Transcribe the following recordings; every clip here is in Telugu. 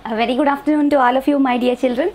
A very good afternoon to all of you, my dear children.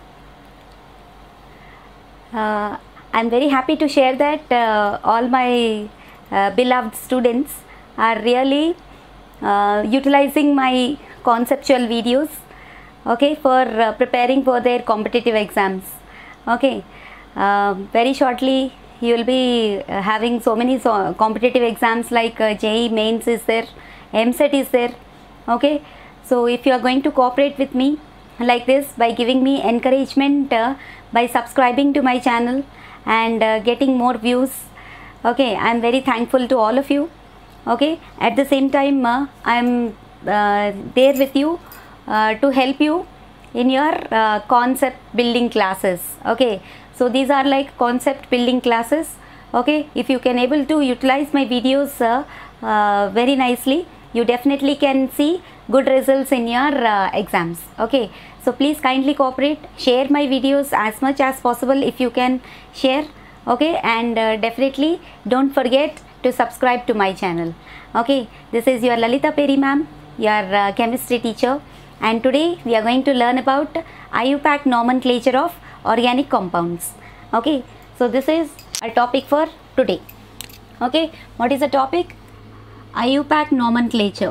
Uh, I'm very happy to share that uh, all my uh, beloved students are really uh, utilizing my conceptual videos okay for uh, preparing for their competitive exams okay uh, very shortly you will be uh, having so many so competitive exams like uh, JEE mains is there MSET is there okay so if you are going to cooperate with me like this by giving me encouragement uh, by subscribing to my channel and uh, getting more views okay i'm very thankful to all of you okay at the same time uh, i'm uh, there with you uh, to help you in your uh, concept building classes okay so these are like concept building classes okay if you can able to utilize my videos uh, uh, very nicely you definitely can see good results in your uh, exams okay so please kindly cooperate share my videos as much as possible if you can share okay and uh, definitely don't forget to subscribe to my channel okay this is your lalita peri ma'am your uh, chemistry teacher and today we are going to learn about iupac nomenclature of organic compounds okay so this is a topic for today okay what is the topic iupac nomenclature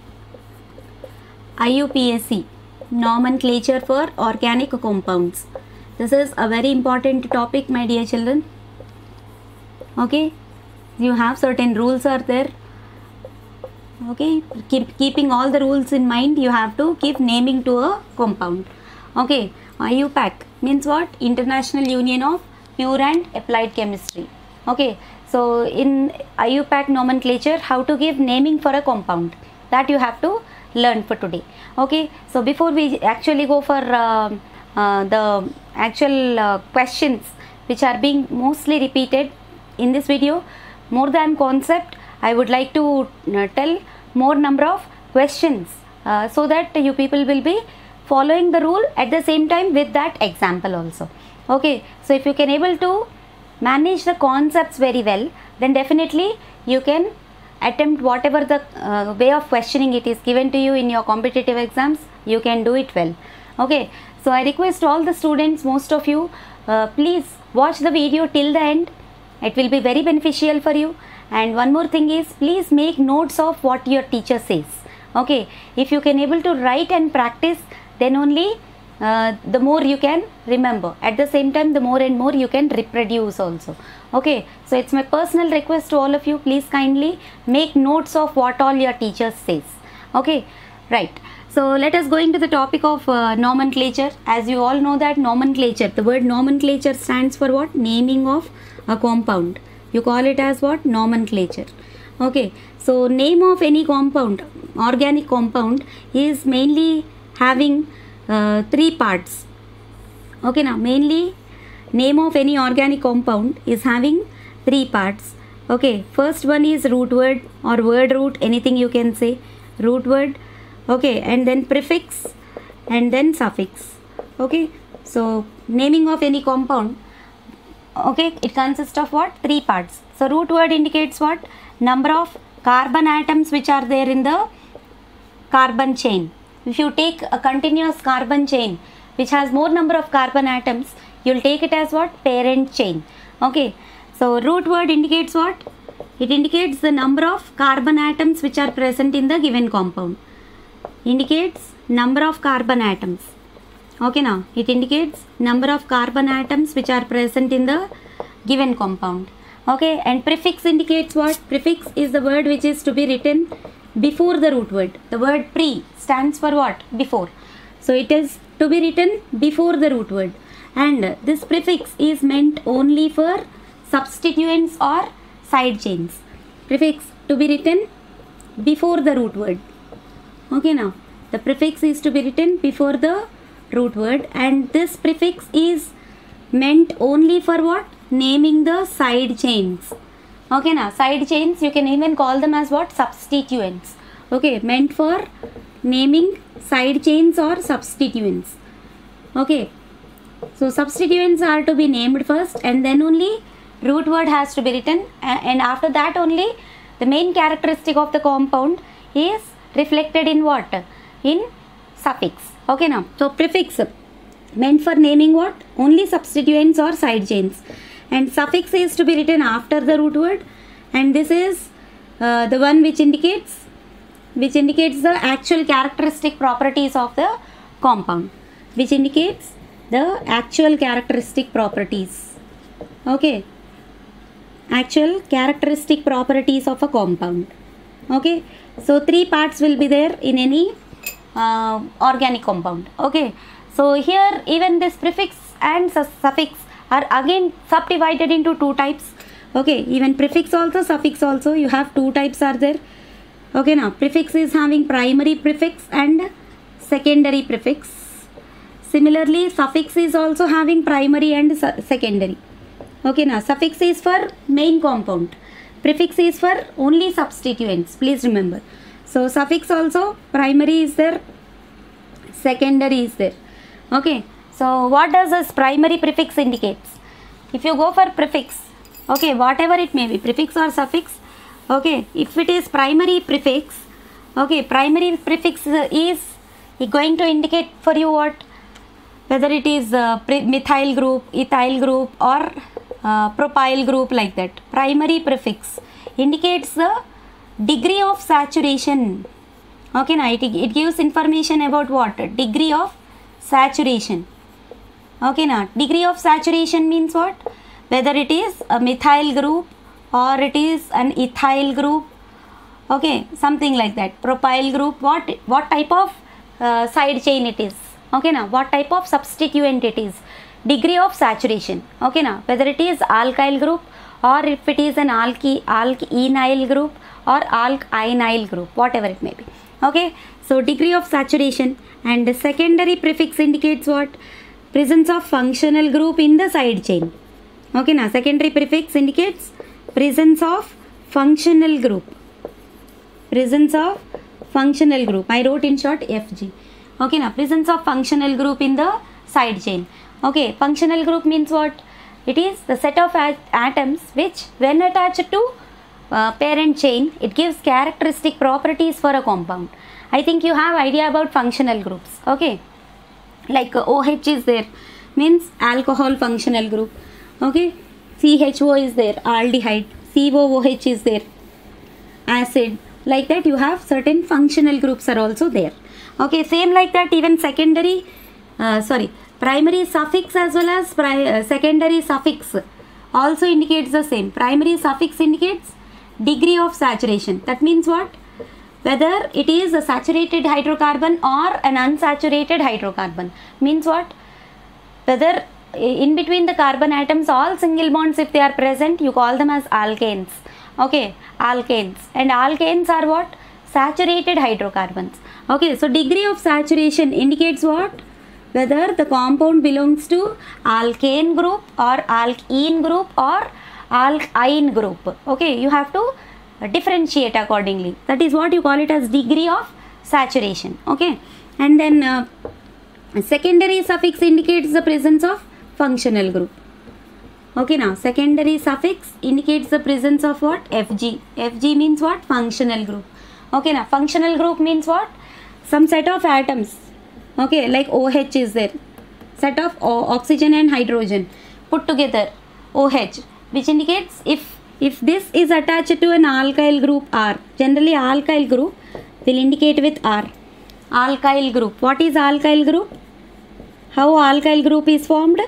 IUPAC nomenclature for organic compounds this is a very important topic my dear children okay you have certain rules are there okay keep keeping all the rules in mind you have to keep naming to a compound okay IUPAC means what international union of pure and applied chemistry okay so in IUPAC nomenclature how to give naming for a compound that you have to learn for today okay so before we actually go for uh, uh, the actual uh, questions which are being mostly repeated in this video more than concept i would like to uh, tell more number of questions uh, so that you people will be following the rule at the same time with that example also okay so if you can able to manage the concepts very well then definitely you can attempt whatever the uh, way of questioning it is given to you in your competitive exams you can do it well okay so i request all the students most of you uh, please watch the video till the end it will be very beneficial for you and one more thing is please make notes of what your teacher says okay if you can able to write and practice then only uh, the more you can remember at the same time the more and more you can reproduce also okay so it's my personal request to all of you please kindly make notes of what all your teachers says okay right so let us go into the topic of uh, nomenclature as you all know that nomenclature the word nomenclature stands for what naming of a compound you call it as what nomenclature okay so name of any compound organic compound is mainly having uh, three parts okay now mainly name of any organic compound is having three parts okay first one is root word or word root anything you can say root word okay and then prefix and then suffix okay so naming of any compound okay it consists of what three parts so root word indicates what number of carbon atoms which are there in the carbon chain if you take a continuous carbon chain which has more number of carbon atoms you'll take it as what parent chain okay so root word indicates what it indicates the number of carbon atoms which are present in the given compound indicates number of carbon atoms okay now it indicates number of carbon atoms which are present in the given compound okay and prefix indicates what prefix is the word which is to be written before the root word the word pre stands for what before so it is to be written before the root word and this prefix is meant only for substituents or side chains prefix to be written before the root word okay now the prefix is to be written before the root word and this prefix is meant only for what naming the side chains okay now side chains you can even call them as what substituents okay meant for naming side chains or substituents okay so substituents are to be named first and then only root word has to be written a- and after that only the main characteristic of the compound is reflected in what in suffix okay now so prefix meant for naming what only substituents or side chains and suffix is to be written after the root word and this is uh, the one which indicates which indicates the actual characteristic properties of the compound which indicates the actual characteristic properties okay actual characteristic properties of a compound okay so three parts will be there in any uh, organic compound okay so here even this prefix and su- suffix are again subdivided into two types okay even prefix also suffix also you have two types are there okay now prefix is having primary prefix and secondary prefix similarly suffix is also having primary and su- secondary okay now suffix is for main compound prefix is for only substituents please remember so suffix also primary is there secondary is there okay so what does this primary prefix indicates if you go for prefix okay whatever it may be prefix or suffix okay if it is primary prefix okay primary prefix uh, is going to indicate for you what whether it is uh, pri- methyl group ethyl group or uh, propyl group like that primary prefix indicates the degree of saturation okay now it, it gives information about what degree of saturation okay now degree of saturation means what whether it is a methyl group or it is an ethyl group okay something like that propyl group what what type of uh, side chain it is okay now what type of substituent it is degree of saturation okay now whether it is alkyl group or if it is an alky alkenyl group or alkynyl group whatever it may be okay so degree of saturation and the secondary prefix indicates what presence of functional group in the side chain okay now secondary prefix indicates presence of functional group presence of functional group i wrote in short fg okay now presence of functional group in the side chain okay functional group means what it is the set of at- atoms which when attached to uh, parent chain it gives characteristic properties for a compound i think you have idea about functional groups okay like uh, OH is there means alcohol functional group okay CHO is there aldehyde COOH is there acid like that you have certain functional groups are also there okay same like that even secondary uh, sorry primary suffix as well as pri- uh, secondary suffix also indicates the same primary suffix indicates degree of saturation that means what whether it is a saturated hydrocarbon or an unsaturated hydrocarbon means what whether in between the carbon atoms all single bonds if they are present you call them as alkanes okay alkanes and alkanes are what saturated hydrocarbons okay so degree of saturation indicates what whether the compound belongs to alkane group or alkene group or alkyne group okay you have to differentiate accordingly that is what you call it as degree of saturation okay and then uh, secondary suffix indicates the presence of functional group okay now secondary suffix indicates the presence of what fg fg means what functional group okay now functional group means what some set of atoms okay like oh is there set of o- oxygen and hydrogen put together oh which indicates if if this is attached to an alkyl group r generally alkyl group will indicate with r alkyl group what is alkyl group how alkyl group is formed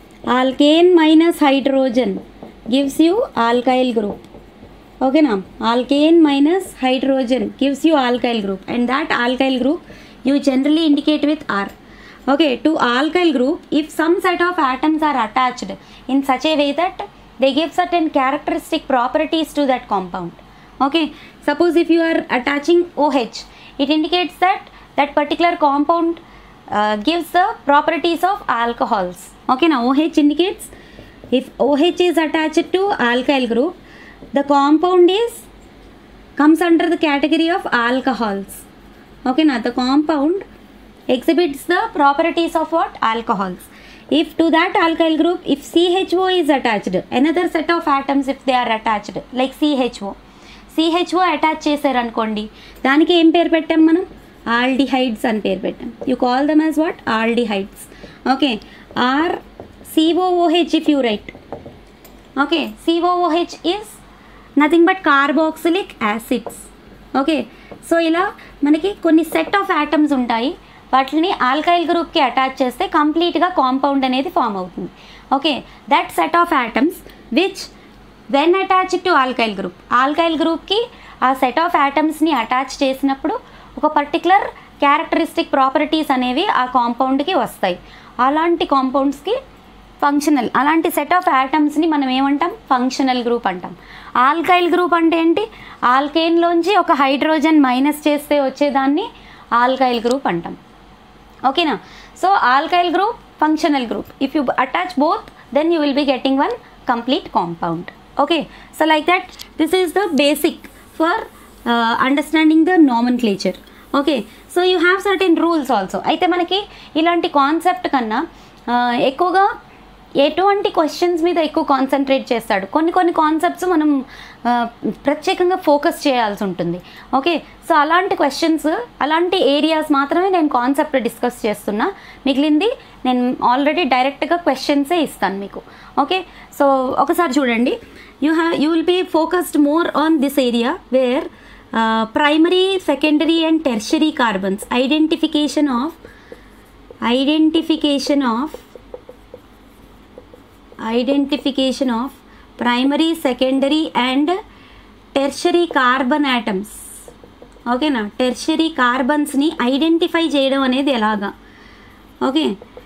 alkane minus hydrogen gives you alkyl group okay now alkane minus hydrogen gives you alkyl group and that alkyl group you generally indicate with r okay to alkyl group if some set of atoms are attached in such a way that they give certain characteristic properties to that compound okay suppose if you are attaching oh it indicates that that particular compound uh, gives the properties of alcohols okay now oh indicates if oh is attached to alkyl group the compound is comes under the category of alcohols okay now the compound exhibits the properties of what alcohols if to that alkyl group if CHO is attached another set of atoms if they are attached like CHO CHO attach చేశారనుకోండి దానికి ఏం పేరు పెట్టాం మనం ఆల్డిహైడ్స్ అని పేరు పెట్టాం you call them as what aldehydes okay or COOH if you write okay COOH is nothing but carboxylic acids okay so ఇలా మనకి కొన్ని సెట్ ఆఫ్ యాటమ్స్ ఉంటాయి వాటిని ఆల్కైల్ గ్రూప్కి అటాచ్ చేస్తే కంప్లీట్గా కాంపౌండ్ అనేది ఫామ్ అవుతుంది okay that set of atoms which when attach to alkyl group alkyl గ్రూప్కి ఆ సెట్ ఆఫ్ యాటమ్స్ని అటాచ్ చేసినప్పుడు ఒక పర్టికులర్ క్యారెక్టరిస్టిక్ ప్రాపర్టీస్ అనేవి ఆ కాంపౌండ్కి వస్తాయి అలాంటి కాంపౌండ్స్కి ఫంక్షనల్ అలాంటి సెట్ ఆఫ్ యాటమ్స్ని మనం ఏమంటాం ఫంక్షనల్ గ్రూప్ అంటాం ఆల్కైల్ గ్రూప్ అంటే ఏంటి ఆల్కేన్లోంచి ఒక హైడ్రోజన్ మైనస్ చేస్తే వచ్చేదాన్ని ఆల్కైల్ గ్రూప్ అంటాం ఓకేనా so alkyl group functional group if you attach both then you will be getting one complete compound okay so like that this is the basic for understanding the nomenclature okay so you have certain rules also అయితే మనకి ఇలాంటి కాన్సెప్ట్ కన్నా ఆ, ఎక్కువగా ఎటువంటి క్వశ్చన్స్ మీద ఎక్కువ కాన్సన్ట్రేట్ చేస్తాడు కొన్ని కొన్ని కాన్సెప్ట్స్ మనం ఆ, ప్రత్యేకంగా ఫోకస్ చేయాల్సి ఉంటుంది ఓకే సో అలాంటి క్వశ్చన్స్ అలాంటి ఏరియాస్ మాత్రమే నేను కాన్సెప్ట్ డిస్కస్ చేస్తున్నా మిగిలింది నేను ఆల్రెడీ డైరెక్ట్గా క్వశ్చన్సే ఇస్తాను మీకు ఓకే సో ఒకసారి చూడండి you have you will be focused more on this area where primary secondary and tertiary carbons identification of identification of identification of primary secondary and tertiary carbon atoms ఓకేనా టెర్షరీ కార్బన్స్ని ఐడెంటిఫై చేయడం అనేది ఎలాగా okay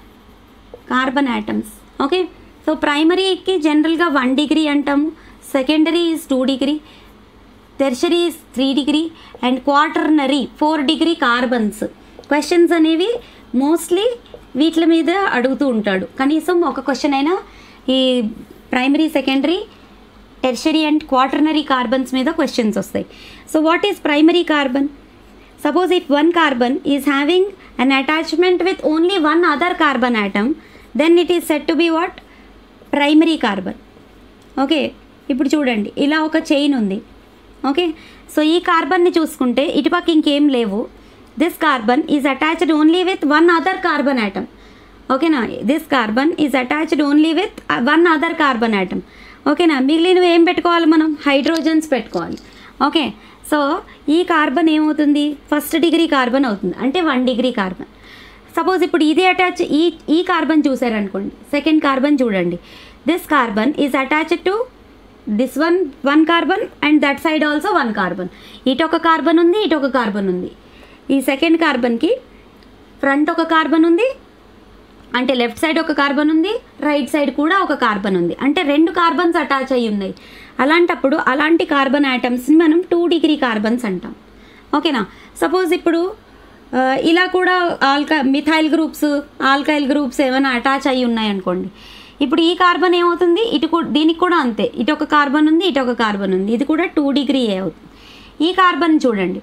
carbon atoms okay so ప్రైమరీకి జనరల్గా వన్ డిగ్రీ అంటాము secondary is two degree tertiary is three degree and quaternary four degree carbons questions అనేవి మోస్ట్లీ వీటి మీద అడుగుతూ ఉంటాడు కనీసం ఒక క్వశ్చన్ అయినా ఈ primary secondary tertiary and quaternary carbons మీద క్వశ్చన్స్ వస్తాయి so what is primary carbon suppose if one carbon is having an attachment with only one other carbon atom then it is said to be what primary carbon okay ఇప్పుడు చూడండి ఇలా ఒక చైన్ ఉంది ఓకే సో ఈ కార్బన్ని చూసుకుంటే ఇటుపక్క ఇంకేం లేవు this carbon is attached only with one other carbon atom ఓకేనా this carbon is attached only with one other carbon atom ఓకేనా మిగిలినవి ఏం పెట్టుకోవాలి మనం హైడ్రోజన్స్ పెట్టుకోవాలి ఓకే సో ఈ కార్బన్ ఏమవుతుంది ఫస్ట్ డిగ్రీ కార్బన్ అవుతుంది అంటే వన్ డిగ్రీ కార్బన్ సపోజ్ ఇప్పుడు ఇది అటాచ్ ఈ ఈ కార్బన్ చూసారనుకోండి సెకండ్ కార్బన్ చూడండి this carbon is attached to this one one carbon and that side also one carbon ఇటు ఒక కార్బన్ ఉంది ఇటు ఒక కార్బన్ ఉంది ఈ సెకండ్ కార్బన్కి ఫ్రంట్ ఒక కార్బన్ ఉంది అంటే లెఫ్ట్ సైడ్ ఒక కార్బన్ ఉంది రైట్ సైడ్ కూడా ఒక కార్బన్ ఉంది అంటే రెండు కార్బన్స్ అటాచ్ అయి ఉన్నాయి అలాంటప్పుడు అలాంటి కార్బన్ యాటమ్స్ని మనం టూ డిగ్రీ కార్బన్స్ అంటాం ఓకేనా సపోజ్ ఇప్పుడు ఆ, ఇలా కూడా ఆల్కా మిథైల్ గ్రూప్స్ ఆల్కైల్ గ్రూప్స్ ఏమైనా అటాచ్ అయి ఉన్నాయి అనుకోండి ఇప్పుడు ఈ కార్బన్ ఏమవుతుంది ఇటు కూ- దీనికి కూడా అంతే ఇటు ఒక కార్బన్ ఉంది ఇటు ఒక కార్బన్ ఉంది ఇది కూడా టూ డిగ్రీ అవుతుంది ఈ కార్బన్ చూడండి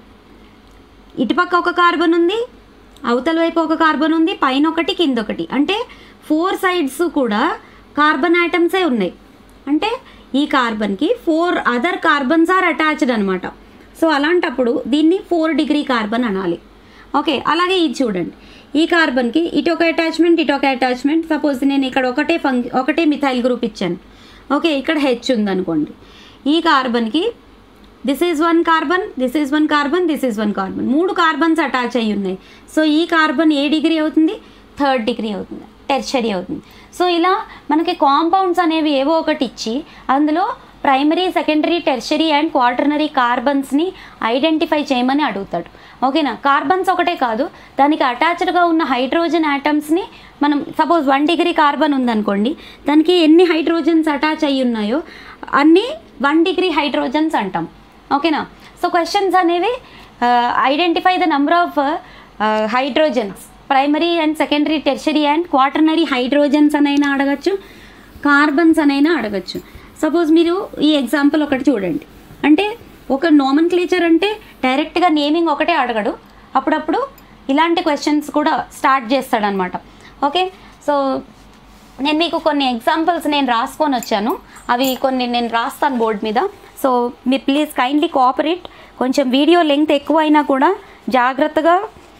ఇటుపక్క ఒక కార్బన్ ఉంది అవతల వైపు ఒక కార్బన్ ఉంది పైన ఒకటి కింద ఒకటి అంటే ఫోర్ సైడ్స్ కూడా కార్బన్ ఐటమ్సే ఉన్నాయి అంటే ఈ కార్బన్కి four other carbons are attached అనమాట సో అలాంటప్పుడు దీన్ని ఫోర్ డిగ్రీ కార్బన్ అనాలి ఓకే అలాగే ఇది చూడండి ఈ కార్బన్కి ఇటు ఒక అటాచ్మెంట్ ఇటు ఒక అటాచ్మెంట్ సపోజ్ నేను ఇక్కడ ఒకటే ఫంక్ ఒకటే మిథైల్ గ్రూప్ ఇచ్చాను ఓకే ఇక్కడ హెచ్ ఉందనుకోండి ఈ కార్బన్కి this is one carbon this is one carbon this is one carbon మూడు కార్బన్స్ అటాచ్ అయి ఉన్నాయి సో ఈ కార్బన్ ఏ డిగ్రీ అవుతుంది థర్డ్ డిగ్రీ అవుతుంది టెర్షరీ అవుతుంది సో ఇలా మనకి కాంపౌండ్స్ అనేవి ఏవో ఒకటి ఇచ్చి అందులో primary secondary tertiary and quaternary కార్బన్స్ని ఐడెంటిఫై చేయమని అడుగుతాడు ఓకేనా కార్బన్స్ ఒకటే కాదు దానికి అటాచ్డ్గా ఉన్న హైడ్రోజన్ యాటమ్స్ని మనం సపోజ్ వన్ డిగ్రీ కార్బన్ ఉందనుకోండి దానికి ఎన్ని హైడ్రోజన్స్ అటాచ్ అయి ఉన్నాయో అన్నీ వన్ డిగ్రీ హైడ్రోజన్స్ అంటాం ఓకేనా సో క్వశ్చన్స్ అనేవి identify the number of hydrogens primary and secondary tertiary and quaternary hydrogens అనైనా అడగచ్చు కార్బన్స్ అనైనా అడగచ్చు సపోజ్ మీరు ఈ ఎగ్జాంపుల్ ఒకటి చూడండి అంటే ఒక నోమన్ క్లీచర్ అంటే డైరెక్ట్గా నేమింగ్ ఒకటే అడగడు అప్పుడప్పుడు ఇలాంటి క్వశ్చన్స్ కూడా స్టార్ట్ చేస్తాడనమాట ఓకే సో నేను మీకు కొన్ని ఎగ్జాంపుల్స్ నేను రాసుకొని వచ్చాను అవి కొన్ని నేను రాస్తాను బోర్డ్ మీద సో మీరు ప్లీజ్ కైండ్లీ కోఆపరేట్ కొంచెం వీడియో లెంగ్త్ ఎక్కువ అయినా కూడా జాగ్రత్తగా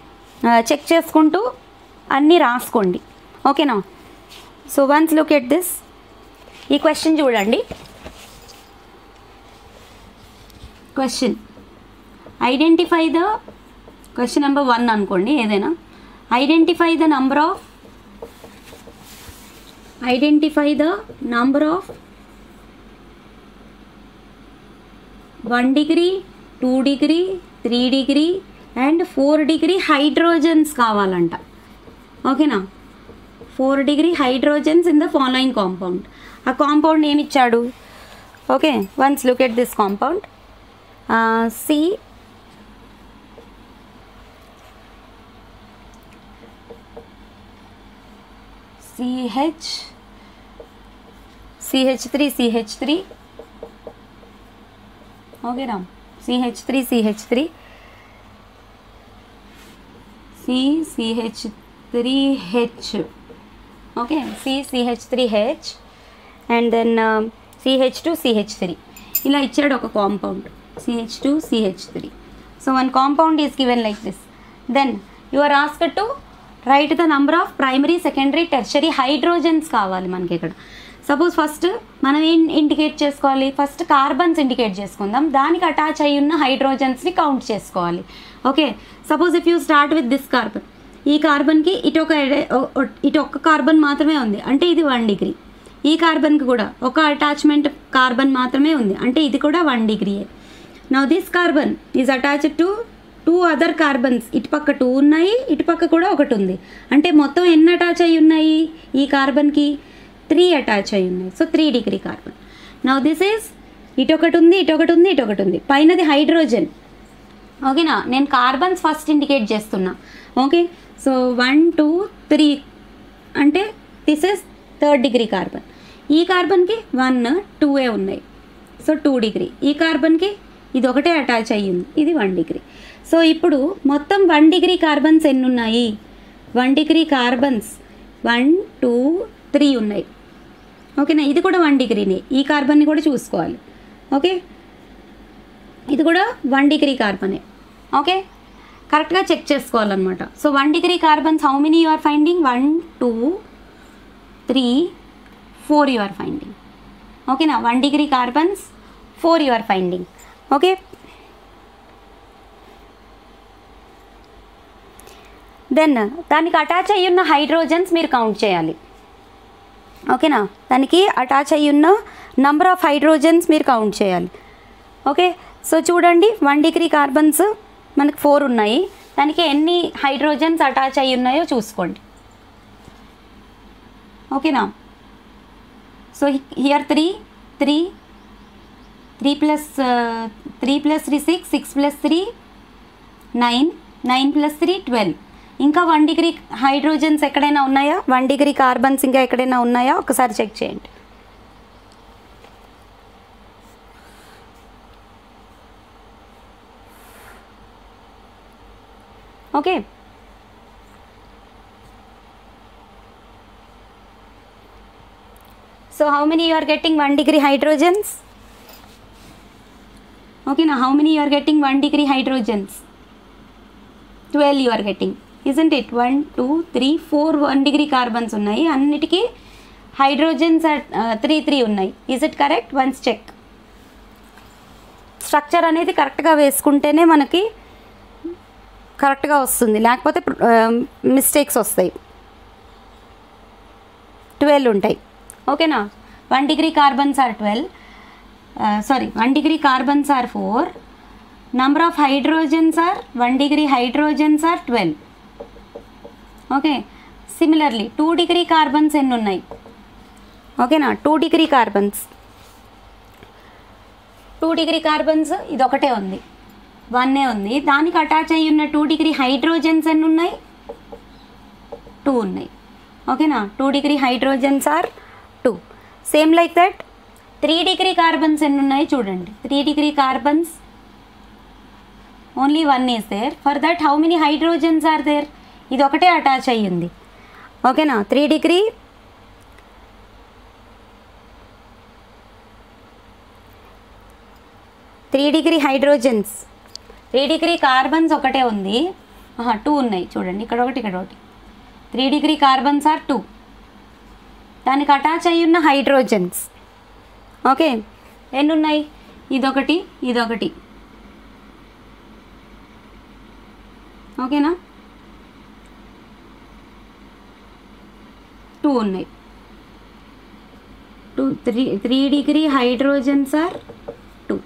చెక్ చేసుకుంటూ అన్నీ రాసుకోండి ఓకేనా so once look at this ఈ క్వశ్చన్ చూడండి question identify the question number one అనుకోండి ఏదైనా identify the number of identify the number of one degree two degree three degree and four degree hydrogens కావాలంట ఓకేనా four degree hydrogens in the following compound ఆ కాంపౌండ్ ఏమి ఇచ్చాడు okay once look at this compound C CH CH three CH three ఓకేనా CH three CH three C CH three H okay C CH three H and then CH two CH three ఇలా ఇచ్చాడు ఒక compound CH two CH three so one compound is given like this then you are asked to write the number of primary secondary tertiary hydrogens కావాలి మనకి ఇక్కడ సపోజ్ ఫస్ట్ మనం ఏం ఇండికేట్ చేసుకోవాలి ఫస్ట్ కార్బన్స్ ఇండికేట్ చేసుకుందాం దానికి అటాచ్ అయి ఉన్న హైడ్రోజన్స్ని కౌంట్ చేసుకోవాలి okay suppose if you start with this carbon ఈ కార్బన్కి ఇటు ఒక ఇటు ఒక్క కార్బన్ మాత్రమే ఉంది అంటే ఇది వన్ డిగ్రీ ఈ కార్బన్కి కూడా ఒక అటాచ్మెంట్ కార్బన్ మాత్రమే ఉంది అంటే ఇది కూడా వన్ డిగ్రీయే now this carbon is attached to two other carbons ఇటుపక్క టూ ఉన్నాయి ఇటుపక్క కూడా ఒకటి ఉంది అంటే మొత్తం ఎన్ని అటాచ్ అయి ఉన్నాయి ఈ కార్బన్కి త్రీ అటాచ్ అయి ఉన్నాయి so three degree carbon now this is ఇటొకటి ఉంది ఇటొకటి ఉంది ఇటొకటి ఉంది పైనది హైడ్రోజన్ ఓకేనా నేను కార్బన్స్ ఫస్ట్ ఇండికేట్ చేస్తున్నా okay so one two three అంటే this is third degree carbon ఈ కార్బన్కి వన్ టూ ఏ ఉన్నాయి సో టూ డిగ్రీ ఈ కార్బన్కి ఇది ఒకటే అటాచ్ అయ్యింది ఇది వన్ డిగ్రీ సో ఇప్పుడు మొత్తం వన్ డిగ్రీ కార్బన్స్ ఎన్ని ఉన్నాయి one degree carbons one two three ఉన్నాయి ఓకేనా ఇది కూడా వన్ డిగ్రీనే ఈ కార్బన్ని కూడా చూసుకోవాలి ఓకే ఇది కూడా వన్ డిగ్రీ కార్బనే ఓకే కరెక్ట్గా చెక్ చేసుకోవాలన్నమాట so one degree carbons how many you are finding one two three four you are finding ఓకేనా one degree carbons four you are finding okay then దానికి అటాచ్ అయ్యి ఉన్న హైడ్రోజన్స్ మీరు కౌంట్ చేయాలి ఓకేనా దానికి అటాచ్ అయ్యి ఉన్న నంబర్ ఆఫ్ హైడ్రోజన్స్ మీరు కౌంట్ చేయాలి ఓకే సో చూడండి వన్ డిగ్రీ కార్బన్స్ మనకు ఫోర్ ఉన్నాయి దానికి ఎన్ని హైడ్రోజన్స్ అటాచ్ అయ్యి ఉన్నాయో చూసుకోండి ఓకేనా so here three three three plus three plus three six six plus three nine nine plus three twelve ఇంకా వన్ డిగ్రీ హైడ్రోజన్స్ ఎక్కడైనా ఉన్నాయా వన్ డిగ్రీ కార్బన్స్ ఇంకా ఎక్కడైనా ఉన్నాయా ఒకసారి చెక్ చేయండి okay so how many you are getting one degree hydrogens ఓకేనా how many you are getting one degree hydrogens twelve you are getting isn't it one two three four one degree carbons ఉన్నాయి అన్నిటికీ హైడ్రోజన్స్ త్రీ త్రీ ఉన్నాయి is it correct once check structure అనేది కరెక్ట్గా వేసుకుంటేనే మనకి కరెక్ట్గా వస్తుంది లేకపోతే మిస్టేక్స్ వస్తాయి ట్వెల్వ్ ఉంటాయి ఓకేనా one degree carbons are twelve sorry one degree carbons are four number of hydrogens are one degree hydrogens are twelve okay similarly two degree carbons ఎన్ని ఉన్నాయి ఓకేనా two degree carbons two degree carbons ఇది ఒకటే ఉంది వన్నే ఉంది దానికి అటాచ్ అయ్యి ఉన్న టూ డిగ్రీ హైడ్రోజన్స్ ఎన్ని ఉన్నాయి టూ ఉన్నాయి ఓకేనా two degree hydrogens are two same like that three degree carbons ఎన్ని ఉన్నాయి చూడండి three degree carbons only one is there for that how many hydrogens are there ఇది ఒకటే అటాచ్ అయ్యింది ఓకేనా three degree three degree hydrogens three degree carbons ఒకటే ఉంది టూ ఉన్నాయి చూడండి ఇక్కడ ఒకటి ఇక్కడ ఒకటి three degree carbons are two దానికి అటాచ్ అయి ఉన్న హైడ్రోజన్స్ ఓకే ఎన్ని ఉన్నాయి ఇదొకటి ఇదొకటి ఓకేనా టూ ఉన్నాయి two three three degree hydrogens are two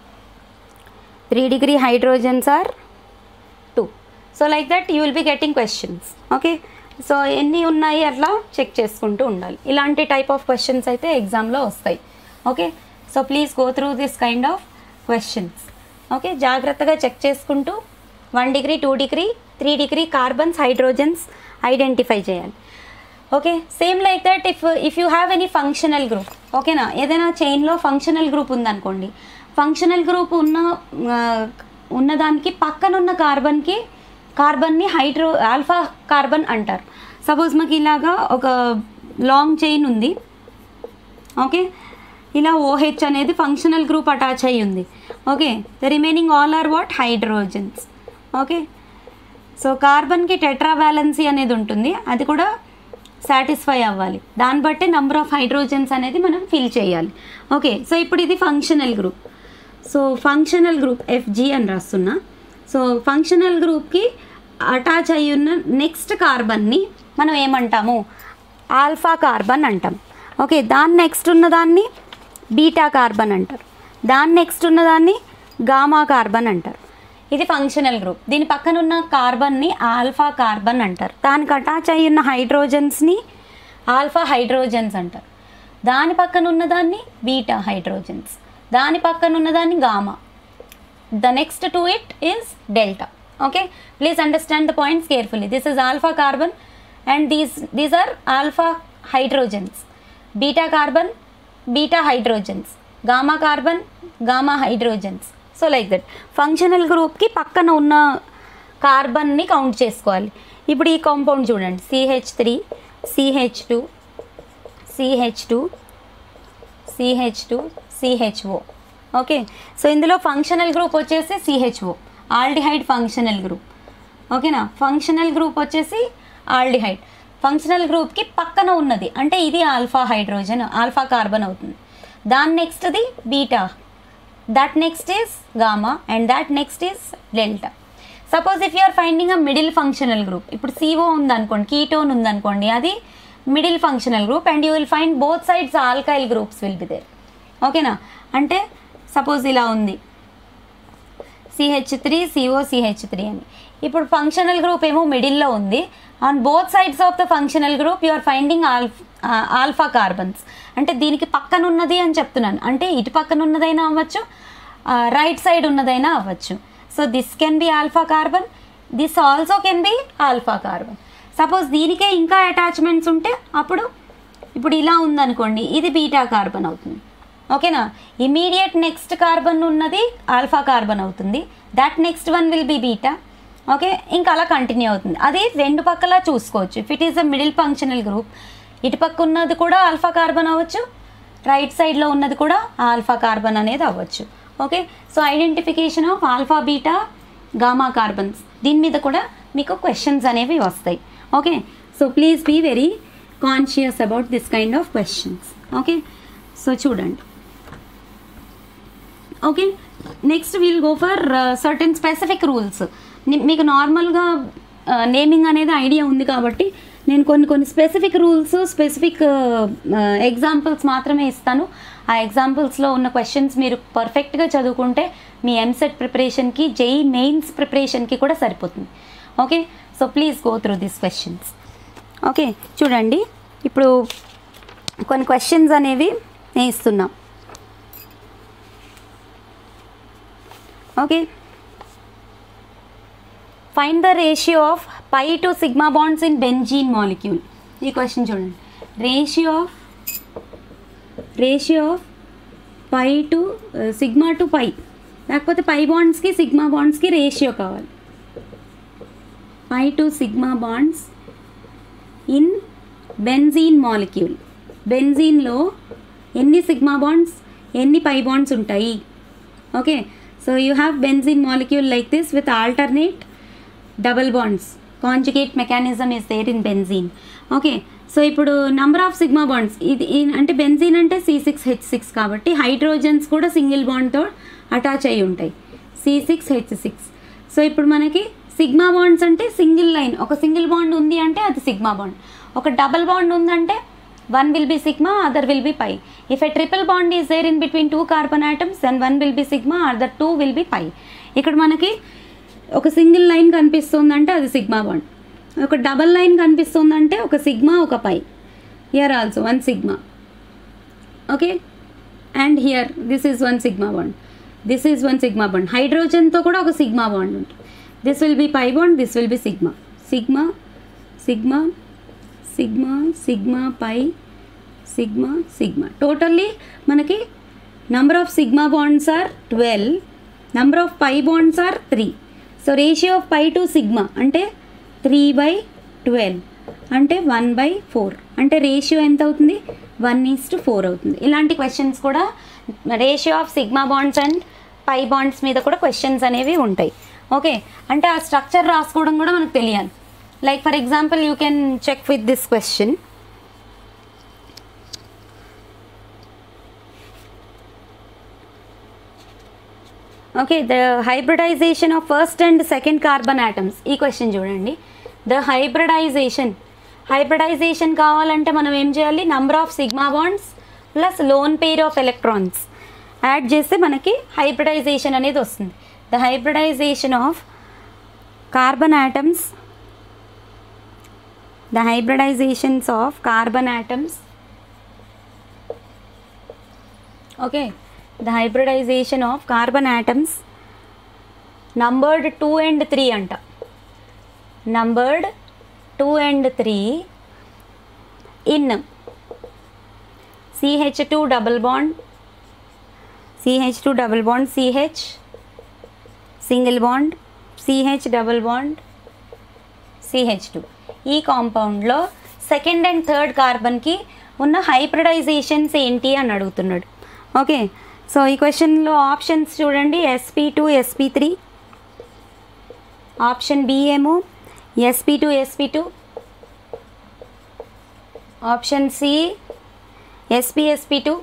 three degree hydrogens are two so like that you will be getting questions okay so ఎన్ని ఉన్నాయి అట్లా చెక్ చేసుకుంటూ ఉండాలి ఇలాంటి టైప్ ఆఫ్ క్వశ్చన్స్ అయితే ఎగ్జామ్లో వస్తాయి okay so please go through this kind of questions okay జాగ్రత్తగా చెక్ చేసుకుంటూ one degree two degree three degree carbons hydrogens identify చేయాలి okay same like that if if you have any functional group ఓకేనా ఏదైనా చైన్లో ఫంక్షనల్ గ్రూప్ ఉందనుకోండి ఫంక్షనల్ గ్రూప్ ఉన్న ఆ, ఉన్నదానికి పక్కనున్న కార్బన్కి కార్బన్ని హైడ్రో ఆల్ఫా కార్బన్ అంటారు సపోజ్ మాకు ఇలాగా ఒక లాంగ్ చైన్ ఉంది ఓకే ఇలా ఓహెచ్ అనేది ఫంక్షనల్ గ్రూప్ అటాచ్ అయ్యి ఉంది okay the remaining all are what hydrogens okay so కార్బన్కి టెట్రా వ్యాలెన్సీ అనేది ఉంటుంది అది కూడా సాటిస్ఫై అవ్వాలి దాన్ని బట్టి నెంబర్ ఆఫ్ హైడ్రోజన్స్ అనేది మనం ఫిల్ చేయాలి ఓకే సో ఇప్పుడు ఇది functional group so functional group FG అని రాస్తున్నా సో ఫంక్షనల్ గ్రూప్కి అటాచ్ అయి ఉన్న నెక్స్ట్ కార్బన్ని మనం ఏమంటాము ఆల్ఫా కార్బన్ అంటాం ఓకే దాని నెక్స్ట్ ఉన్నదాన్ని బీటా కార్బన్ అంటారు దాని నెక్స్ట్ ఉన్నదాన్ని గామా కార్బన్ అంటారు ఇది ఫంక్షనల్ గ్రూప్ దీని పక్కన ఉన్న కార్బన్ని ఆల్ఫా కార్బన్ అంటారు దానికి అటాచ్ అయి ఉన్న హైడ్రోజన్స్ని ఆల్ఫా హైడ్రోజన్స్ అంటారు దాని పక్కన ఉన్నదాన్ని బీటా హైడ్రోజన్స్ దాని పక్కన ఉన్నదాన్ని gamma the next to it is delta okay please understand the points carefully this is alpha carbon and these these are alpha hydrogens beta carbon beta hydrogens gamma carbon gamma hydrogens so like that functional గ్రూప్కి పక్కన ఉన్న కార్బన్ని కౌంట్ చేసుకోవాలి ఇప్పుడు ఈ కాంపౌండ్ చూడండి CH three CH two CH two CH two CHO okay so ఇందులో ఫంక్షనల్ గ్రూప్ వచ్చేసి సిహెచ్ఓ ఆల్డిహైడ్ ఫంక్షనల్ గ్రూప్ ఓకేనా ఫంక్షనల్ గ్రూప్ వచ్చేసి ఆల్డిహైడ్ ఫంక్షనల్ గ్రూప్కి పక్కన ఉన్నది అంటే ఇది ఆల్ఫా హైడ్రోజన్ ఆల్ఫా కార్బన్ అవుతుంది దాని నెక్స్ట్ది beta that next is gamma and that next is delta suppose if you are finding a middle functional group ఇప్పుడు సిఓ ఉందనుకోండి కీటోన్ ఉందనుకోండి అది middle functional group and you will find both sides alkyl groups will be there ఓకేనా అంటే సపోజ్ ఇలా ఉంది CH three CO CH three అని ఇప్పుడు ఫంక్షనల్ గ్రూప్ ఏమో మిడిల్లో ఉంది on both sides of the functional group you are finding alph alpha carbons అంటే దీనికి పక్కన ఉన్నది అని చెప్తున్నాను అంటే ఇటు పక్కన ఉన్నదైనా అవ్వచ్చు రైట్ సైడ్ ఉన్నదైనా అవ్వచ్చు so this can be alpha carbon this also can be alpha carbon suppose దీనికే ఇంకా అటాచ్మెంట్స్ ఉంటే అప్పుడు ఇప్పుడు ఇలా ఉందనుకోండి ఇది బీటా కార్బన్ అవుతుంది ఓకేనా ఇమీడియట్ నెక్స్ట్ కార్బన్ ఉన్నది ఆల్ఫా కార్బన్ అవుతుంది that next one will be beta okay ఇంకా అలా కంటిన్యూ అవుతుంది అది రెండు పక్కలా చూసుకోవచ్చు if it is a middle functional group ఇటు పక్క ఉన్నది కూడా ఆల్ఫా కార్బన్ అవ్వచ్చు రైట్ సైడ్లో ఉన్నది కూడా ఆల్ఫా కార్బన్ అనేది అవ్వచ్చు okay so identification of alpha beta gamma carbons దీని మీద కూడా మీకు క్వశ్చన్స్ అనేవి వస్తాయి okay so please be very conscious about this kind of questions okay so చూడండి okay next we'll go for certain specific rules మీకు నార్మల్గా నేమింగ్ అనేది ఐడియా ఉంది కాబట్టి నేను కొన్ని కొన్ని స్పెసిఫిక్ రూల్స్ స్పెసిఫిక్ ఎగ్జాంపుల్స్ మాత్రమే ఇస్తాను ఆ ఎగ్జాంపుల్స్లో ఉన్న క్వశ్చన్స్ మీరు పర్ఫెక్ట్గా చదువుకుంటే మీ ఎంసెట్ ప్రిపరేషన్కి జేఈ మెయిన్స్ ప్రిపరేషన్కి కూడా సరిపోతుంది okay so please go through this questions okay చూడండి ఇప్పుడు కొన్ని క్వశ్చన్స్ అనేవి నేను ఇస్తున్నా okay find the ratio of pi to sigma bonds in benzene molecule ఈ క్వశ్చన్ చూడండి ratio of ratio of pi to sigma to pi లేకపోతే పై బాండ్స్కి సిగ్మా బాండ్స్కి రేషియో కావాలి pi to sigma bonds in benzene molecule బెంజీన్లో ఎన్ని సిగ్మా బాండ్స్ ఎన్ని పై బాండ్స్ ఉంటాయి okay so you have benzene molecule like this with alternate double bonds conjugate mechanism is there in benzene okay so ఇప్పుడు నంబర్ ఆఫ్ సిగ్మా బాండ్స్ ఇది ఈ- అంటే బెంజీన్ అంటే సి సిక్స్ హెచ్ సిక్స్ కాబట్టి హైడ్రోజన్స్ కూడా సింగిల్ బాండ్తో అటాచ్ అయి ఉంటాయి C six H six so ఇప్పుడు మనకి సిగ్మా బాండ్స్ అంటే సింగిల్ లైన్ ఒక సింగిల్ బాండ్ ఉంది అంటే అది సిగ్మా బాండ్ ఒక డబల్ బాండ్ ఉందంటే one will be sigma other will be pi if a triple bond is there in between two carbon atoms then one will be sigma other two will be pi ఇక్కడ మనకి ఒక సింగిల్ లైన్ కనిపిస్తుందంటే అది సిగ్మా బాండ్ ఒక డబల్ లైన్ కనిపిస్తుందంటే ఒక సిగ్మా ఒక pi here also one sigma okay and here this is one sigma bond this is one sigma bond హైడ్రోజన్తో కూడా ఒక సిగ్మా బాండ్ ఉంటుంది this will be pi bond this will be sigma sigma sigma sigma sigma pi sigma sigma totally మనకి number of sigma bonds are twelve number of pi bonds are three so ratio of pi to sigma అంటే త్రీ బై ట్వెల్వ్ అంటే వన్ బై ఫోర్ అంటే రేషియో ఎంత అవుతుంది వన్ ఈస్ టు ఫోర్ అవుతుంది ఇలాంటి క్వశ్చన్స్ కూడా ratio of sigma bonds and pi bonds మీద కూడా క్వశ్చన్స్ అనేవి ఉంటాయి ఓకే అంటే ఆ స్ట్రక్చర్ రాసుకోవడం కూడా మనకు తెలియాలి like for example you can check with this question okay the hybridization of first and second carbon atoms ఈ క్వశ్చన్ చూడండి ద హైబ్రిడైజేషన్ హైబ్రిడైజేషన్ కావాలంటే మనం ఏం చేయాలి number of sigma bonds plus lone pair of electrons add చేస్తే మనకి హైబ్రిడైజేషన్ అనేది వస్తుంది the hybridization of carbon atoms the hybridizations of carbon atoms okay the hybridization of carbon atoms numbered 2 and 3 అంట numbered 2 and 3 in CH2 double bond CH2 double bond CH single bond CH double bond CH two ఈ కాంపౌండ్లో సెకండ్ అండ్ థర్డ్ కార్బన్కి ఉన్న హైబ్రిడైజేషన్స్ ఏంటి అని అడుగుతున్నాడు ఓకే సో ఈ క్వశ్చన్లో ఆప్షన్స్ చూడండి sp two sp three option B ఏమో sp two sp two option C sp sp two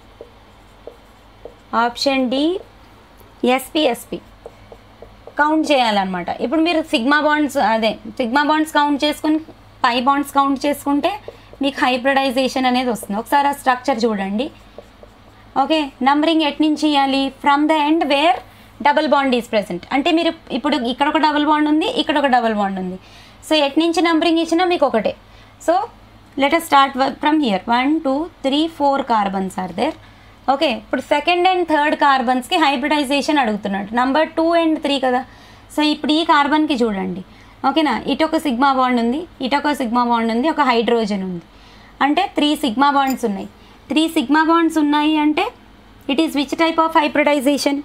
option D sp sp count చేయాలన్నమాట ఇప్పుడు మీరు సిగ్మా బాండ్స్ అదే సిగ్మా బాండ్స్ కౌంట్ చేసుకుని పై బాండ్స్ కౌంట్ చేసుకుంటే మీకు హైబ్రిడైజేషన్ అనేది వస్తుంది ఒకసారి ఆ స్ట్రక్చర్ చూడండి ఓకే నంబరింగ్ ఎట్ నుంచి ఇవ్వాలి from the end where double bond is present అంటే మీరు ఇప్పుడు ఇక్కడ ఒక డబుల్ బాండ్ ఉంది ఇక్కడ ఒక డబుల్ బాండ్ ఉంది సో ఎట్ నుంచి నంబరింగ్ ఇచ్చినా మీకు ఒకటే so let us start from here one two three four carbons are there okay ఇప్పుడు సెకండ్ అండ్ థర్డ్ కార్బన్స్కి హైబ్రిడైజేషన్ అడుగుతున్నాడు నంబర్ టూ అండ్ త్రీ కదా సో ఇప్పుడు ఈ కార్బన్కి చూడండి ఓకేనా ఇటు ఒక సిగ్మా బాండ్ ఉంది ఇటు ఒక సిగ్మా బాండ్ ఉంది ఒక హైడ్రోజన్ ఉంది అంటే త్రీ సిగ్మా బాండ్స్ ఉన్నాయి త్రీ సిగ్మా బాండ్స్ ఉన్నాయి అంటే it is which type of hybridization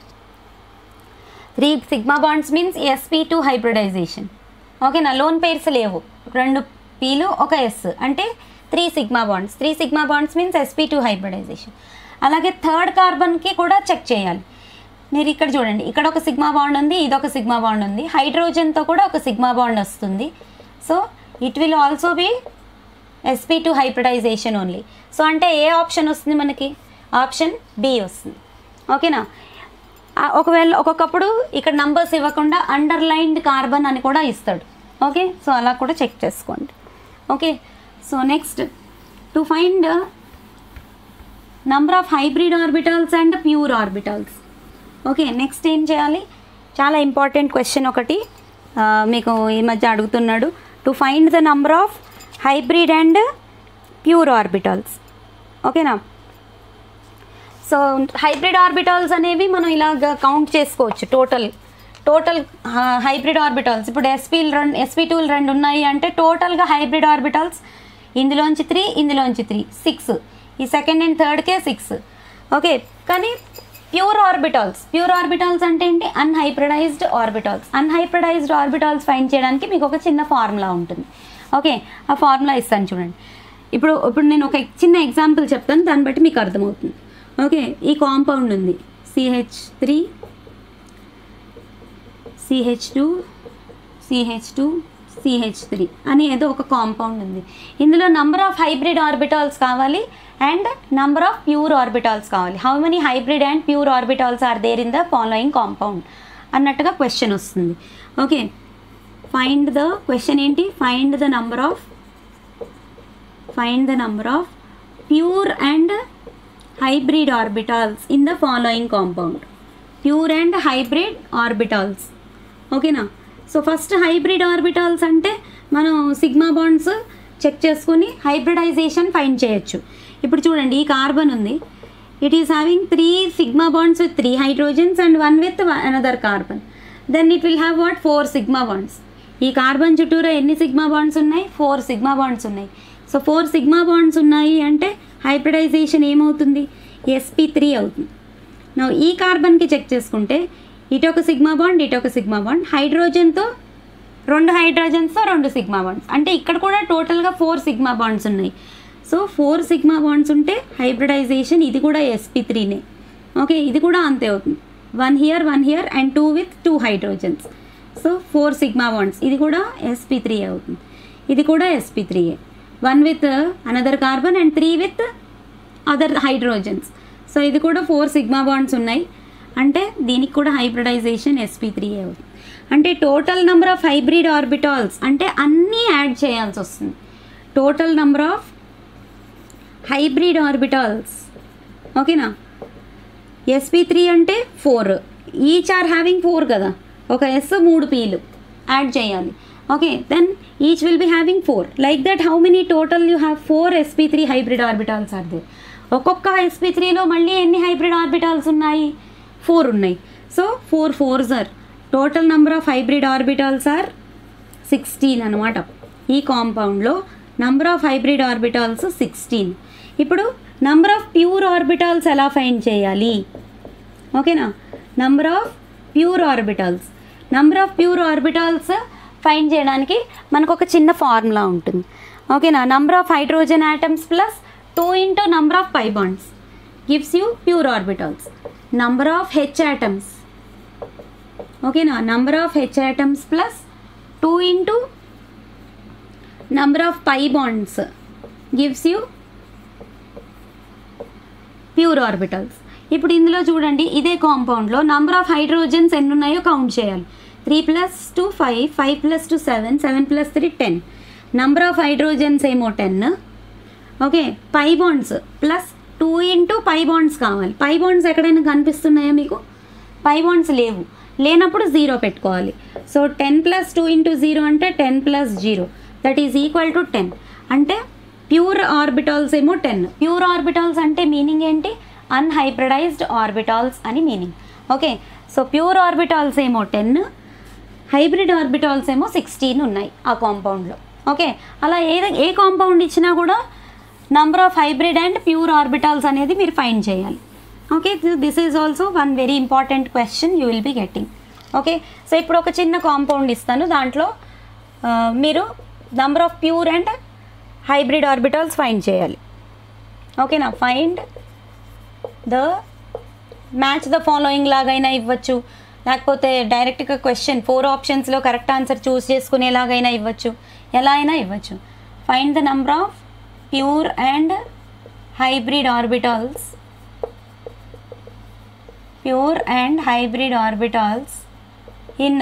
three sigma bonds means sp two hybridization ఓకేనా లోన్ పేర్స్ లేవు రెండు పీలు ఒక ఎస్ అంటే three sigma bonds three sigma bonds means sp two hybridization అలాగే థర్డ్ కార్బన్కి కూడా చెక్ చేయాలి మీరు ఇక్కడ చూడండి ఇక్కడ ఒక సిగ్మా బాండ్ ఉంది ఇది ఒక సిగ్మా బాండ్ ఉంది హైడ్రోజన్తో కూడా ఒక సిగ్మా బాండ్ వస్తుంది so it will also be sp two hybridization only so అంటే ఏ ఆప్షన్ వస్తుంది మనకి ఆప్షన్ బి వస్తుంది ఓకేనా ఆ, ఒకవేళ ఒక్కొక్కప్పుడు ఇక్కడ నంబర్స్ ఇవ్వకుండా అండర్లైన్డ్ కార్బన్ అని కూడా ఇస్తాడు ఓకే సో అలా కూడా చెక్ చేసుకోండి okay so next to find number of hybrid orbitals and pure orbitals okay next ఏం చేయాలి చాలా ఇంపార్టెంట్ క్వశ్చన్ ఒకటి ఆ, మీకు ఈ మధ్య అడుగుతున్నాడు to find the number of hybrid and pure orbitals ఓకేనా సో హైబ్రిడ్ ఆర్బిటాల్స్ అనేవి మనం ఇలాగ కౌంట్ చేసుకోవచ్చు టోటల్ టోటల్ హైబ్రిడ్ ఆర్బిటాల్స్ ఇప్పుడు ఎస్పీలు రెండు ఎస్పీ టూలు రెండు ఉన్నాయి అంటే టోటల్గా హైబ్రిడ్ ఆర్బిటాల్స్ ఇందులోంచి త్రీ ఇందులోంచి త్రీ సిక్స్ ఈ సెకండ్ అండ్ థర్డ్కే సిక్స్ ఓకే కానీ ప్యూర్ ఆర్బిటాల్స్ ప్యూర్ ఆర్బిటాల్స్ అంటే ఏంటి unhybridized orbitals unhybridized orbitals find చేయడానికి మీకు ఒక చిన్న ఫార్ములా ఉంటుంది ఓకే ఆ ఫార్ములా ఇస్తాను చూడండి ఇప్పుడు ఇప్పుడు నేను ఒక చిన్న ఎగ్జాంపుల్ చెప్తాను దాన్ని బట్టి మీకు అర్థమవుతుంది ఓకే ఈ కాంపౌండ్ ఉంది CH three CH two CH two CH three అని ఏదో ఒక కాంపౌండ్ ఉంది ఇందులో నంబర్ ఆఫ్ హైబ్రిడ్ ఆర్బిటాల్స్ కావాలి and number of pure orbitals కావాలి how many hybrid and pure orbitals are there in the following compound అన్నట్టుగా క్వశ్చన్ వస్తుంది ఓకే ఫైండ్ ద క్వశ్చన్ ఏంటి find the number of find the number of pure and hybrid orbitals in the following compound pure and hybrid orbitals ఓకేనా సో ఫస్ట్ హైబ్రిడ్ ఆర్బిటాల్స్ అంటే మనం సిగ్మా బాండ్స్ చెక్ చేసుకుని హైబ్రిడైజేషన్ ఫైండ్ చేయొచ్చు ఇప్పుడు చూడండి ఈ కార్బన్ ఉంది it is having three sigma bonds with three hydrogens and one with another carbon then it will have what four sigma bonds ఈ కార్బన్ చుట్టూరా ఎన్ని సిగ్మా బాండ్స్ ఉన్నాయి ఫోర్ సిగ్మా బాండ్స్ ఉన్నాయి సో ఫోర్ సిగ్మా బాండ్స్ ఉన్నాయి అంటే హైబ్రిడైజేషన్ ఏమవుతుంది ఎస్పీ త్రీ అవుతుంది నా ఈ కార్బన్కి చెక్ చేసుకుంటే ఇటు ఒక సిగ్మా బాండ్ ఇటు ఒక సిగ్మా బాండ్ హైడ్రోజన్తో రెండు హైడ్రోజన్స్తో రెండు సిగ్మా బాండ్స్ అంటే ఇక్కడ కూడా టోటల్గా ఫోర్ సిగ్మా బాండ్స్ ఉన్నాయి సో ఫోర్ సిగ్మా బాండ్స్ ఉంటే హైబ్రిడైజేషన్ ఇది కూడా ఎస్పీ త్రీనే ఓకే ఇది కూడా అంతే అవుతుంది one here one here and two with two hydrogens so four sigma bonds ఇది కూడా ఎస్పీ త్రీ అవుతుంది ఇది కూడా ఎస్పీ త్రీయే one with another carbon and three with other hydrogens so ఇది కూడా ఫోర్ సిగ్మా బాండ్స్ ఉన్నాయి అంటే దీనికి కూడా హైబ్రిడైజేషన్ ఎస్పీ త్రీ అవుతుంది అంటే total number of hybrid orbitals అంటే అన్నీ యాడ్ చేయాల్సి వస్తుంది total number of hybrid orbitals ఓకేనా ఎస్పీ త్రీ అంటే four each are having four కదా ఒక ఎస్ మూడు పీలు యాడ్ చేయాలి okay then each will be having four like that how many total you have four sp three hybrid orbitals are there ఒక్కొక్క ఎస్పీ త్రీలో మళ్ళీ ఎన్ని హైబ్రిడ్ ఆర్బిటాల్స్ ఉన్నాయి ఫోర్ ఉన్నాయి so four fours are total number of hybrid orbitals are sixteen అనమాట ఈ కాంపౌండ్లో number of hybrid orbitals sixteen ఇప్పుడు నంబర్ ఆఫ్ ప్యూర్ ఆర్బిటాల్స్ ఎలా ఫైండ్ చేయాలి ఓకేనా number of pure orbitals number of pure orbitals find చేయడానికి మనకు ఒక చిన్న ఫార్ములా ఉంటుంది ఓకేనా number of hydrogen atoms plus two into number of pi bonds gives you pure orbitals number of H atoms ఓకేనా number of H atoms plus two into number of pi bonds gives you pure orbitals ఇప్పుడు ఇందులో చూడండి ఇదే కాంపౌండ్లో నంబర్ ఆఫ్ హైడ్రోజన్స్ ఎన్ని ఉన్నాయో కౌంట్ చేయాలి three plus two five five plus two seven seven plus three ten number of hydrogens ఏమో ten okay pi bonds plus two into pi bonds కావాలి పై బాండ్స్ ఎక్కడైనా కనిపిస్తున్నాయా మీకు పై బాండ్స్ లేవు లేనప్పుడు జీరో పెట్టుకోవాలి so ten plus two into zero అంటే ten plus zero that is equal to ten అంటే ప్యూర్ ఆర్బిటాల్స్ ఏమో టెన్ ప్యూర్ ఆర్బిటాల్స్ అంటే మీనింగ్ ఏంటి అన్హైబ్రిడైజ్డ్ ఆర్బిటాల్స్ అని meaning okay so pure orbitals ఏమో టెన్ హైబ్రిడ్ ఆర్బిటాల్స్ ఏమో సిక్స్టీన్ ఉన్నాయి ఆ కాంపౌండ్లో ఓకే అలా ఏ ఏ కాంపౌండ్ ఇచ్చినా కూడా number of hybrid and pure orbitals అనేది మీరు ఫైండ్ చేయాలి okay this is also one very important question you will be getting okay so ఇప్పుడు ఒక చిన్న కాంపౌండ్ ఇస్తాను దాంట్లో ఆ, మీరు number of pure and hybrid orbitals find చేయాలి ఓకేనా find the match the following లాగైనా ఇవ్వచ్చు లేకపోతే డైరెక్ట్గా క్వశ్చన్ ఫోర్ ఆప్షన్స్లో కరెక్ట్ ఆన్సర్ చూస్ చేసుకునేలాగైనా ఇవ్వచ్చు ఎలా అయినా ఇవ్వచ్చు find the number of pure and hybrid orbitals pure and hybrid orbitals in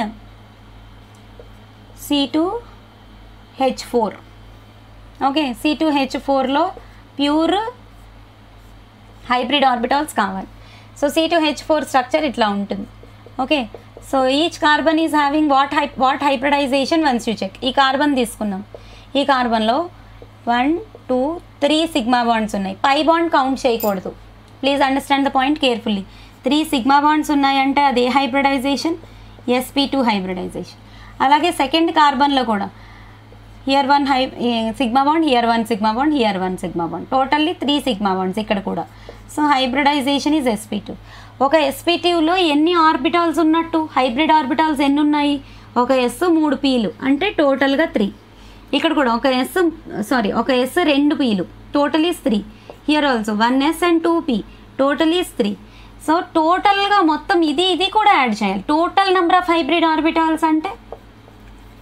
C two H four okay C two H ఫోర్లో ప్యూర్ హైబ్రిడ్ ఆర్బిటాల్స్ కావాలి so C two H four structure ఇట్లా ఉంటుంది okay so each carbon is having what hi what hybridization once you check ఈ కార్బన్ తీసుకున్నాం ఈ కార్బన్లో one two three sigma bonds ఉన్నాయి పై బాండ్ కౌంట్ చేయకూడదు please understand the point carefully three sigma bonds ఉన్నాయంటే అది ఏ హైబ్రిడైజేషన్ ఎస్పీ టూ హైబ్రిడైజేషన్ అలాగే సెకండ్ కార్బన్లో కూడా here one hi sigma bond here one sigma bond here one sigma bond totally three sigma bonds ఇక్కడ కూడా so hybridization is sp two ఒక ఎస్పీ టూలో ఎన్ని ఆర్బిటాల్స్ ఉన్నట్టు హైబ్రిడ్ ఆర్బిటాల్స్ ఎన్ని ఉన్నాయి ఒక ఎస్ మూడు పీలు అంటే టోటల్గా త్రీ ఇక్కడ కూడా ఒక ఎస్ సారీ ఒక ఎస్ రెండు పీలు total is three here also one s and two p total is three so టోటల్గా మొత్తం ఇది ఇది కూడా యాడ్ చేయాలి total number of hybrid orbitals అంటే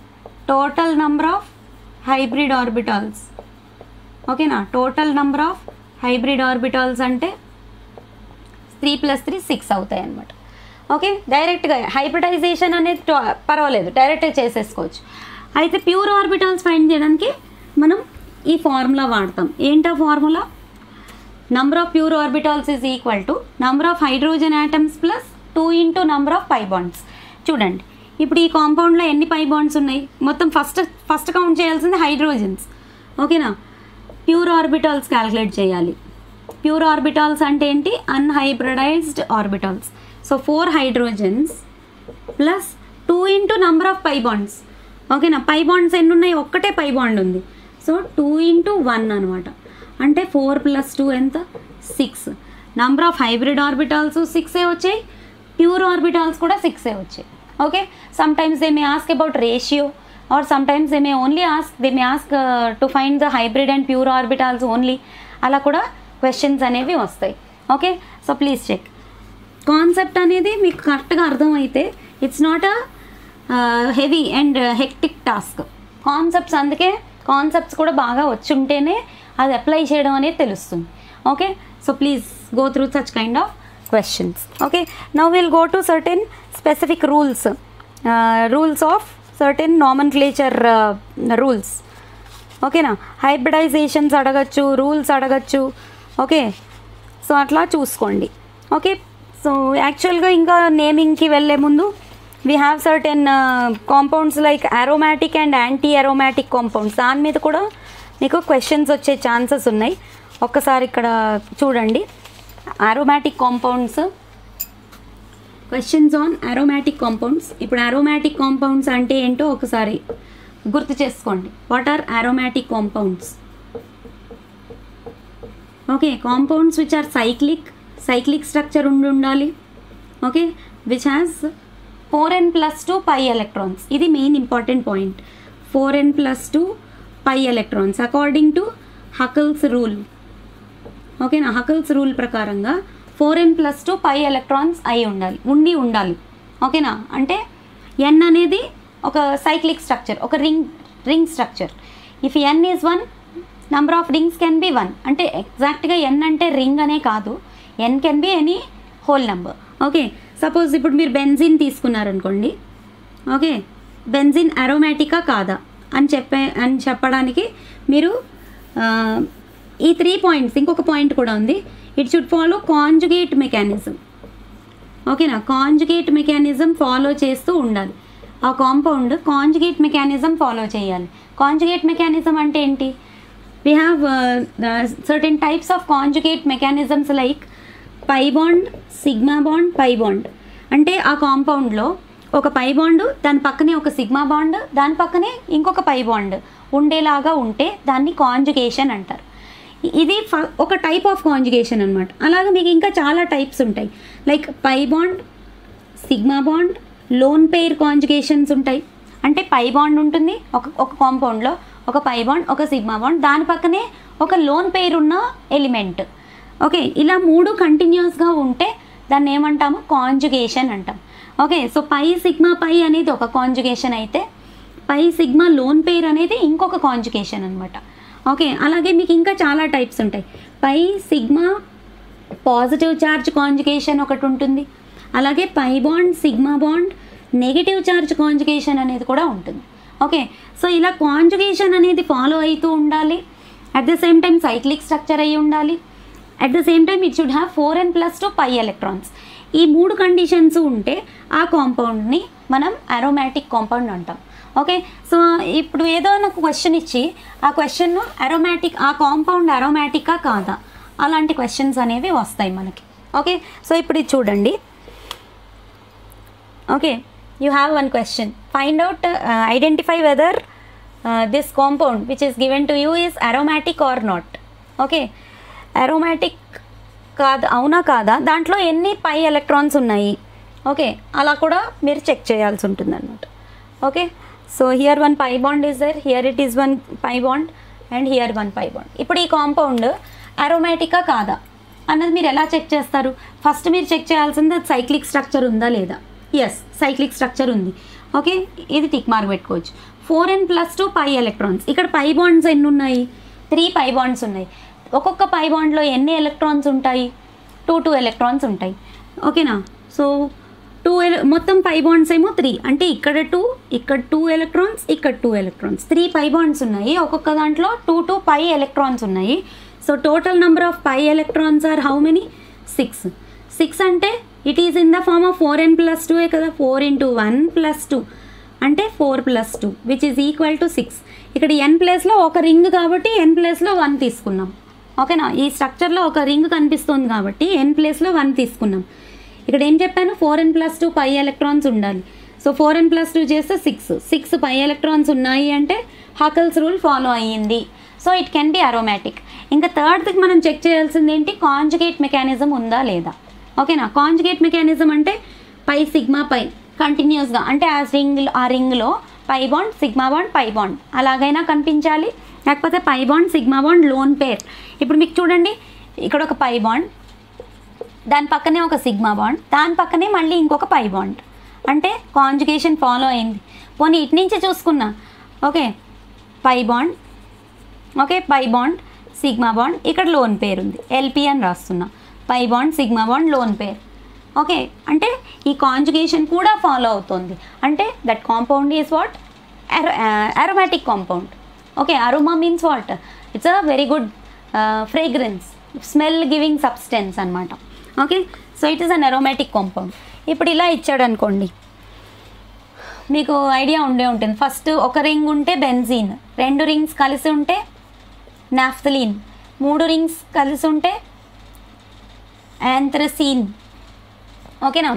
total number of hybrid orbitals ఓకేనా total number of hybrid orbitals అంటే త్రీ ప్లస్ త్రీ సిక్స్ అవుతాయి అన్నమాట ఓకే డైరెక్ట్గా హైబ్రిడైజేషన్ అనేది టో- పర్వాలేదు డైరెక్ట్గా చేసేసుకోవచ్చు అయితే ప్యూర్ ఆర్బిటాల్స్ ఫైండ్ చేయడానికి మనం ఈ ఫార్ములా వాడతాం ఏంటా formula number of pure orbitals is equal to number of hydrogen atoms plus two into number of pi bonds చూడండి ఇప్పుడు ఈ కాంపౌండ్లో ఎన్ని పై బాండ్స్ ఉన్నాయి మొత్తం ఫస్ట్ ఫస్ట్ కౌంట్ చేయాల్సింది హైడ్రోజన్స్ ఓకేనా ప్యూర్ ఆర్బిటాల్స్ క్యాలిక్యులేట్ చేయాలి ప్యూర్ ఆర్బిటాల్స్ అంటే ఏంటి unhybridized orbitals so four hydrogens plus two into number of pi bonds ఓకేనా పై బాండ్స్ ఎన్ని ఉన్నాయి ఒక్కటే పై బాండ్ ఉంది సో టూ ఇంటూ వన్ అనమాట అంటే ఫోర్ ప్లస్ టూ ఎంత six number of hybrid orbitals సిక్సే వచ్చాయి ప్యూర్ ఆర్బిటాల్స్ కూడా సిక్సే వచ్చాయి okay sometimes they may ask about ratio or sometimes they may only ask they may ask to find the hybrid and pure orbitals only అలా కూడా క్వశ్చన్స్ అనేవి వస్తాయి okay so please check concept అనేది మీకు కరెక్ట్గా అర్థమైతే it's not a heavy and hectic task concepts అందుకే కాన్సెప్ట్స్ కూడా బాగా వచ్చి ఉంటేనే అది అప్లై చేయడం అనేది తెలుస్తుంది okay so please go through such kind of questions okay now will go to certain specific rules rules of certain nomenclature rules ఓకేనా హైబ్రిడైజేషన్స్ అడగచ్చు రూల్స్ అడగచ్చు ఓకే సో అట్లా చూసుకోండి ఓకే సో యాక్చువల్గా ఇంకా నేమింగ్కి వెళ్ళే ముందు we have certain compounds like aromatic and anti aromatic compounds దాని మీద కూడా మీకు క్వశ్చన్స్ వచ్చే ఛాన్సెస్ ఉన్నాయి ఒక్కసారి ఇక్కడ చూడండి aromatic compounds questions on aromatic compounds ఇప్పుడు అరోమాటిక్ కాంపౌండ్స్ అంటే ఏంటో ఒకసారి గుర్తు చేసుకోండి what are aromatic compounds okay compounds which are cyclic cyclic structure ఉండి ఉండాలి okay which has four n plus two pi electrons ఇది main important point four n plus two pi electrons according to Huckel's rule ఓకేనా హకల్స్ రూల్ ప్రకారంగా four n plus two pi electrons అయి ఉండాలి ఉండి ఉండాలి ఓకేనా అంటే ఎన్ అనేది ఒక సైక్లిక్ స్ట్రక్చర్ ఒక ring ring structure if n is one number of rings can be one అంటే ఎగ్జాక్ట్గా ఎన్ అంటే రింగ్ అనే కాదు n can be any whole number okay suppose ఇప్పుడు మీరు బెంజిన్ తీసుకున్నారనుకోండి ఓకే బెంజిన్ అరోమాటికా కాదా అని చెప్పే అని చెప్పడానికి మీరు ఆ, ఈ త్రీ పాయింట్స్ ఇంకొక పాయింట్ కూడా ఉంది it should follow conjugate mechanism ఓకేనా కాంజుగేట్ మెకానిజం ఫాలో చేస్తూ ఉండాలి ఆ కాంపౌండ్ కాంజుగేట్ మెకానిజం ఫాలో చేయాలి కాంజుగేట్ మెకానిజం అంటే ఏంటి we have certain types of conjugate mechanisms like pi bond sigma bond pi bond అంటే ఆ కాంపౌండ్లో ఒక పై బాండ్ దాని పక్కనే ఒక సిగ్మా బాండ్ దాని పక్కనే ఇంకొక పై బాండ్ ఉండేలాగా ఉంటే దాన్ని కాంజుగేషన్ అంటారు ఇది ఫ- ఒక టైప్ ఆఫ్ కాంజుగేషన్ అనమాట అలాగే మీకు ఇంకా చాలా టైప్స్ ఉంటాయి like pi bond sigma bond lone pair conjugations ఉంటాయి అంటే పై బాండ్ ఉంటుంది ఒక ఒక కాంపౌండ్లో ఒక పై బాండ్ ఒక సిగ్మా బాండ్ దాని పక్కనే ఒక లోన్ పెయిర్ ఉన్న ఎలిమెంట్ ఓకే ఇలా మూడు కంటిన్యూస్గా ఉంటే దాన్ని ఏమంటాము కాంజుగేషన్ అంటాం okay so pi sigma pi అనేది ఒక కాంజుగేషన్ అయితే పై సిగ్మా లోన్ పెయిర్ అనేది ఇంకొక కాంజుగేషన్ అనమాట ఓకే అలాగే మీకు ఇంకా చాలా టైప్స్ ఉంటాయి pi sigma positive charge conjugation ఒకటి ఉంటుంది అలాగే pi bond sigma bond negative charge conjugation అనేది కూడా ఉంటుంది ఓకే సో ఇలా కాంజుగేషన్ అనేది ఫాలో అవుతూ ఉండాలి at the same time cyclic structure అయి ఉండాలి at the same time it should have four and plus two pi electrons ఈ మూడు కండిషన్స్ ఉంటే ఆ కాంపౌండ్ని మనం అరోమాటిక్ కాంపౌండ్ అంటాం ఓకే సో ఇప్పుడు ఏదో నాకు క్వశ్చన్ ఇచ్చి ఆ క్వశ్చన్ అరోమాటిక్ ఆ కాంపౌండ్ అరోమాటికా కాదా అలాంటి క్వశ్చన్స్ అనేవి వస్తాయి మనకి ఓకే సో ఇప్పుడు ఇది చూడండి okay you have one question find out identify whether this compound which is given to you is aromatic or not okay aromatic కాదు అవునా కాదా దాంట్లో ఎన్ని పై ఎలక్ట్రాన్స్ ఉన్నాయి ఓకే అలా కూడా మీరు చెక్ చేయాల్సి ఉంటుంది అనమాట okay so here one pi bond is there here it is one pi bond and here one pi bond ఇప్పుడు ఈ కాంపౌండ్ అరోమాటికా కాదా అన్నది మీరు ఎలా చెక్ చేస్తారు ఫస్ట్ మీరు చెక్ చేయాల్సింది అది సైక్లిక్ స్ట్రక్చర్ ఉందా లేదా ఎస్ సైక్లిక్ స్ట్రక్చర్ ఉంది ఓకే ఇది టిక్ మార్క్ పెట్టుకోవచ్చు four n plus two pi electrons ఇక్కడ పై బాండ్స్ ఎన్ని ఉన్నాయి త్రీ పై బాండ్స్ ఉన్నాయి ఒక్కొక్క పై బాండ్లో ఎన్ని ఎలక్ట్రాన్స్ ఉంటాయి టూ టూ ఎలక్ట్రాన్స్ ఉంటాయి ఓకేనా సో టూ మొత్తం పై బాండ్స్ ఏమో త్రీ అంటే ఇక్కడ టూ ఇక్కడ టూ ఎలక్ట్రాన్స్ ఇక్కడ two electrons three pi bonds ఉన్నాయి ఒక్కొక్క దాంట్లో టూ టూ పై ఎలక్ట్రాన్స్ ఉన్నాయి so total number of pi electrons are how many six six అంటే it is in the form of four n plus two కదా four into one plus two అంటే four plus two which is equal to six ఇక్కడ ఎన్ ప్లేస్లో ఒక రింగ్ కాబట్టి ఎన్ ప్లేస్లో వన్ తీసుకున్నాం ఓకేనా ఈ స్ట్రక్చర్లో ఒక రింగ్ కనిపిస్తుంది కాబట్టి ఎన్ ప్లేస్లో వన్ తీసుకున్నాం ఇక్కడ ఏం చెప్పాను four n plus two pi electrons ఉండాలి so four n plus two చేస్తే సిక్స్ సిక్స్ పై ఎలక్ట్రాన్స్ ఉన్నాయి అంటే హకల్స్ రూల్ ఫాలో అయ్యింది so it can be aromatic ఇంకా థర్డ్కి మనం చెక్ చేయాల్సింది ఏంటి కాంజుగేట్ మెకానిజం ఉందా లేదా ఓకేనా కాంజుగేట్ మెకానిజం అంటే పై సిగ్మా పై కంటిన్యూస్గా అంటే ఆ రింగ్ ఆ రింగ్లో pi bond sigma bond pi bond అలాగైనా కనిపించాలి లేకపోతే pi bond sigma bond lone pair ఇప్పుడు మీకు చూడండి ఇక్కడ ఒక పై బాండ్ దాని పక్కనే ఒక సిగ్మా బాండ్ దాని పక్కనే మళ్ళీ ఇంకొక పై బాండ్ అంటే కాంజుగేషన్ ఫాలో అయింది పోనీ ఇటు నుంచి చూసుకున్నా okay pi bond okay pi bond sigma bond ఇక్కడ లోన్ పేరు ఉంది ఎల్పి అని రాస్తున్నా pi bond sigma bond lone pair okay అంటే ఈ కాంజుగేషన్ కూడా ఫాలో అవుతుంది అంటే that compound is what aromatic compound okay aroma means what it's a very good fragrance smell giving substance అనమాట okay so it is an aromatic compound ఇప్పుడు ఇలా ఇచ్చాడు అనుకోండి మీకు ఐడియా ఉండే ఉంటుంది ఫస్ట్ ఒక రింగ్ ఉంటే బెన్జీన్ రెండు రింగ్స్ కలిసి ఉంటే నాఫ్థలిన్ మూడు రింగ్స్ కలిసి ఉంటే యాంథ్రసీన్ ఓకేనా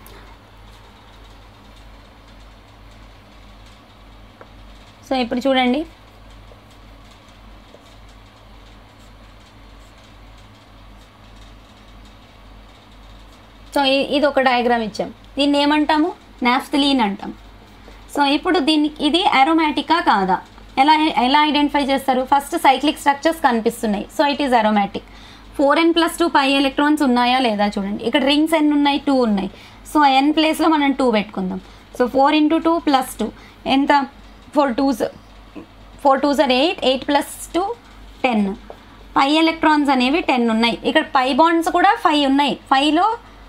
సో ఇప్పుడు చూడండి సో ఇ- ఇది ఒక డయాగ్రామ్ ఇచ్చాం దీన్ని ఏమంటాము నాఫ్థలీన్ అంటాం సో ఇప్పుడు దీనికి ఇది అరోమాటికా కాదా ఎలా ఎలా ఐడెంటిఫై చేస్తారు ఫస్ట్ సైక్లిక్ స్ట్రక్చర్స్ కనిపిస్తున్నాయి so it is aromatic four n plus two pi electrons ఉన్నాయా లేదా చూడండి ఇక్కడ రింగ్స్ ఎన్ని ఉన్నాయి టూ ఉన్నాయి సో ఎన్ ప్లేస్లో మనం టూ పెట్టుకుందాం so four into two plus two ఎంత four twos four twos are eight eight plus two ten pi electrons అనేవి టెన్ ఉన్నాయి ఇక్కడ పై బాండ్స్ కూడా ఫైవ్ ఉన్నాయి ఫైవ్లో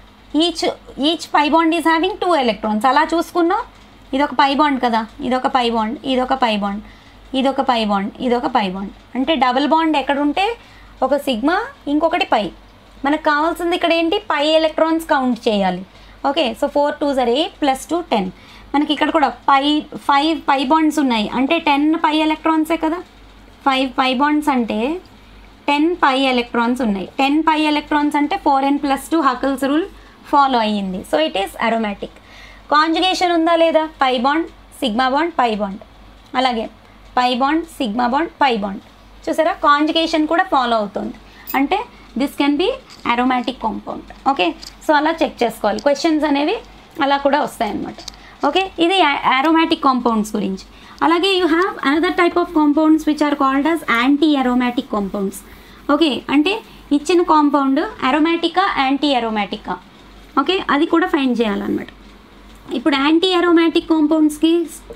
each each pi bond is having two electrons అలా చూసుకున్నా ఇదొక పై బాండ్ కదా ఇదొక పై బాండ్ ఇదొక పై బాండ్ ఇదొక పై బాండ్ ఇదొక పై బాండ్ అంటే డబుల్ బాండ్ ఎక్కడ ఉంటే ఒక సిగ్మా ఇంకొకటి పై మనకు కావాల్సింది ఇక్కడ ఏంటి పై ఎలక్ట్రాన్స్ కౌంట్ చేయాలి okay so four two are eight plus two ten మనకి ఇక్కడ కూడా పై ఫైవ్ పై బాండ్స్ ఉన్నాయి అంటే టెన్ పై ఎలక్ట్రాన్సే కదా ఫైవ్ పై బాండ్స్ అంటే టెన్ పై ఎలక్ట్రాన్స్ ఉన్నాయి టెన్ పై ఎలక్ట్రాన్స్ అంటే four n plus two Huckel's rule follow అయ్యింది so it is aromatic conjugation ఉందా లేదా pi bond sigma bond pi bond అలాగే pi bond sigma bond pi bond చూసారా కాంజుగేషన్ కూడా ఫాలో అవుతుంది అంటే this can be aromatic compound okay so అలా చెక్ చేసుకోవాలి క్వశ్చన్స్ అనేవి అలా కూడా వస్తాయన్నమాట ఓకే ఇది అరోమాటిక్ కాంపౌండ్స్ గురించి అలాగే you have another type of compounds which are called as anti aromatic compounds okay అంటే ఇచ్చిన కాంపౌండ్ అరోమాటికా యాంటీ అరోమాటికా ఓకే అది కూడా ఫైండ్ చేయాలన్నమాట ఇప్పుడు యాంటీ అరోమాటిక్ కాంపౌండ్స్కి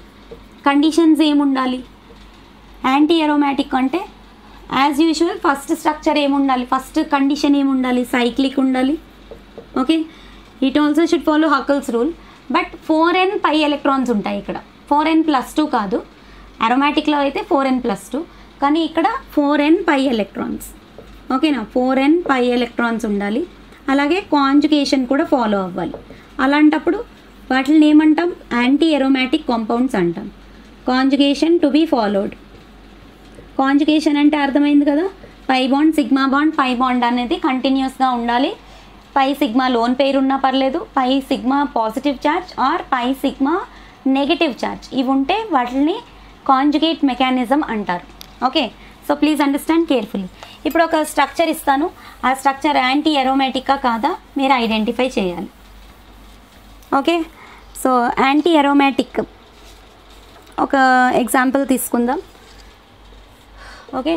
కండిషన్స్ ఏముండాలి యాంటీ అరోమాటిక్ అంటే యాజ్ యూజువల్ ఫస్ట్ స్ట్రక్చర్ ఏముండాలి ఫస్ట్ కండిషన్ ఏముండాలి సైక్లిక్ ఉండాలి okay it also should follow Huckel's rule but four n pi electrons ఉంటాయి ఇక్కడ ఫోర్ ఎన్ ప్లస్ టూ కాదు అరోమాటిక్లో అయితే ఫోర్ ఎన్ ప్లస్ టూ కానీ ఇక్కడ ఫోర్ ఎన్ పై ఎలక్ట్రాన్స్ ఓకేనా ఫోర్ ఎన్ పై ఎలక్ట్రాన్స్ ఉండాలి అలాగే కాంజుగేషన్ కూడా ఫాలో అవ్వాలి అలాంటప్పుడు వాటిని ఏమంటాం యాంటీ ఎరోమాటిక్ కాంపౌండ్స్ అంటాం conjugation to be followed conjugation అంటే అర్థమైంది కదా pi bond sigma bond pi bond అనేది కంటిన్యూస్గా ఉండాలి పై సిగ్మా లోన్ పేరు ఉన్నా పర్లేదు pi sigma positive charge or pi sigma negative charge ఇవి ఉంటే వాటిని కాంజుగేట్ మెకానిజం అంటారు okay so please understand carefully ఇప్పుడు ఒక స్ట్రక్చర్ ఇస్తాను ఆ స్ట్రక్చర్ యాంటీ ఎరోమేటిక్గా కాదా మీరు ఐడెంటిఫై చేయాలి ఓకే సో యాంటీ ఎరోమాటిక్ ఒక ఎగ్జాంపుల్ తీసుకుందాం ఓకే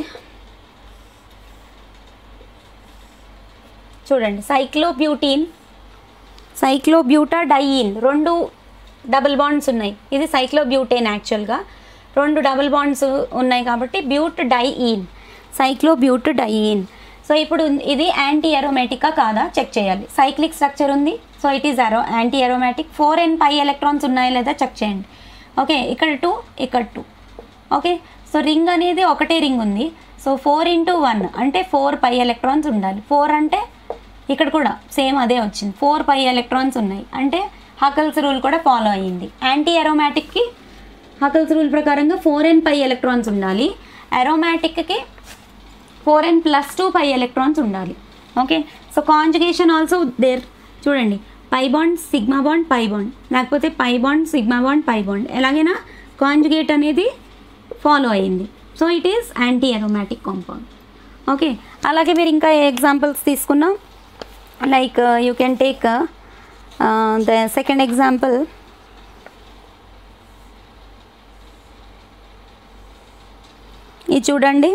చూడండి సైక్లోబ్యూటీన్ సైక్లోబ్యూటా డైయిన్ రెండు డబుల్ బాండ్స్ ఉన్నాయి ఇది సైక్లోబ్యూటేన్ యాక్చువల్గా రెండు డబుల్ బాండ్స్ ఉన్నాయి కాబట్టి బ్యూట్ డైఈన్ సైక్లో బ్యూట్ డైఈన్ సో ఇప్పుడు ఇది యాంటీ అరోమేటికా కాదా చెక్ చేయాలి సైక్లిక్ స్ట్రక్చర్ ఉంది so it is aro anti aromatic four and pi electrons ఉన్నాయా లేదా చెక్ చేయండి ఓకే ఇక్కడ టూ ఇక్కడ టూ ఓకే సో రింగ్ అనేది ఒకటే రింగ్ ఉంది సో ఫోర్ ఇంటూ వన్ అంటే ఫోర్ పై ఎలక్ట్రాన్స్ ఉండాలి ఫోర్ అంటే ఇక్కడ కూడా సేమ్ అదే వచ్చింది ఫోర్ పై ఎలక్ట్రాన్స్ ఉన్నాయి అంటే హకల్స్ రూల్ కూడా ఫాలో అయ్యింది యాంటీ అరోమాటిక్కి హకల్స్ రూల్ ప్రకారంగా ఫోర్ అండ్ పై ఎలక్ట్రాన్స్ ఉండాలి అరోమాటిక్కి four and plus two pi electrons ఉండాలి okay so conjugation also there చూడండి pi bond sigma bond pi bond లేకపోతే pi bond sigma bond pi bond ఎలాగైనా కాంజుగేట్ అనేది ఫాలో అయింది so it is anti aromatic compound okay అలాగే మీరు ఇంకా ఎగ్జాంపుల్స్ తీసుకున్నాం like you can take the second example ఇది చూడండి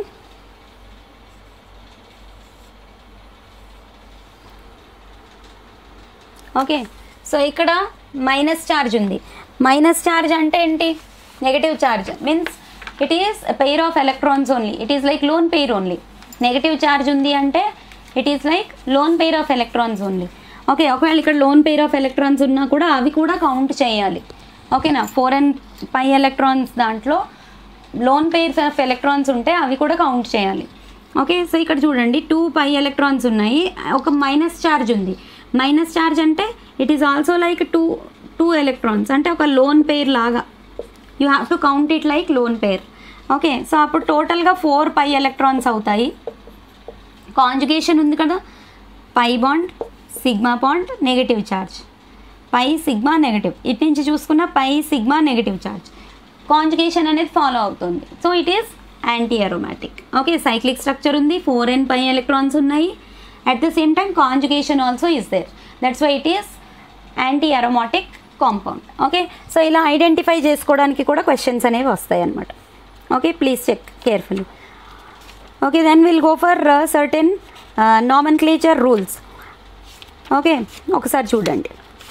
ఓకే సో ఇక్కడ మైనస్ ఛార్జ్ ఉంది మైనస్ ఛార్జ్ అంటే ఏంటి negative charge means it is pair of electrons only it is like lone pair only negative charge ఉంది అంటే it is like lone pair of electrons only okay ఒకవేళ ఇక్కడ లోన్ పెయిర్ ఆఫ్ ఎలక్ట్రాన్స్ ఉన్నా కూడా అవి కూడా కౌంట్ చేయాలి ఓకేనా ఫోర్ అండ్ పై ఎలక్ట్రాన్స్ దాంట్లో లోన్ పెయిర్స్ ఆఫ్ ఎలక్ట్రాన్స్ ఉంటే అవి కూడా కౌంట్ చేయాలి ఓకే సో ఇక్కడ చూడండి టూ పై ఎలక్ట్రాన్స్ ఉన్నాయి ఒక మైనస్ ఛార్జ్ ఉంది మైనస్ ఛార్జ్ అంటే it is also like two two electrons అంటే ఒక లోన్ పెయిర్ లాగా you have to count it like lone pair okay so అప్పుడు టోటల్గా ఫోర్ పై ఎలక్ట్రాన్స్ అవుతాయి కాంజుగేషన్ ఉంది కదా pi bond sigma bond negative charge pi sigma negative ఇటు నుంచి చూసుకున్న pi sigma negative charge conjugation అనేది ఫాలో అవుతుంది so it is anti aromatic okay cyclic structure ఉంది ఫోర్ అండ్ పై ఎలక్ట్రాన్స్ ఉన్నాయి at the same time conjugation also is there that's why it is anti aromatic compound okay so ఇలా ఐడెంటిఫై చేసుకోవడానికి కూడా క్వశ్చన్స్ అనేవి వస్తాయి అన్నమాట okay please check carefully okay then will go for certain nomenclature rules okay ఒకసారి చూడండి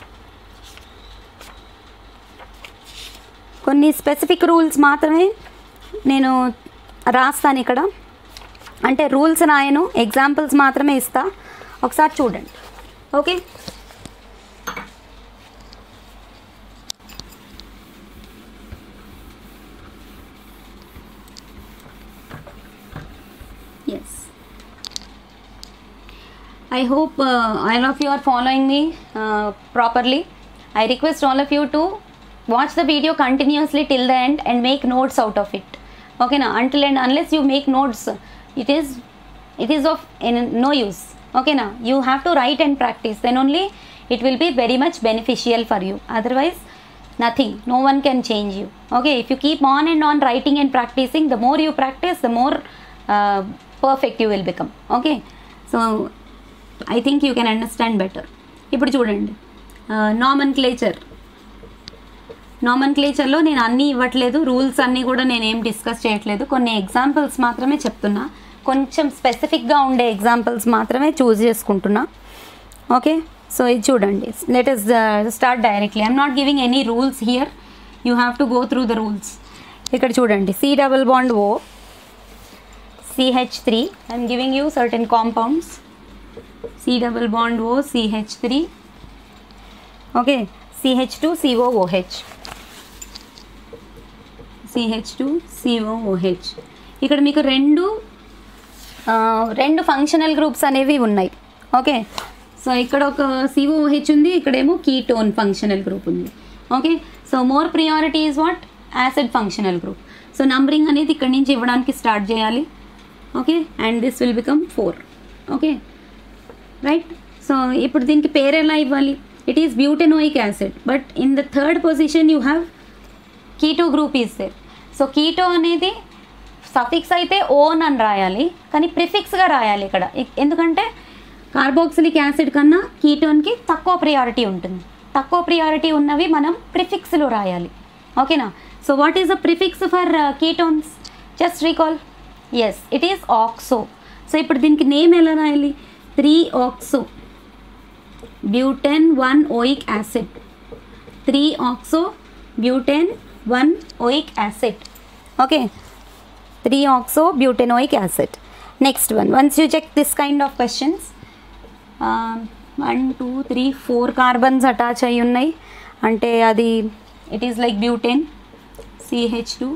కొన్ని స్పెసిఫిక్ రూల్స్ మాత్రమే నేను రాస్తాను ఇక్కడ అంటే రూల్స్ రాయను ఎగ్జాంపుల్స్ మాత్రమే ఇస్తా ఒకసారి చూడండి okay yes I hope uh, all of you are following me uh, properly. I request all of you to watch the video continuously till the end and make notes out of it. Okay, now until and unless you make notes, it is it is of in, no use. Okay, now you have to write and practice. Then only it will be very much beneficial for you. Otherwise, nothing. No one can change you. Okay, if you keep on and on writing and practicing, the more you practice, the more uh, perfect you will become. Okay, so I think you can understand better ఇప్పుడు చూడండి నామన్ క్లేచర్ నామన్ క్లేచర్లో నేను అన్నీ ఇవ్వట్లేదు రూల్స్ అన్నీ కూడా నేను ఏం డిస్కస్ చేయట్లేదు కొన్ని ఎగ్జాంపుల్స్ మాత్రమే చెప్తున్నా కొంచెం స్పెసిఫిక్గా ఉండే ఎగ్జాంపుల్స్ మాత్రమే చూస్ చేసుకుంటున్నా ఓకే సో ఇది చూడండి let us start directly I'm not giving any rules here you have to go through the rules ఇక్కడ చూడండి C double bond O CH three I'm giving you certain compounds C double bond O CH3 okay CH2 COOH CH2 COOH ఇక్కడ మీకు రెండు ఆ, రెండు ఫంక్షనల్ గ్రూప్స్ అనేవి ఉన్నాయి ఓకే సో ఇక్కడ ఒక సిఓహెచ్ ఉంది ఇక్కడేమో కీటోన్ ఫంక్షనల్ గ్రూప్ ఉంది okay so more priority is what acid functional group so numbering అనేది ఇక్కడ నుంచి ఇవ్వడానికి స్టార్ట్ చేయాలి okay and this will become four okay right so ఇప్పుడు దీనికి పేరు ఎలా ఇవ్వాలి it is butenoic acid but in the third position you have keto group is there so keto అనేది సఫిక్స్ అయితే ఓన్ అని రాయాలి కానీ ప్రిఫిక్స్గా రాయాలి ఇక్కడ ఇ- ఎందుకంటే కార్బోక్సిలిక్ యాసిడ్ కన్నా కీటోన్కి తక్కువ ప్రియారిటీ ఉంటుంది తక్కువ ప్రియారిటీ ఉన్నవి మనం ప్రిఫిక్స్లో రాయాలి ఓకేనా so what is the prefix for ketones just recall yes it is oxo so ఇప్పుడు దీనికి నేమ్ ఎలా రాయాలి three oxo butan one oic acid three oxo butan one oic acid okay 3 oxo butanoic acid next one once you check this kind of questions one two three four carbons attach అయి ఉన్నాయి అంటే అది it is like butene CH two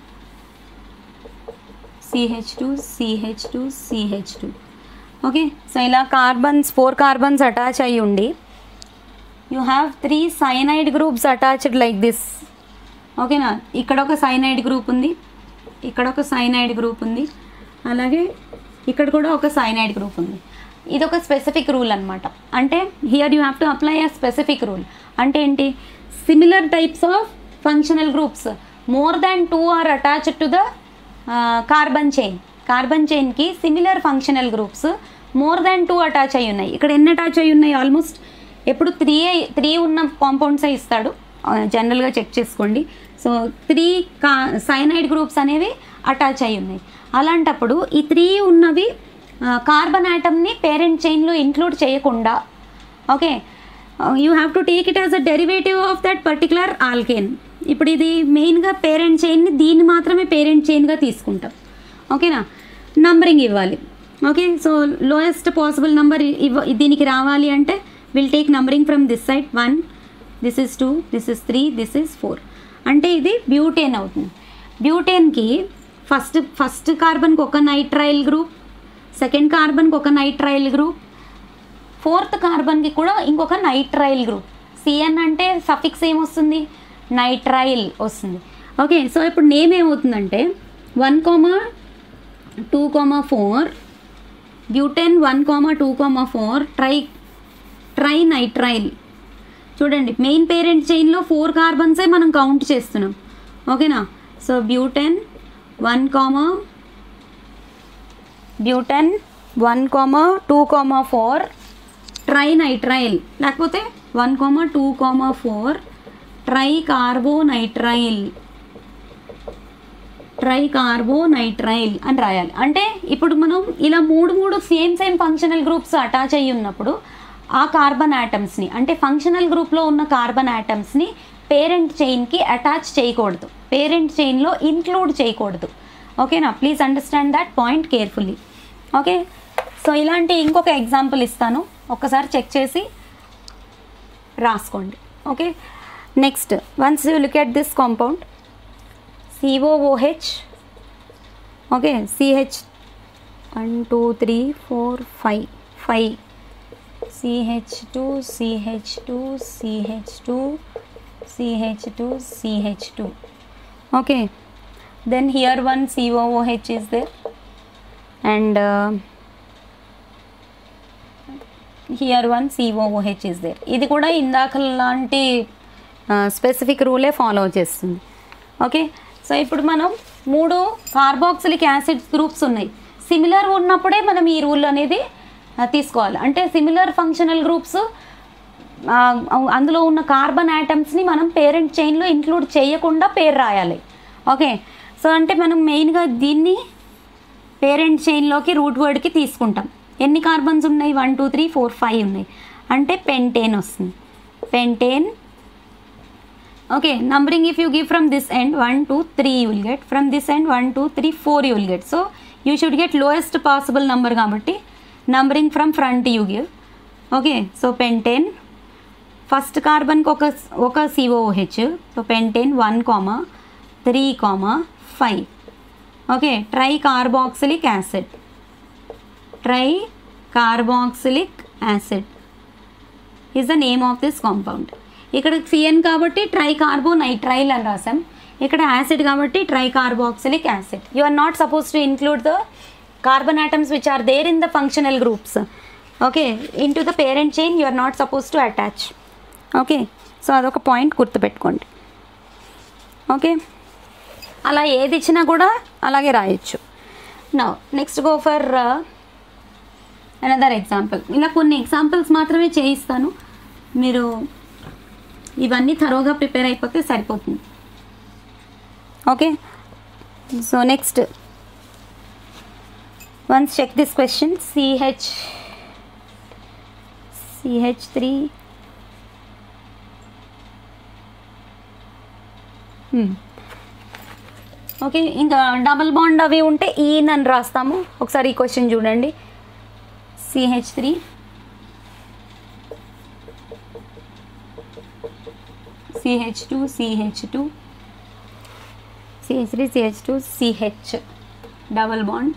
CH two CH two CH two okay so ఇలా కార్బన్స్ ఫోర్ కార్బన్స్ అటాచ్ అయి ఉండి you have three cyanide groups attached like this ఓకేనా ఇక్కడ ఒక సైనైడ్ గ్రూప్ ఉంది ఇక్కడ ఒక సైనైడ్ గ్రూప్ ఉంది అలాగే ఇక్కడ కూడా ఒక సైనైడ్ గ్రూప్ ఉంది ఇది ఒక స్పెసిఫిక్ రూల్ అనమాట అంటే here you have to apply a specific rule అంటే ఏంటి similar types of functional groups more than two are attached to the carbon chain carbon చైన్కి similar functional groups more than two attach అయి ఉన్నాయి ఇక్కడ ఎన్ని అటాచ్ అయి ఉన్నాయి ఆల్మోస్ట్ ఎప్పుడు త్రీ త్రీ ఉన్న కాంపౌండ్సే ఇస్తాడు జనరల్గా చెక్ చేసుకోండి సో త్రీ కా సైనైడ్ గ్రూప్స్ అనేవి అటాచ్ అయి ఉన్నాయి అలాంటప్పుడు ఈ త్రీ ఉన్నవి కార్బన్ ఆటమ్ని పేరెంట్ చైన్లో ఇంక్లూడ్ చేయకుండా okay you have to take it as a derivative of that particular alkane ఇప్పుడు ఇది మెయిన్గా పేరెంట్ చైన్ని దీన్ని మాత్రమే పేరెంట్ చైన్గా తీసుకుంటాం ఓకేనా నంబరింగ్ ఇవ్వాలి okay so lowest possible number ఇవ్వ దీనికి రావాలి అంటే will take numbering from this side one this is two this is three this is four అంటే ఇది బ్యూటేన్ అవుతుంది బ్యూటేన్కి ఫస్ట్ ఫస్ట్ కార్బన్కి ఒక నైట్రైల్ గ్రూప్ సెకండ్ కార్బన్కి ఒక నైట్రైల్ గ్రూప్ ఫోర్త్ కార్బన్కి కూడా ఇంకొక నైట్రైల్ గ్రూప్ సిఎన్ అంటే సఫిక్స్ ఏమొస్తుంది నైట్రైల్ వస్తుంది ఓకే సో ఇప్పుడు నేమ్ ఏమవుతుందంటే one comma two comma four butene one comma two comma four tri tri nitrile చూడండి మెయిన్ పేరెంట్ చైన్లో ఫోర్ కార్బన్సే మనం కౌంట్ చేస్తున్నాం ఓకేనా so butene one comma butene one comma two comma four tri nitrile లేకపోతే one comma two comma four tri carbonitrile tri carbonitrile అని రాయాలి అంటే ఇప్పుడు మనం ఇలా మూడు మూడు same same functional groups attach అయ్యి ఉన్నప్పుడు ఆ కార్బన్ యాటమ్స్ని అంటే ఫంక్షనల్ గ్రూప్లో ఉన్న కార్బన్ యాటమ్స్ని పేరెంట్ చైన్కి అటాచ్ చేయకూడదు పేరెంట్ చైన్లో ఇంక్లూడ్ చేయకూడదు ఓకేనా please understand that point carefully okay so ఇలాంటి ఇంకొక ఎగ్జాంపుల్ ఇస్తాను ఒక్కసారి చెక్ చేసి రాసుకోండి okay next once you look at this compound COOH okay CH one two three four five five CH two CH two CH two CH two CH two okay then here one COOH is there and uh, here one COOH is there ఇది కూడా ఇందాక లాంటి స్పెసిఫిక్ రూలే ఫాలో చేస్తుంది ఓకే సో ఇప్పుడు మనం మూడు కార్బాక్సిలిక్ యాసిడ్ గ్రూప్స్ ఉన్నాయి సిమిలర్ ఉన్నప్పుడే మనం ఈ రూల్ అనేది ఆ, తీసుకోవాలి అంటే సిమిలర్ ఫంక్షనల్ గ్రూప్స్ అందులో ఉన్న కార్బన్ యాటమ్స్ని మనం పేరెంట్ చైన్లో ఇంక్లూడ్ చేయకుండా పేరు రాయాలి ఓకే సో అంటే మనం మెయిన్గా దీన్ని పేరెంట్ చైన్లోకి రూట్ వర్డ్కి తీసుకుంటాం ఎన్ని కార్బన్స్ ఉన్నాయి one two three four five ఉన్నాయి అంటే పెంటేన్ వస్తుంది pentane okay numbering if you give from this end one two three you will get from this end one two three four you will get so you should get lowest possible number కాబట్టి numbering from front you give okay so pentane first కార్బన్కి ఒక ఒక COH so pentane one comma three comma five okay tri carboxylic acid try carboxylic acid is the name of this compound ఇక్కడ సిఎన్ కాబట్టి ట్రై కార్బో నైట్రైల్ అని రాసాం ఇక్కడ యాసిడ్ కాబట్టి tri carboxylic acid you are not suppose to include the carbon atoms which are there in the functional groups okay into the parent chain you are not suppose to attach okay so అదొక పాయింట్ గుర్తుపెట్టుకోండి ఓకే అలా ఏది ఇచ్చినా కూడా అలాగే రాయొచ్చు నా next go for another example ఇలా కొన్ని ఎగ్జాంపుల్స్ మాత్రమే చేయిస్తాను మీరు ఇవన్నీ తరోగా ప్రిపేర్ అయిపోతే సరిపోతుంది okay so next once check this question CH CH three okay ఇంకా డబల్ బాండ్ అవి ఉంటే ఈన్ అని రాస్తాము ఒకసారి ఈ క్వశ్చన్ చూడండి CH three CH two CH two CH three CH two CH double bond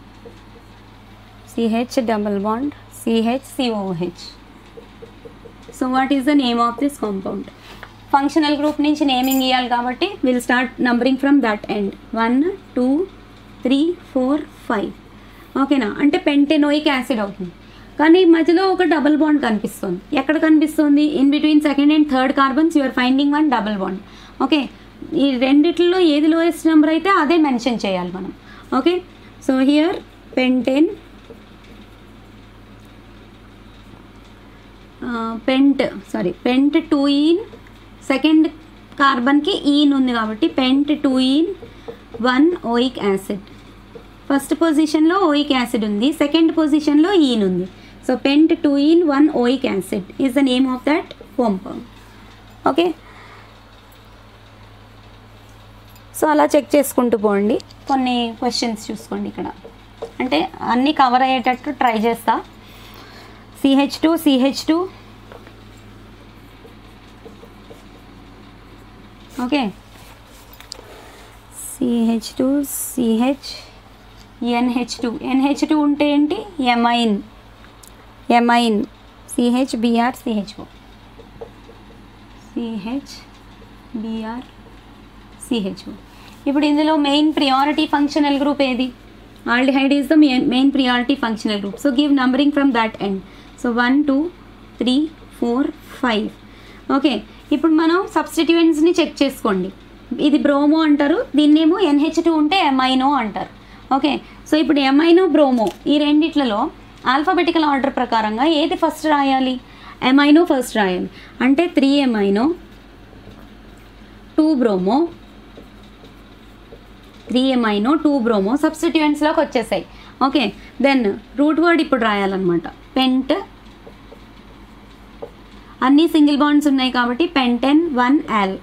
CH double bond CH COH so what is the name of this compound functional group నుంచి నేమింగ్ ఇవ్వాలి కాబట్టి will start numbering from that end one two three four five ఓకేనా అంటే పెంటెనోయిక్ యాసిడ్ అవుతుంది కానీ మధ్యలో ఒక డబుల్ బాండ్ కనిపిస్తుంది ఎక్కడ కనిపిస్తుంది in between second and third carbons you're finding one double bond okay ఈ రెండిట్లో ఏది లోయెస్ట్ నెంబర్ అయితే అదే మెన్షన్ చేయాలి మనం okay so here pentene pent sorry pent two ene second కార్బన్కి ఈన్ ఉంది కాబట్టి pent two ene one oic acid first పొజిషన్లో ఓయిక్ యాసిడ్ ఉంది సెకండ్ పొజిషన్లో ఈన్ ఉంది so pent two ene one oic acid is the name of that compound okay so అలా చెక్ చేసుకుంటూ పోండి కొన్ని క్వశ్చన్స్ చూసుకోండి ఇక్కడ అంటే అన్నీ కవర్ అయ్యేటట్టు ట్రై చేస్తా CH two CH two okay CH two two NH two ఎన్హెచ్ టూ ఉంటే ఏంటి amine amine CH BR CHO CH BR CHO ఇప్పుడు ఇందులో మెయిన్ ప్రియారిటీ ఫంక్షనల్ గ్రూప్ ఏది aldehyde is the main priority functional group so give numbering from that end so one two three four five okay ఇప్పుడు మనం సబ్స్టిట్యూయెంట్స్ని చెక్ చేసుకోండి ఇది బ్రోమో అంటారు దీన్నేమో ఎన్హెచ్ టూ ఉంటే ఎమైనో అంటారు ఓకే సో ఇప్పుడు ఎమైనో బ్రోమో ఈ రెండిట్లలో ఆల్ఫాబెటికల్ ఆర్డర్ ప్రకారంగా ఏది ఫస్ట్ రాయాలి ఎమైనో ఫస్ట్ రాయాలి అంటే three amino two bromo three amino two bromo సబ్స్టిట్యూయెంట్స్లోకి వచ్చేసాయి ఓకే దెన్ రూట్ వర్డ్ ఇప్పుడు రాయాలన్నమాట పెంట్ అన్ని సింగిల్ బాండ్స్ ఉన్నాయి కాబట్టి పెంటెన్ వన్ యాల్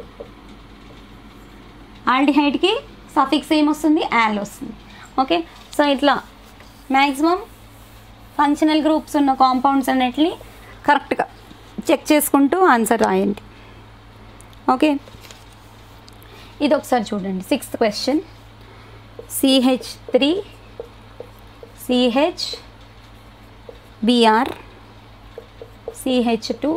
ఆల్డిహైడ్కి సఫిక్స్ ఏమొస్తుంది యాల్ వస్తుంది ఓకే సో ఇట్లా మ్యాక్సిమం ఫంక్షనల్ గ్రూప్స్ ఉన్న కాంపౌండ్స్ అన్నిటిని కరెక్ట్గా చెక్ చేసుకుంటూ ఆన్సర్ రాయండి ఓకే ఇది ఒకసారి చూడండి sixth question CH three CH BR CH two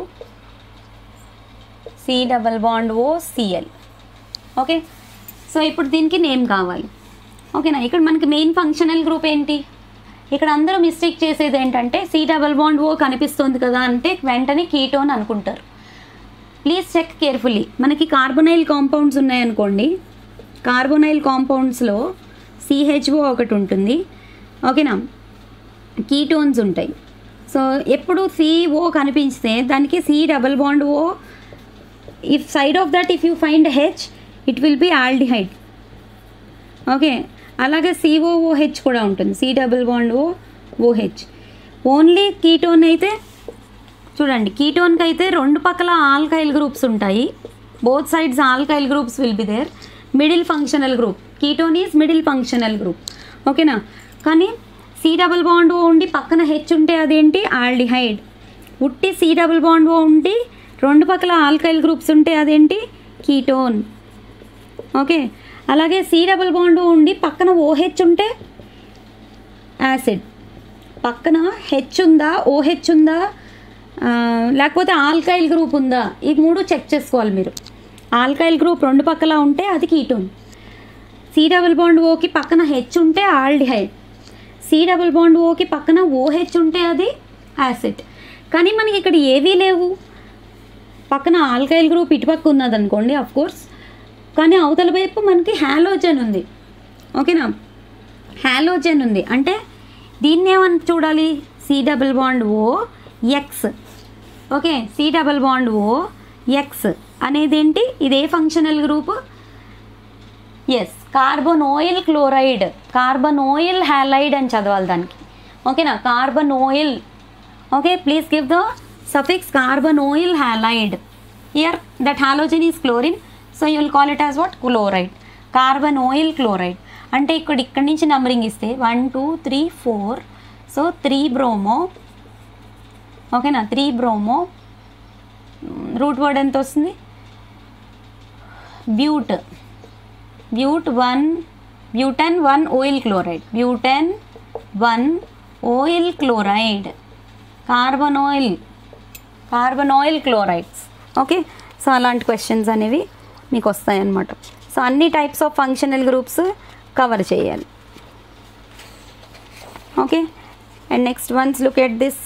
C double bond O CL okay so ఇప్పుడు దీనికి నేమ్ కావాలి ఓకేనా ఇక్కడ మనకి మెయిన్ ఫంక్షనల్ గ్రూప్ ఏంటి ఇక్కడ అందరూ మిస్టేక్ చేసేది ఏంటంటే సి డబల్ బాండ్ ఓ కనిపిస్తుంది కదా అంటే వెంటనే కీటోన్ అనుకుంటారు ప్లీజ్ చెక్ కేర్ఫుల్లీ మనకి కార్బొనైల్ కాంపౌండ్స్ ఉన్నాయనుకోండి కార్బొనైల్ కాంపౌండ్స్లో సిహెచ్ఓ ఒకటి ఉంటుంది ఓకేనా కీటోన్స్ ఉంటాయి సో ఎప్పుడు సిఓ కనిపిస్తే దానికి C double bond O if side of that if you find H it will be aldehyde okay అలాగే సిఓఓహెచ్ కూడా ఉంటుంది C double bond O OH only ketone అయితే చూడండి కీటోన్కి అయితే రెండు పక్కల ఆల్కైల్ గ్రూప్స్ ఉంటాయి both sides alkyl groups will be there middle functional group ketone is middle functional group ఓకేనా కానీ సి డబుల్ బాండ్ ఓ ఉండి పక్కన హెచ్ ఉంటే అదేంటి ఆల్డిహైడ్ ఉట్టి సి డబుల్ బాండ్ ఓ ఉండి రెండు పక్కల ఆల్కైల్ గ్రూప్స్ ఉంటే అదేంటి కీటోన్ ఓకే అలాగే సి డబుల్ బాండ్ ఉండి పక్కన ఓహెచ్ ఉంటే యాసిడ్ పక్కన హెచ్ ఉందా ఓహెచ్ ఉందా ఆ, లేకపోతే ఆల్కైల్ గ్రూప్ ఉందా ఈ మూడు చెక్ చేసుకోవాలి మీరు ఆల్కైల్ గ్రూప్ రెండు పక్కల ఉంటే అది కీటోన్ సి డబుల్ బాండ్ ఓకి పక్కన హెచ్ ఉంటే ఆల్డిహైడ్ సి డబుల్ బాండ్ ఓకి పక్కన ఓహెచ్ ఉంటే అది యాసిడ్ కానీ మనకి ఇక్కడ ఏవీ లేవు పక్కన ఆల్కైల్ గ్రూప్ ఇటుపక్క ఉన్నది అనుకోండి అఫ్ కోర్స్ కానీ అవతల వైపు మనకి హ్యాలోజన్ ఉంది ఓకేనా హ్యాలోజన్ ఉంది అంటే దీన్ని ఏమని చూడాలి C double bond O X okay C double bond O X అనేది ఏంటి ఇదే functional group as carbonoyl chloride carbonoyl halide అని చదవాలి దానికి ఓకేనా carbonoyl okay please give the suffix carbonoyl halide here that halogen is chlorine so you will call it as what chloride carbonoyl chloride అంటే ఇక్కడ ఇక్కడి నుంచి నంబరింగ్ ఇస్తే one two three four so three bromo ఓకేనా త్రీ బ్రోమో రూట్ వర్డ్ ఎంత వస్తుంది but but one butan one oyl chloride butan one oyl chloride carbonoyl carbonoyl chlorides okay so అలాంటి క్వశ్చన్స్ అనేవి మీకు వస్తాయన్నమాట సో అన్ని types of functional groups cover చేయాలి okay and next once look at this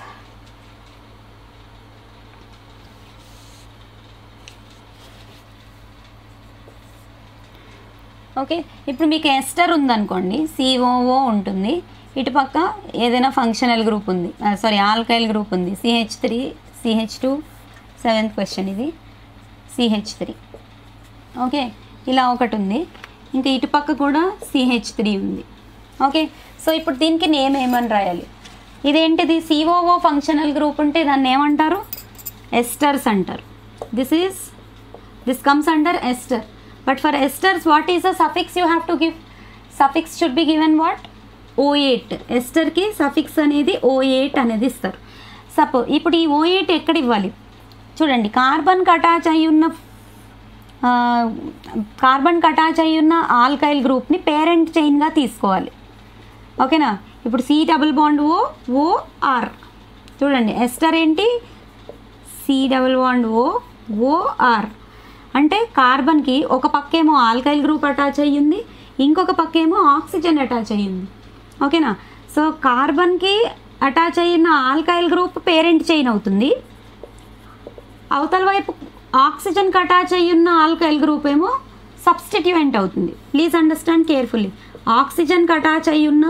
okay ఇప్పుడు మీకు ఎస్టర్ ఉందనుకోండి సిఓఓ ఉంటుంది ఇటుపక్క ఏదైనా ఫంక్షనల్ గ్రూప్ ఉంది సారీ ఆల్కైల్ గ్రూప్ ఉంది CH three CH two seventh question ఇది సిహెచ్ త్రీ ఓకే ఇలా ఒకటి ఉంది ఇంకా ఇటుపక్క కూడా సిహెచ్ త్రీ ఉంది ఓకే సో ఇప్పుడు దీనికి నేమ్ ఏమని రాయాలి ఇదేంటిది సిఓఓ ఫంక్షనల్ గ్రూప్ ఉంటే దాన్ని ఏమంటారు ఎస్టర్స్ అంటారు this is this comes under ester but for esters what is the suffix you have to give suffix should be given what o8 ఎస్టర్కి సఫిక్స్ అనేది o8 అనేది ఇస్తారు సపో ఇప్పుడు ఈ o8 ఎక్కడ ఇవ్వాలి చూడండి కార్బన్ అటాచ్ అయి ఉన్న ఆ, కార్బన్ అటాచ్ అయి ఉన్న ఆల్కైల్ గ్రూప్ని పేరెంట్ చైన్గా తీసుకోవాలి ఓకేనా ఇప్పుడు C double bond O O R చూడండి ఎస్టర్ ఏంటి C double bond O O R అంటే కార్బన్కి ఒక పక్కేమో ఆల్కైల్ గ్రూప్ అటాచ్ అయ్యింది ఇంకొక పక్కేమో ఆక్సిజన్ అటాచ్ అయ్యింది ఓకేనా సో కార్బన్కి అటాచ్ అయిన ఆల్కైల్ గ్రూప్ పేరెంట్ చైన్ అవుతుంది అవతల వైపు ఆక్సిజన్కి అటాచ్ అయ్యి ఉన్న ఆల్కైల్ గ్రూప్ ఏమో సబ్స్టిట్యూయెంట్ అవుతుంది ప్లీజ్ అండర్స్టాండ్ కేర్ఫుల్లీ ఆక్సిజన్కి అటాచ్ అయ్యి ఉన్న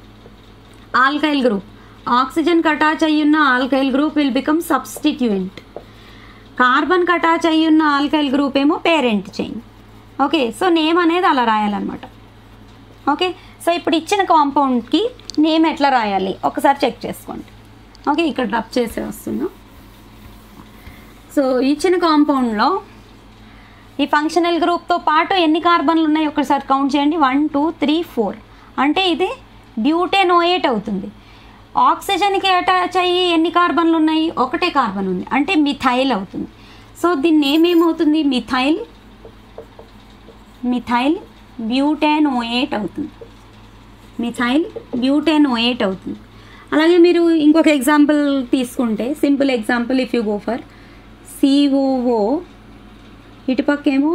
ఆల్కైల్ గ్రూప్ ఆక్సిజన్కి అటాచ్ అయ్యి ఉన్న alkyl group will become substituent కార్బన్కి అటాచ్ అయ్యి ఉన్న ఆల్కైల్ గ్రూప్ ఏమో parent chain okay so name అనేది అలా రాయాలన్నమాట ఓకే సో ఇప్పుడు ఇచ్చిన కాంపౌండ్కి నేమ్ ఎట్లా రాయాలి ఒకసారి చెక్ చేసుకోండి ఓకే ఇక్కడ రబ్ చేసి వస్తున్నాం సో ఇచ్చిన కాంపౌండ్లో ఈ ఫంక్షనల్ గ్రూప్తో పాటు ఎన్ని కార్బన్లు ఉన్నాయి ఒకసారి కౌంట్ చేయండి వన్ టూ త్రీ ఫోర్ అంటే ఇది బ్యూటెనోయేట్ అవుతుంది ఆక్సిజన్కి అటాచ్ అయ్యి ఎన్ని కార్బన్లు ఉన్నాయి ఒకటే కార్బన్ ఉంది అంటే మిథైల్ అవుతుంది సో దీన్ని ఏమేమవుతుంది మిథైల్ మిథైల్ బ్యూటెనోయేట్ అవుతుంది మిథైల్ బ్యూటెనోయేట్ అవుతుంది అలాగే మీరు ఇంకొక ఎగ్జాంపుల్ తీసుకుంటే simple example if you go for COO ఇటుపక్కేమో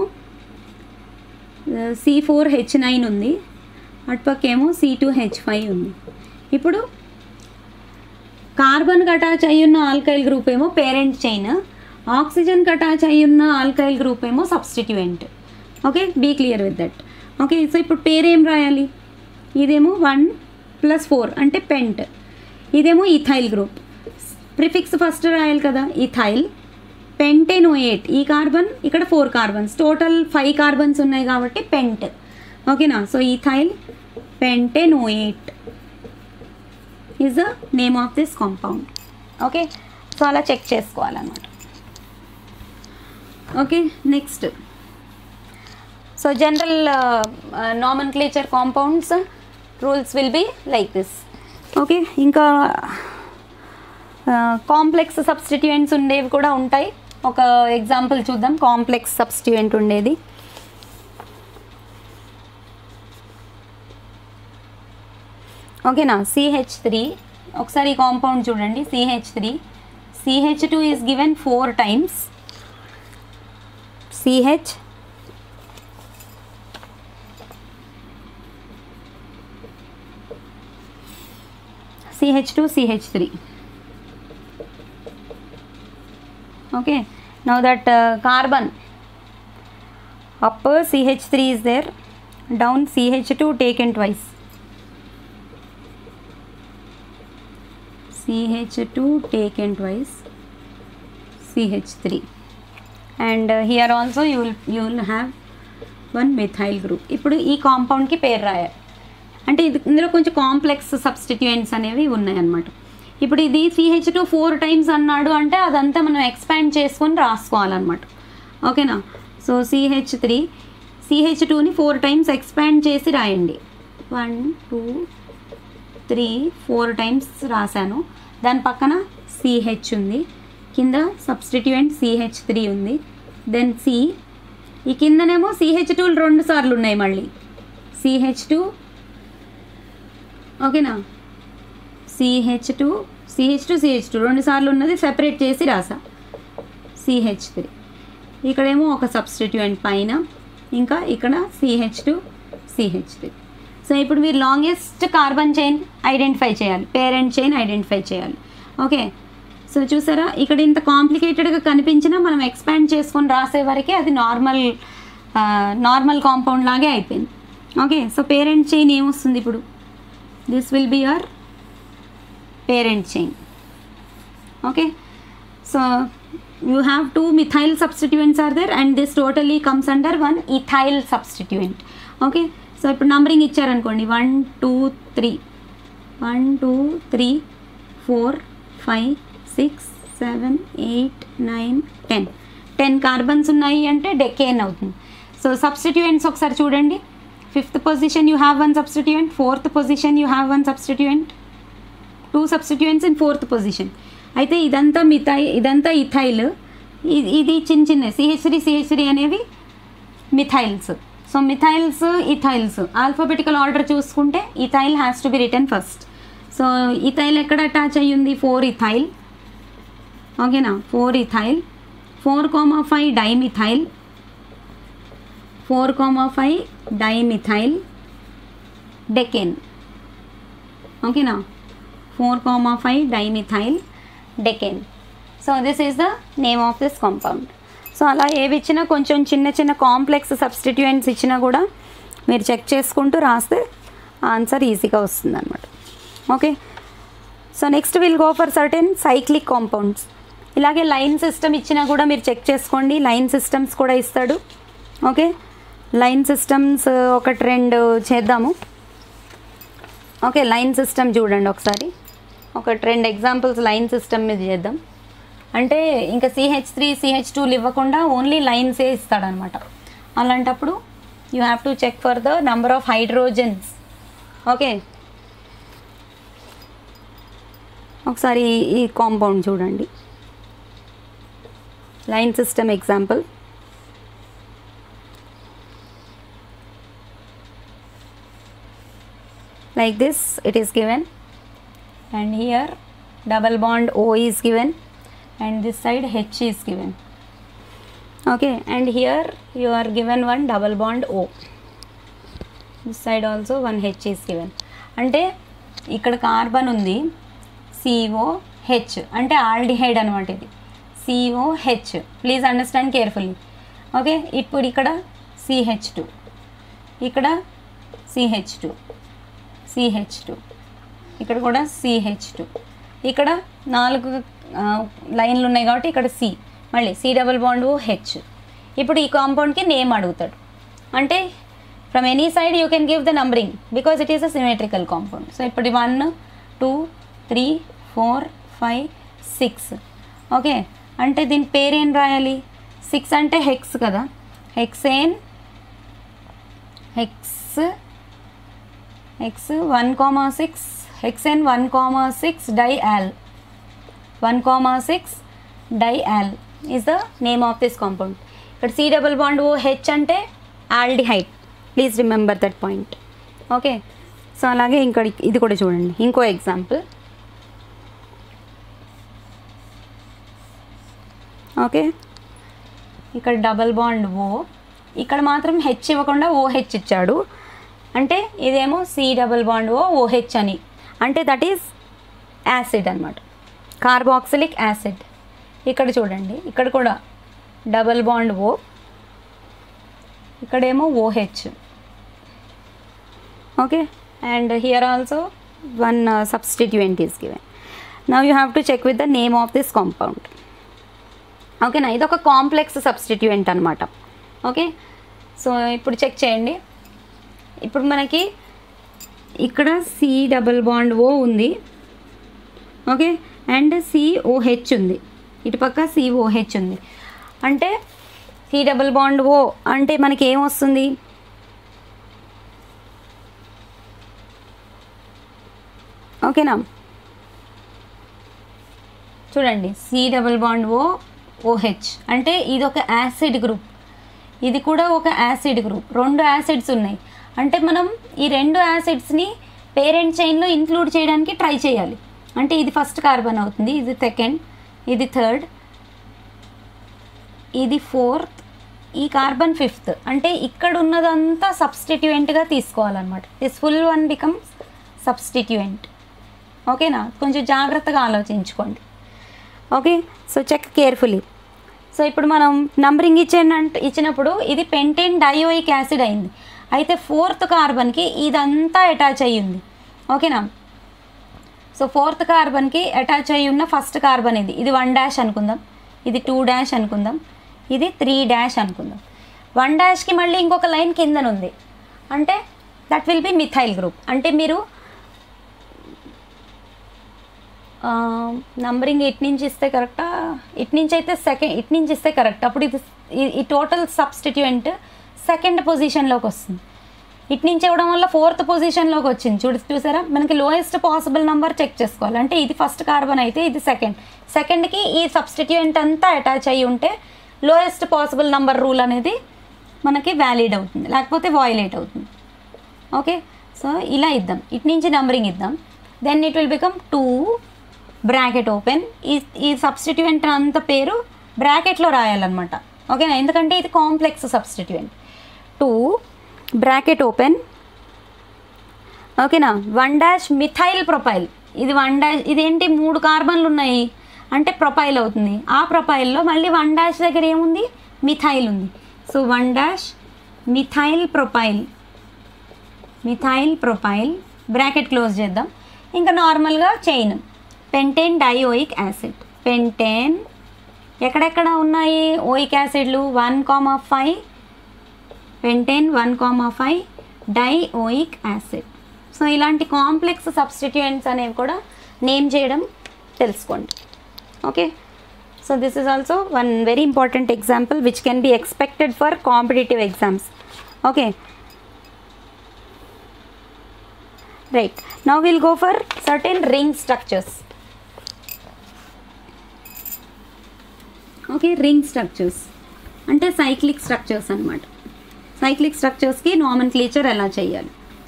సి ఫోర్ హెచ్ నైన్ ఉంది అటుపక్కేమో సి టూ హెచ్ ఫైవ్ ఉంది ఇప్పుడు కార్బన్కి అటాచ్ అయి ఉన్న ఆల్కైల్ గ్రూప్ ఏమో పేరెంట్ చైన్ ఆక్సిజన్కి అటాచ్ అయి ఉన్న ఆల్కైల్ గ్రూప్ ఏమో substituent okay be clear with that okay so ఇప్పుడు పేరేం రాయాలి ఇదేమో వన్ ప్లస్ ఫోర్ అంటే పెంట్ ఇదేమో ఇథైల్ గ్రూప్ ప్రిఫిక్స్ ఫస్ట్ రాయాలి కదా ఇథైల్ పెంటెనోయేట్ ఈ కార్బన్ ఇక్కడ four carbons total five carbons ఉన్నాయి కాబట్టి పెంట్ ఓకేనా so ethyl pentenoate is the name of this compound okay so అలా చెక్ చేసుకోవాలన్నమాట okay next so general nomenclature compounds rules will be like this okay ఇంకా కాంప్లెక్స్ సబ్స్టిట్యూయెంట్స్ ఉండేవి కూడా ఉంటాయి ఒక ఎగ్జాంపుల్ చూద్దాం కాంప్లెక్స్ సబ్స్టిట్యూయెంట్ ఉండేది ఓకేనా సిహెచ్ త్రీ ఒకసారి ఈ కాంపౌండ్ చూడండి CH three CH two is given four times CH CH2 CH3 okay now that uh, carbon up CH3 is there down CH2 taken twice CH2 taken twice CH3 and uh, here also you will you will have one methyl group ఇప్పుడు ఈ కాంపౌండ్కి పేరు రాయాలి అంటే ఇది ఇందులో కొంచెం కాంప్లెక్స్ సబ్స్టిట్యూయెంట్స్ అనేవి ఉన్నాయన్నమాట ఇప్పుడు ఇది సిహెచ్ టూ ఫోర్ టైమ్స్ అన్నాడు అంటే అదంతా మనం ఎక్స్పాండ్ చేసుకొని రాసుకోవాలన్నమాట ఓకేనా సో సిహెచ్ త్రీ సిహెచ్ టూని ఫోర్ టైమ్స్ ఎక్స్పాండ్ చేసి రాయండి one two three four times రాశాను దాని పక్కన సిహెచ్ ఉంది కింద సబ్స్టిట్యూయెంట్ సిహెచ్ త్రీ ఉంది దెన్ సి ఈ కిందనేమో సిహెచ్ టూ రెండు సార్లు ఉన్నాయి మళ్ళీ సిహెచ్ టూ ఓకేనా CH two CH two CH two రెండు సార్లు ఉన్నది సెపరేట్ చేసి రాసా సిహెచ్ త్రీ ఇక్కడేమో ఒక సబ్స్టిట్యూయెంట్ పైన ఇంకా ఇక్కడ CH two CH three so ఇప్పుడు మీరు లాంగెస్ట్ కార్బన్ చైన్ ఐడెంటిఫై చేయాలి పేరెంట్ చైన్ ఐడెంటిఫై చేయాలి ఓకే సో చూసారా ఇక్కడ ఇంత కాంప్లికేటెడ్గా కనిపించినా మనం ఎక్స్పాండ్ చేసుకొని రాసే వరకే అది నార్మల్ నార్మల్ కాంపౌండ్ లాగే అయిపోయింది ఓకే సో పేరెంట్ చైన్ ఏమొస్తుంది ఇప్పుడు this will be your parent chain okay so you have two methyl substituents are there and this totally comes under one ethyl substituent okay so ఇప్పుడు నంబరింగ్ ఇచ్చారనుకోండి one two three one two three four five six seven eight nine ten ten carbons ఉన్నాయి అంటే డెకేన్ అవుతుంది సో సబ్స్టిట్యూయెంట్స్ ఒకసారి చూడండి fifth position you have one substituent fourth position you have one substituent two substituents in fourth position అయితే ఇదంతా మిథై ఇదంతా ఇథైల్ ఇది ఇది చిన్న చిన్న సిహెచ్ త్రీ సిహెచ్ త్రీ అనేవి methyls so methyls ethyls alphabetical order చూసుకుంటే ethyl has to be written first so ethyl ఎక్కడ అటాచ్ అయ్యి ఉంది ఫోర్ ఇథైల్ ఓకేనా four ethyl four comma five dimethyl four comma five dimethyl decane ఓకేనా four comma five dimethyl decane so this is the name of this compound so అలా ఏవి ఇచ్చినా కొంచెం చిన్న చిన్న కాంప్లెక్స్ సబ్స్టిట్యూయెంట్స్ ఇచ్చినా కూడా మీరు చెక్ చేసుకుంటూ రాస్తే ఆన్సర్ ఈజీగా వస్తుంది అనమాట okay so next will go for certain cyclic compounds ఇలాగే లైన్ సిస్టమ్ ఇచ్చినా కూడా మీరు చెక్ చేసుకోండి లైన్ సిస్టమ్స్ కూడా ఇస్తాడు ఓకే లైన్ సిస్టమ్స్ ఒకటి రెండు చేద్దాము ఓకే లైన్ సిస్టమ్ చూడండి ఒకసారి ఒక రెండు ఎగ్జాంపుల్స్ లైన్ సిస్టమ్ మీద చేద్దాం అంటే ఇంకా సిహెచ్ త్రీ సిహెచ్ టూలు ఇవ్వకుండా ఓన్లీ లైన్సే ఇస్తాడనమాట అలాంటప్పుడు you have to check for the number of hydrogens okay ఒకసారి ఈ- ఈ కాంపౌండ్ చూడండి line system example like this it is given and here double bond O is given and this side H is given okay and here you are given one double bond O this side also one H is given అంటే ఇక్కడ కార్బన్ ఉంది సిఓ హెచ్ అంటే ఆల్డిహైడ్ అనమాట ఇది CO H please understand carefully okay ఇప్పుడు ఇక్కడ సిహెచ్ టూ ఇక్కడ సిహెచ్ టూ సిహెచ్ టూ ఇక్కడ కూడా సిహెచ్ టూ ఇక్కడ నాలుగు ఆ, లైన్లు ఉన్నాయి కాబట్టి ఇక్కడ సి మళ్ళీ C double bond O H ఇప్పుడు ఈ కాంపౌండ్కి నేమ్ అడుగుతాడు అంటే from any side you can give the numbering because it is a symmetrical compound so ఇప్పుడు one two three four five six okay అంటే దీని పేరు ఏం రాయాలి సిక్స్ అంటే హెక్స్ కదా హెక్సేన్ హెక్స్ ఎక్స్ one comma six hexane one comma six dial one comma six dial is the name of this compound ఇక్కడ C double bond O H అంటే aldehyde please remember that point okay so అలాగే ఇంకా ఇది కూడా చూడండి ఇంకో ఎగ్జాంపుల్ ఓకే ఇక్కడ డబల్ బాండ్ ఓ ఇక్కడ మాత్రం హెచ్ ఇవ్వకుండా ఓ హెచ్ ఇచ్చాడు అంటే ఇదేమో C double bond O OH అని అంటే దట్ ఈస్ యాసిడ్ అనమాట కార్బాక్సిలిక్ యాసిడ్ ఇక్కడ చూడండి ఇక్కడ కూడా డబల్ బాండ్ ఓ ఇక్కడేమో OH okay and here also one substituent is given now you have to check with the name of this compound ఓకేనా ఇది ఒక కాంప్లెక్స్ సబ్స్టిట్యూయెంట్ అనమాట ఓకే సో ఇప్పుడు చెక్ చేయండి ఇప్పుడు మనకి ఇక్కడ సి డబల్ బాండ్ ఓ ఉంది ఓకే అండ్ సిఓహెచ్ ఉంది ఇటు పక్క సిఓహెచ్ ఉంది అంటే సి డబల్ బాండ్ ఓ అంటే మనకి ఏమొస్తుంది ఓకేనా చూడండి C double bond O OH అంటే ఇది ఒక యాసిడ్ గ్రూప్ ఇది కూడా ఒక యాసిడ్ గ్రూప్ రెండు యాసిడ్స్ ఉన్నాయి అంటే మనం ఈ రెండు యాసిడ్స్ని పేరెంట్ చైన్లో ఇంక్లూడ్ చేయడానికి ట్రై చేయాలి అంటే ఇది ఫస్ట్ కార్బన్ అవుతుంది ఇది సెకండ్ ఇది థర్డ్ ఇది ఫోర్త్ ఈ కార్బన్ ఫిఫ్త్ అంటే ఇక్కడ ఉన్నదంతా సబ్స్టిట్యూయెంట్గా తీసుకోవాలన్నమాట this full one becomes substituent ఓకేనా కొంచెం జాగ్రత్తగా ఆలోచించుకోండి okay so check carefully so ఇప్పుడు మనం నంబరింగ్ ఇచ్చానంటే ఇచ్చినప్పుడు ఇది పెంటెన్ డయోయిక్ యాసిడ్ అయింది అయితే ఫోర్త్ కార్బన్కి ఇదంతా అటాచ్ అయ్యింది ఓకేనా సో ఫోర్త్ కార్బన్కి అటాచ్ అయ్యి ఉన్న ఫస్ట్ కార్బన్ ఇది ఇది వన్ డాష్ అనుకుందాం ఇది టూ డాష్ అనుకుందాం ఇది త్రీ డాష్ అనుకుందాం వన్ డాష్కి మళ్ళీ ఇంకొక లైన్ కిందన ఉంది అంటే that will be methyl group అంటే మీరు నంబరింగ్ ఇటు నుంచి ఇస్తే కరెక్టా ఇటు నుంచి అయితే సెకండ్ ఇటు నుంచి ఇస్తే కరెక్ట్ అప్పుడు ఇది ఈ- ఈ టోటల్ సబ్స్టిట్యూయెంట్ సెకండ్ పొజిషన్లోకి వస్తుంది ఇటు నుంచి ఇవ్వడం వల్ల ఫోర్త్ పొజిషన్లోకి వచ్చింది చూడు చూసారా మనకి లోయెస్ట్ పాసిబుల్ నెంబర్ చెక్ చేసుకోవాలి అంటే ఇది ఫస్ట్ కార్బన్ అయితే ఇది సెకండ్ సెకండ్కి ఈ సబ్స్టిట్యూయెంట్ అంతా అటాచ్ అయ్యి ఉంటే లోయెస్ట్ పాసిబుల్ నెంబర్ రూల్ అనేది మనకి వ్యాలిడ్ అవుతుంది లేకపోతే వాయిలేట్ అవుతుంది ఓకే సో ఇలా ఇద్దాం ఇటు నుంచి నంబరింగ్ ఇద్దాం then it will become two bracket open ఈ ఈ సబ్స్టిట్యూయెంట్ అంత పేరు బ్రాకెట్లో రాయాలన్నమాట ఓకేనా ఎందుకంటే ఇది complex substituent two bracket open ఓకేనా వన్ డాష్ మిథైల్ ప్రొపైల్ ఇది వన్ డాష్ ఇదేంటి మూడు కార్బన్లు ఉన్నాయి అంటే ప్రొపైల్ అవుతుంది ఆ ప్రొపైల్లో మళ్ళీ వన్ డాష్ దగ్గర ఏముంది మిథైల్ ఉంది so one dash methyl propyl methyl propyl bracket close చేద్దాం ఇంకా నార్మల్గా chain pentane dioic acid pentane ఎక్కడెక్కడ ఉన్నాయి ఓయిక్ యాసిడ్లు one comma five pentane one comma five dioic acid so ఇలాంటి కాంప్లెక్స్ సబ్స్టిట్యూయెంట్స్ అనేవి కూడా నేమ్ చేయడం తెలుసుకోండి okay so this is also one very important example which can be expected for competitive exams okay right now will go for certain ring structures okay ring structures అంటే సైక్లిక్ స్ట్రక్చర్స్ అనమాట సైక్లిక్ స్ట్రక్చర్స్కి నామన్ క్లీచర్ ఎలా చేయాలి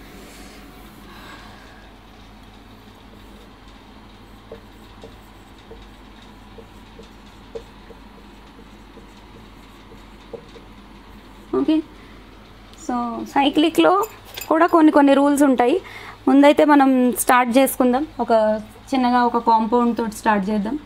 ఓకే సో సైక్లిక్లో కూడా కొన్ని కొన్ని రూల్స్ ఉంటాయి ముందైతే మనం స్టార్ట్ చేసుకుందాం ఒక చిన్నగా ఒక కాంపౌండ్ తోటి స్టార్ట్ చేద్దాం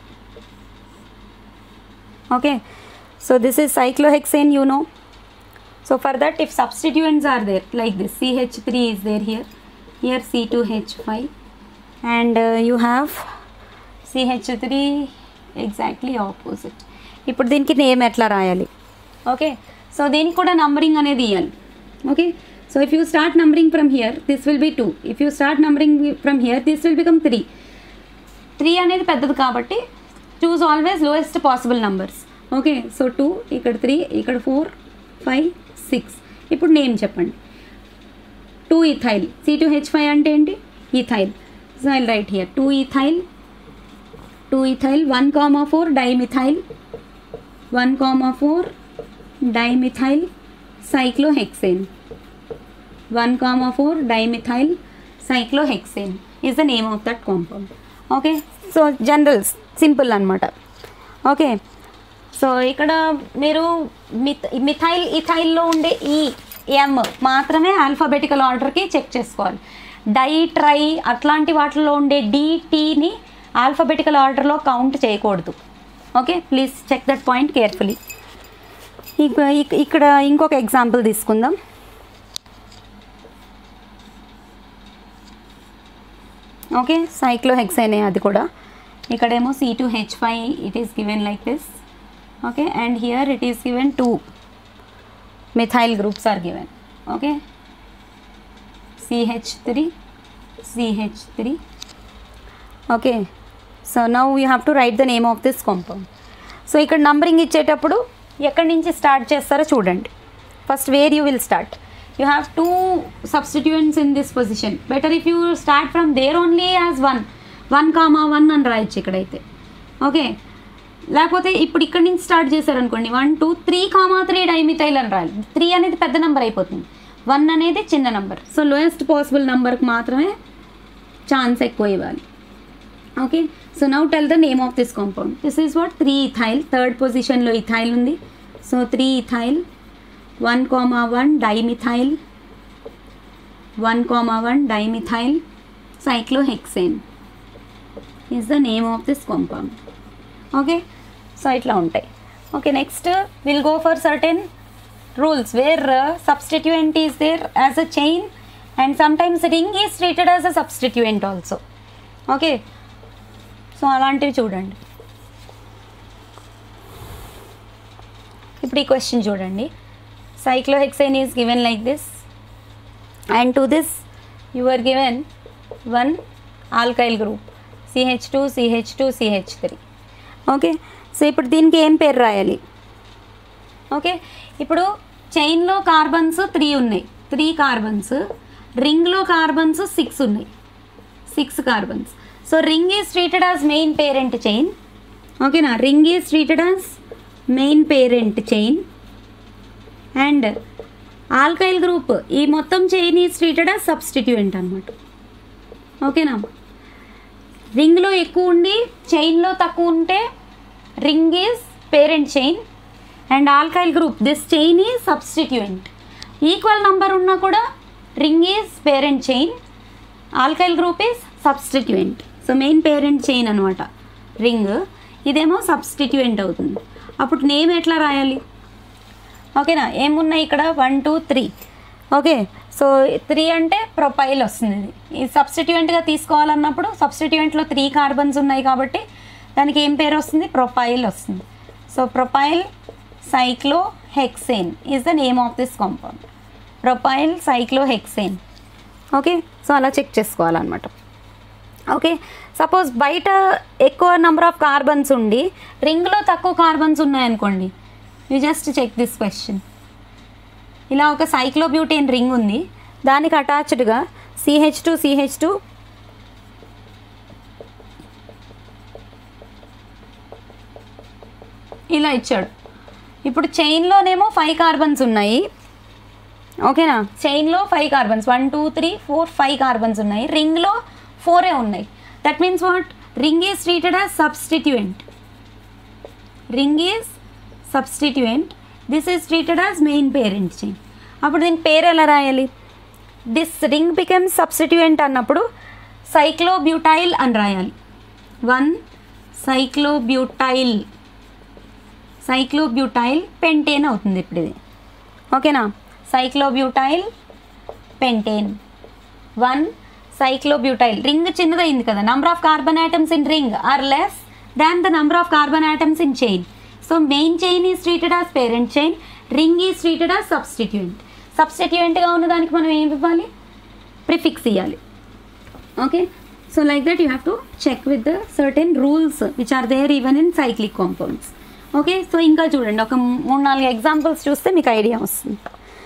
okay so this is cyclohexane you know so for that if substituents are there like this ch3 is there here here c2h5 and uh, you have ch3 exactly opposite ఇప్పుడు దీనికి నేమ్ ఎట్లా రాయాలి ఓకే సో దీనికి కూడా నంబరింగ్ అనేది ఇవ్వాలి okay so if you start numbering from here this will be two if you start numbering from here this will become three three అనేది పెద్దది కాబట్టి choose always lowest possible numbers okay so two ఇక్కడ త్రీ ఇక్కడ ఫోర్ ఫైవ్ సిక్స్ ఇప్పుడు నేమ్ చెప్పండి two ethyl C two H five అంటే ఏంటి ethyl so I write here two ethyl two ethyl one comma four dimethyl one comma four dimethyl cyclohexane one comma four dimethyl cyclohexane is the name of that compound okay so generals simple అనమాట ఓకే సో ఇక్కడ మీరు మిథ్ మిథైల్ ఇథైల్లో ఉండే ఈ ఎమ్ మాత్రమే ఆల్ఫాబెటికల్ ఆర్డర్కి చెక్ చేసుకోవాలి డై ట్రై అట్లాంటి వాటిలో ఉండే డిటీని ఆల్ఫాబెటికల్ ఆర్డర్లో కౌంట్ చేయకూడదు okay please check that point carefully ఇక్కడ ఇంకొక ఎగ్జాంపుల్ తీసుకుందాం ఓకే సైక్లోహెక్సైనే అది కూడా ఇక్కడేమో C two H five it is given like this okay and here it is given two methyl groups are given okay ch3 ch3 okay so now you have to write the name of this compound so ఇక్కడ నంబరింగ్ ఇచ్చేటప్పుడు ఎక్కడి నుంచి స్టార్ట్ చేస్తారో చూడండి first where you will start you have two substituents in this position better if you start from there only as one one comma one అని రాయొచ్చు ఇక్కడైతే ఓకే లేకపోతే ఇప్పుడు ఇక్కడి నుంచి స్టార్ట్ చేశారనుకోండి one two three comma three dimethyl అని రాయాలి త్రీ అనేది పెద్ద నెంబర్ అయిపోతుంది వన్ అనేది చిన్న నెంబర్ సో లోయెస్ట్ పాసిబుల్ నెంబర్కి మాత్రమే ఛాన్స్ ఎక్కువ ఇవ్వాలి okay so now tell the name of this compound this is what three ethyl third పొజిషన్లో ఇథైల్ ఉంది so three ethyl one comma one dimethyl one comma one dimethyl cyclohexane is the name of this compound okay so ఇట్లా ఉంటాయి okay next will go for certain rules where substituent is there as a chain and sometimes ring is treated as a substituent also okay so అలాంటివి చూడండి ఇప్పుడు ఈ క్వశ్చన్ చూడండి cyclohexane is given like this and to this you are given one alkyl group CH two CH two CH three okay so ఇప్పుడు దీనికి ఏం పేరు రాయాలి ఓకే ఇప్పుడు చైన్లో కార్బన్స్ త్రీ ఉన్నాయి త్రీ కార్బన్స్ రింగ్లో కార్బన్స్ సిక్స్ ఉన్నాయి six carbons so ring is treated as main parent chain ఓకేనా ring is treated as main parent chain and alkyl group ఈ మొత్తం chain is treated as substituent అనమాట ఓకేనా రింగ్లో ఎక్కువ ఉండి చైన్లో తక్కువ ఉంటే ring is parent chain and alkyl group this chain is substituent equal number ఉన్నా కూడా ring is parent chain alkyl group is substituent so main parent chain అనమాట రింగ్ ఇదేమో సబ్స్టిట్యూయెంట్ అవుతుంది అప్పుడు నేమ్ ఎట్లా రాయాలి ఓకేనా ఏమున్నాయి ఇక్కడ one two three okay so three అంటే ప్రొపైల్ వస్తుంది ఇది ఈ సబ్స్టిట్యూయెంట్గా తీసుకోవాలన్నప్పుడు సబ్స్టిట్యూయెంట్లో త్రీ కార్బన్స్ ఉన్నాయి కాబట్టి దానికి ఏం పేరు వస్తుంది ప్రొపైల్ వస్తుంది so propyl cyclohexane is the name of this compound propyl cyclohexane okay so అలా చెక్ చేసుకోవాలన్నమాట ఓకే సపోజ్ బయట ఎక్కువ నెంబర్ ఆఫ్ కార్బన్స్ ఉండి రింగ్లో తక్కువ కార్బన్స్ ఉన్నాయనుకోండి you just check this question ఇలా ఒక సైక్లోబ్యూటేన్ రింగ్ ఉంది దానికి అటాచ్డ్గా సిహెచ్ టూ సిహెచ్ టూ ఇలా ఇచ్చాడు ఇప్పుడు చైన్లోనేమో ఫైవ్ కార్బన్స్ ఉన్నాయి ఓకేనా చైన్లో five carbons one two three four five carbons ఉన్నాయి రింగ్లో ఫోరే ఉన్నాయి that means what ring is treated as substituent ring is substituent this is treated as main parent chain అప్పుడు దీని పేరు ఎలా రాయాలి దిస్ రింగ్ బికమ్ సబ్స్టిట్యూయెంట్ అన్నప్పుడు సైక్లోబ్యూటైల్ అని రాయాలి వన్ సైక్లోబ్యూటైల్ సైక్లోబ్యూటైల్ పెంటేన్ అవుతుంది ఇప్పుడు ఇది ఓకేనా cyclobutyl pentane one cyclobutyl ring చిన్నదైంది కదా number of carbon atoms in ring are less than the number of carbon atoms in chain so main chain is treated as parent chain ring is treated as substituent సబ్స్టిట్యూయెంట్గా ఉన్న దానికి మనం ఏమి ఇవ్వాలి ప్రిఫిక్స్ ఇవ్వాలి okay so like that you have to check with the certain rules which are there even in cyclic compounds okay so ఇంకా చూడండి ఒక మూడు నాలుగు ఎగ్జాంపుల్స్ చూస్తే మీకు ఐడియా వస్తుంది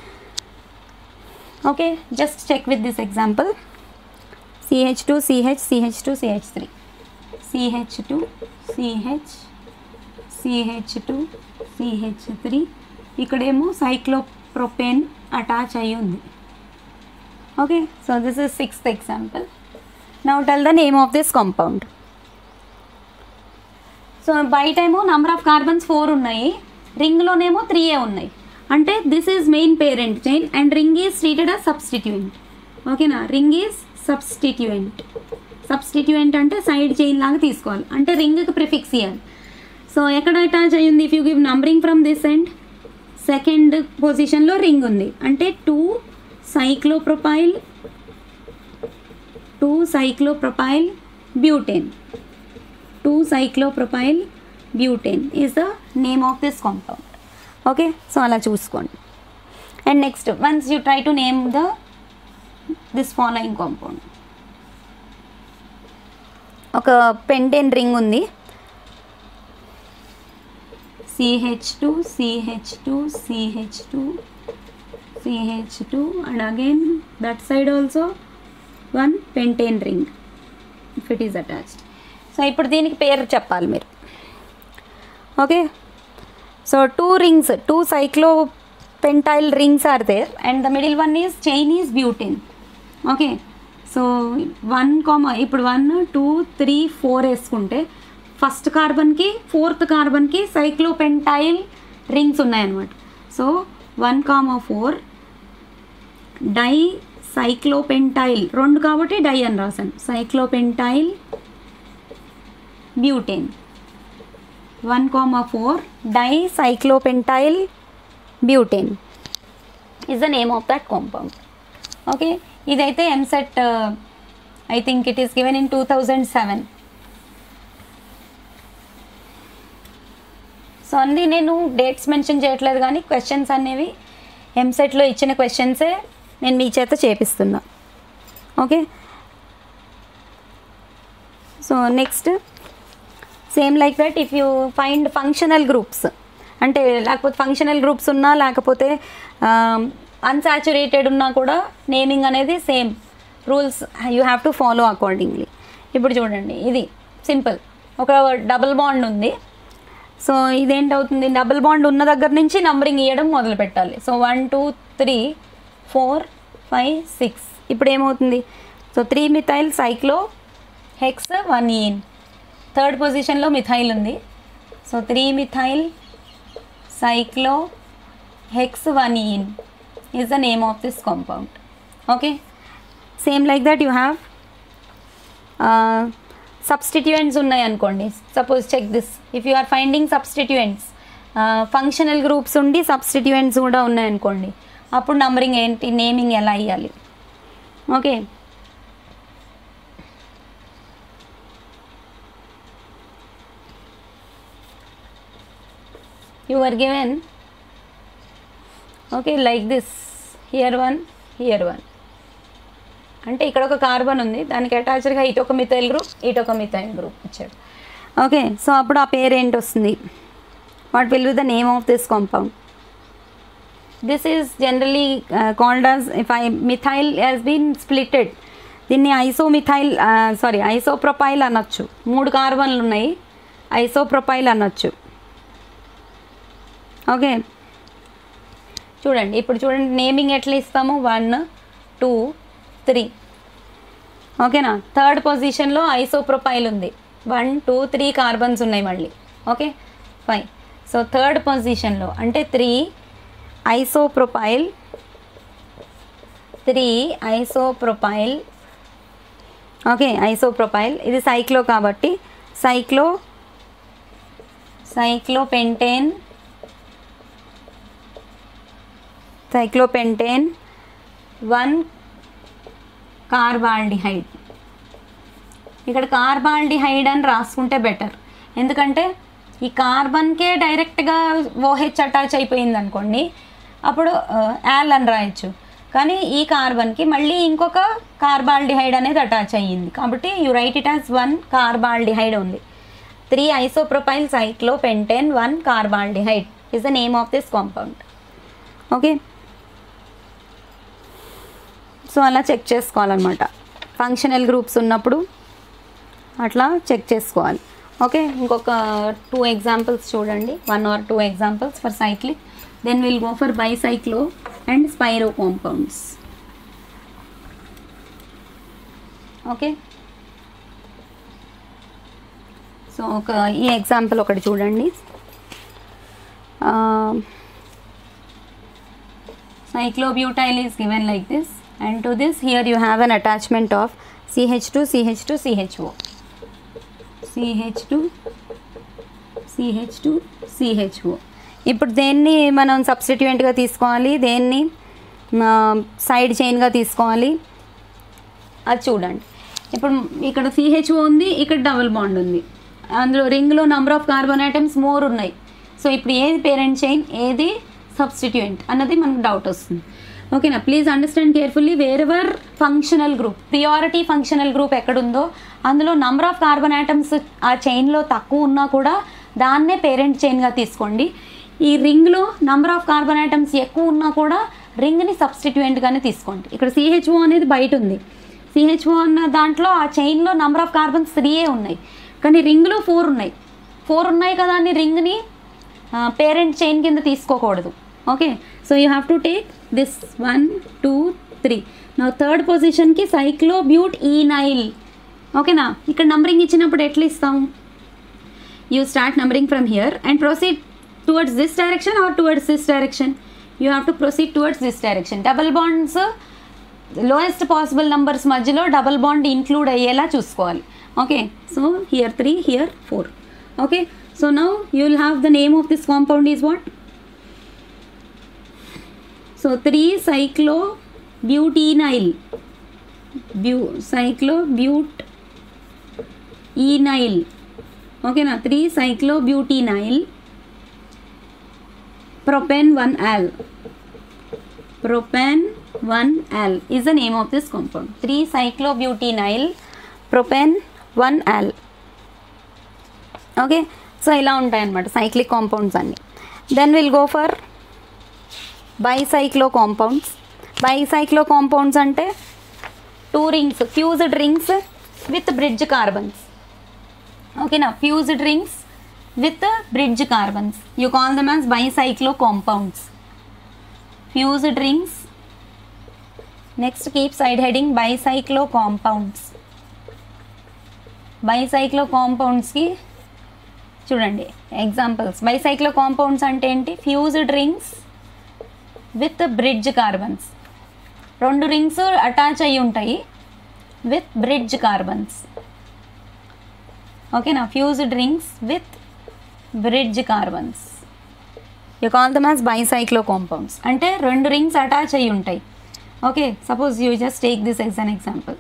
okay just check with this example C H two C H C H two CH three CH two C H C H two CH three ఇక్కడేమో సైక్లోప్రొపేన్ అటాచ్ అయ్యి ఉంది okay so this is sixth example now tell the name of this compound so బయట ఏమో నంబర్ ఆఫ్ కార్బన్స్ ఫోర్ ఉన్నాయి రింగ్లోనేమో త్రీయే ఉన్నాయి అంటే this is main parent chain and ring is treated as substituent ఓకేనా రింగ్ ఈజ్ సబ్స్టిట్యూయెంట్ సబ్స్టిట్యూయెంట్ అంటే సైడ్ చైన్ లాగా తీసుకోవాలి అంటే రింగ్కి ప్రిఫిక్స్ ఇవ్వాలి సో ఎక్కడ అటాచ్ అయ్యింది if you give numbering from this end second పొజిషన్లో రింగ్ ఉంది అంటే two cyclopropyl two cyclopropyl butane two cyclopropyl butane is the name of this compound okay so అలా చూసుకోండి and next once you try to name the this following compound ఒక పెంటెన్ రింగ్ ఉంది C H two CH two CH two CH2 and again that side also one pentane ring if it is attached. So ఇప్పుడు దీనికి పేరు చెప్పాలి మీరు okay so two rings two cyclopentyl rings are there and the middle one is chain is butane okay so one comma ఇప్పుడు వన్ టూ త్రీ ఫోర్ వేసుకుంటే ఫస్ట్ కార్బన్కి ఫోర్త్ కార్బన్కి సైక్లోపెంటైల్ రింగ్స్ ఉన్నాయన్నమాట so one comma four di cyclopentyl రెండు కాబట్టి డై అని రాశాను cyclopentyl butane one comma four di cyclopentyl butane is the name of that compound okay ఇదైతే EAMCET I think it is given in two thousand seven so అన్నీ నేను డేట్స్ మెన్షన్ చేయట్లేదు కానీ క్వశ్చన్స్ అనేవి ఎంసెట్లో ఇచ్చిన క్వశ్చన్సే నేను మీ చేత చేపిస్తున్నా okay so next same like that if you find functional groups అంటే లేకపోతే ఫంక్షనల్ గ్రూప్స్ ఉన్నా లేకపోతే అన్సాచురేటెడ్ ఉన్నా కూడా నేమింగ్ అనేది same rules you have to follow accordingly ఇప్పుడు చూడండి ఇది సింపుల్ ఒక డబుల్ బాండ్ ఉంది సో ఇదేంటవుతుంది డబుల్ బాండ్ ఉన్న దగ్గర నుంచి నంబరింగ్ ఇవ్వడం మొదలు పెట్టాలి so one two three four five six ఇప్పుడు ఏమవుతుంది so three methyl cyclohex one ene third పొజిషన్లో మిథైల్ ఉంది so three methyl cyclohex one ene is the name of this compound okay same like that you have substituents ఉన్నాయి అనుకోండి suppose check this if you are finding substituents functional groups ఉండి సబ్స్టిట్యూయెంట్స్ కూడా ఉన్నాయనుకోండి అప్పుడు నంబరింగ్ ఏంటి నేమింగ్ ఎలా ఇవ్వాలి okay you are given okay like this here one here one అంటే ఇక్కడ ఒక కార్బన్ ఉంది దానికి అటాచ్డ్గా ఇటు ఒక మిథైల్ గ్రూప్ ఇటు ఒక మిథైల్ గ్రూప్ ఇచ్చాడు ఓకే సో అప్పుడు ఆ పేరు ఏంటి వస్తుంది what will be the name of this compound this is generally called as if I methyl has been splitted దీన్ని ఐసోమిథైల్ సారీ ఐసోప్రొపైల్ అనొచ్చు మూడు కార్బన్లు ఉన్నాయి ఐసోప్రొపైల్ అనొచ్చు ఓకే చూడండి ఇప్పుడు చూడండి నేమింగ్ ఎట్లా ఇస్తాము వన్ టూ త్రీ ఓకేనా థర్డ్ పొజిషన్లో ఐసోప్రొపైల్ ఉంది వన్ టూ త్రీ కార్బన్స్ ఉన్నాయి మళ్ళీ ఓకే ఫైవ్ సో థర్డ్ పొజిషన్లో అంటే three isopropyl three isopropyl okay isopropyl ఇది సైక్లో కాబట్టి cyclo cyclopentane cyclopentane one carbaldehyde ఇక్కడ కార్బాల్డిహైడ్ అని రాసుకుంటే బెటర్ ఎందుకంటే ఈ కార్బన్కే డైరెక్ట్గా ఓహెచ్ అటాచ్ అయిపోయింది అనుకోండి అప్పుడు యాల్ అని రాయొచ్చు కానీ ఈ కార్బన్కి మళ్ళీ ఇంకొక కార్బాల్డిహైడ్ అనేది అటాచ్ అయ్యింది కాబట్టి you write it as one carbaldehyde ఉంది three isopropyl cyclopentane one carbaldehyde is the name of this compound okay so అలా చెక్ చేసుకోవాలన్నమాట ఫంక్షనల్ గ్రూప్స్ ఉన్నప్పుడు అట్లా చెక్ చేసుకోవాలి ఓకే ఇంకొక టూ ఎగ్జాంపుల్స్ చూడండి one or two examples for cyclic then will go for bicyclo and spiro compounds okay so ఒక ఈ ఎగ్జాంపుల్ ఒకటి చూడండి cyclobutyl is given like this and to this here you have an attachment of CH2 CH2 CHO CH2 CH2 CHO ఇప్పుడు దేన్ని మనం సబ్స్టిట్యూయెంట్గా తీసుకోవాలి దేన్ని సైడ్ చైన్గా తీసుకోవాలి అది చూడండి ఇప్పుడు ఇక్కడ సిహెచ్ఓ ఉంది ఇక్కడ డబుల్ బాండ్ ఉంది అందులో రింగ్లో number of carbon atoms more ఉన్నాయి సో ఇప్పుడు ఏది పేరెంట్ చైన్ ఏది సబ్స్టిట్యూయెంట్ అన్నది మనకు డౌట్ వస్తుంది ఓకేనా please understand carefully wherever functional group priority functional group ఎక్కడుందో అందులో నంబర్ ఆఫ్ కార్బన్ ఐటమ్స్ ఆ చైన్లో తక్కువ ఉన్నా కూడా దాన్నే పేరెంట్ చైన్గా తీసుకోండి ఈ రింగ్లో నంబర్ ఆఫ్ కార్బన్ ఐటమ్స్ ఎక్కువ ఉన్నా కూడా రింగ్ని సబ్స్టిట్యూయెంట్గానే తీసుకోండి ఇక్కడ సిహెచ్ఓ అనేది బయట ఉంది సిహెచ్ఓ అన్న దాంట్లో ఆ చైన్లో నెంబర్ ఆఫ్ కార్బన్స్ త్రీయే ఉన్నాయి కానీ రింగ్లో ఫోర్ ఉన్నాయి ఫోర్ ఉన్నాయి కదా అని రింగ్ని పేరెంట్ చైన్ కింద తీసుకోకూడదు okay so you have to take this one two three నా థర్డ్ పొజిషన్కి సైక్లోబ్యూట్ ఈనైల్ ఓకేనా ఇక్కడ నంబరింగ్ ఇచ్చినప్పుడు ఎట్లా ఇస్తాం you start numbering from here and proceed towards this direction or towards this direction you have to proceed towards this direction double bonds lowest possible numbers మధ్యలో డబల్ బాండ్ ఇంక్లూడ్ అయ్యేలా చూసుకోవాలి okay so here three here four okay so now you will have the name of this compound is what so three cyclobutenyl bu cyclobutenyl ఓకేనా three cyclobutenyl propen one al propen one al is the name of this compound three cyclobutenyl propen one al okay so ఇలా ఉంటాయన్నమాట సైక్లిక్ కాంపౌండ్స్ అన్నీ then will go for bicyclo compounds bicyclo compounds అంటే two rings fused rings with bridge carbons ఓకేనా fused rings with bridge carbons you call them as bicyclo compounds fused rings next keep side heading bicyclo compounds bicyclo కాంపౌండ్స్కి చూడండి ఎగ్జాంపుల్స్ బైసైక్లో కాంపౌండ్స్ అంటే ఏంటి fused rings with bridge carbons రెండు రింగ్స్ అటాచ్ అయి ఉంటాయి విత్ బ్రిడ్జ్ కార్బన్స్ ఓకేనా fused rings with bridge carbons you call them as bicyclo compounds అంటే రెండు రింగ్స్ అటాచ్ అయి ఉంటాయి okay suppose you just take this ex an example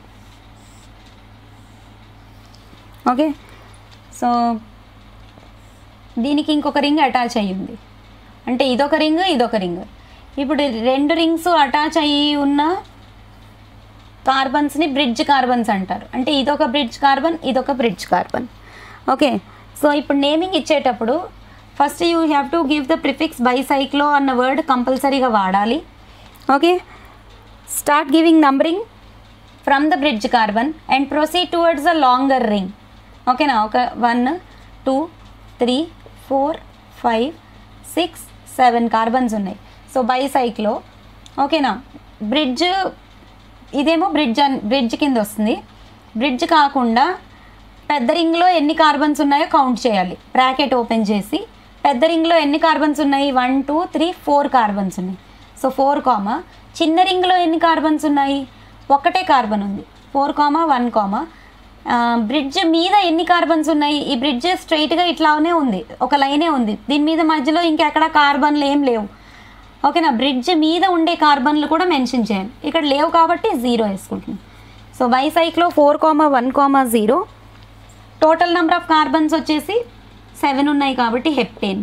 okay so దీనికి ఇంకొక రింగ్ అటాచ్ అయ్యి ఉంది అంటే ఇదొక రింగ్ ఇదొక రింగ్ ఇప్పుడు రెండు రింగ్స్ అటాచ్ అయ్యి ఉన్న కార్బన్స్ని బ్రిడ్జ్ కార్బన్స్ అంటారు అంటే ఇదొక బ్రిడ్జ్ కార్బన్ ఇదొక బ్రిడ్జ్ కార్బన్ ఓకే సో ఇప్పుడు నేమింగ్ ఇచ్చేటప్పుడు first you have to give the prefix bicyclo అన్న వర్డ్ కంపల్సరీగా వాడాలి okay start giving numbering from the bridge carbon and proceed towards the longer ring ఓకేనా ఒక one two three four five six seven carbons ఉన్నాయి సో బైసైక్లో ఓకేనా బ్రిడ్జ్ ఇదేమో బ్రిడ్జ్ అన్ బ్రిడ్జ్ కింద వస్తుంది బ్రిడ్జ్ కాకుండా పెద్ద రింగ్లో ఎన్ని కార్బన్స్ ఉన్నాయో కౌంట్ చేయాలి బ్రాకెట్ ఓపెన్ చేసి పెద్ద రింగ్లో ఎన్ని కార్బన్స్ ఉన్నాయి one two three four carbons ఉన్నాయి సో ఫోర్ కామా చిన్న రింగ్లో ఎన్ని కార్బన్స్ ఉన్నాయి ఒకటే కార్బన్ ఉంది four comma one comma bridge మీద ఎన్ని కార్బన్స్ ఉన్నాయి ఈ బ్రిడ్జ్ స్ట్రైట్గా ఇట్లానే ఉంది ఒక లైనే ఉంది దీని మీద మధ్యలో ఇంకెక్కడ కార్బన్లు ఏం లేవు ఓకేనా బ్రిడ్జ్ మీద ఉండే కార్బన్లు కూడా మెన్షన్ చేయాలి ఇక్కడ లేవు కాబట్టి జీరో వేసుకుంటున్నాం so bicyclo four comma one comma zero total number of carbons వచ్చేసి సెవెన్ ఉన్నాయి కాబట్టి heptane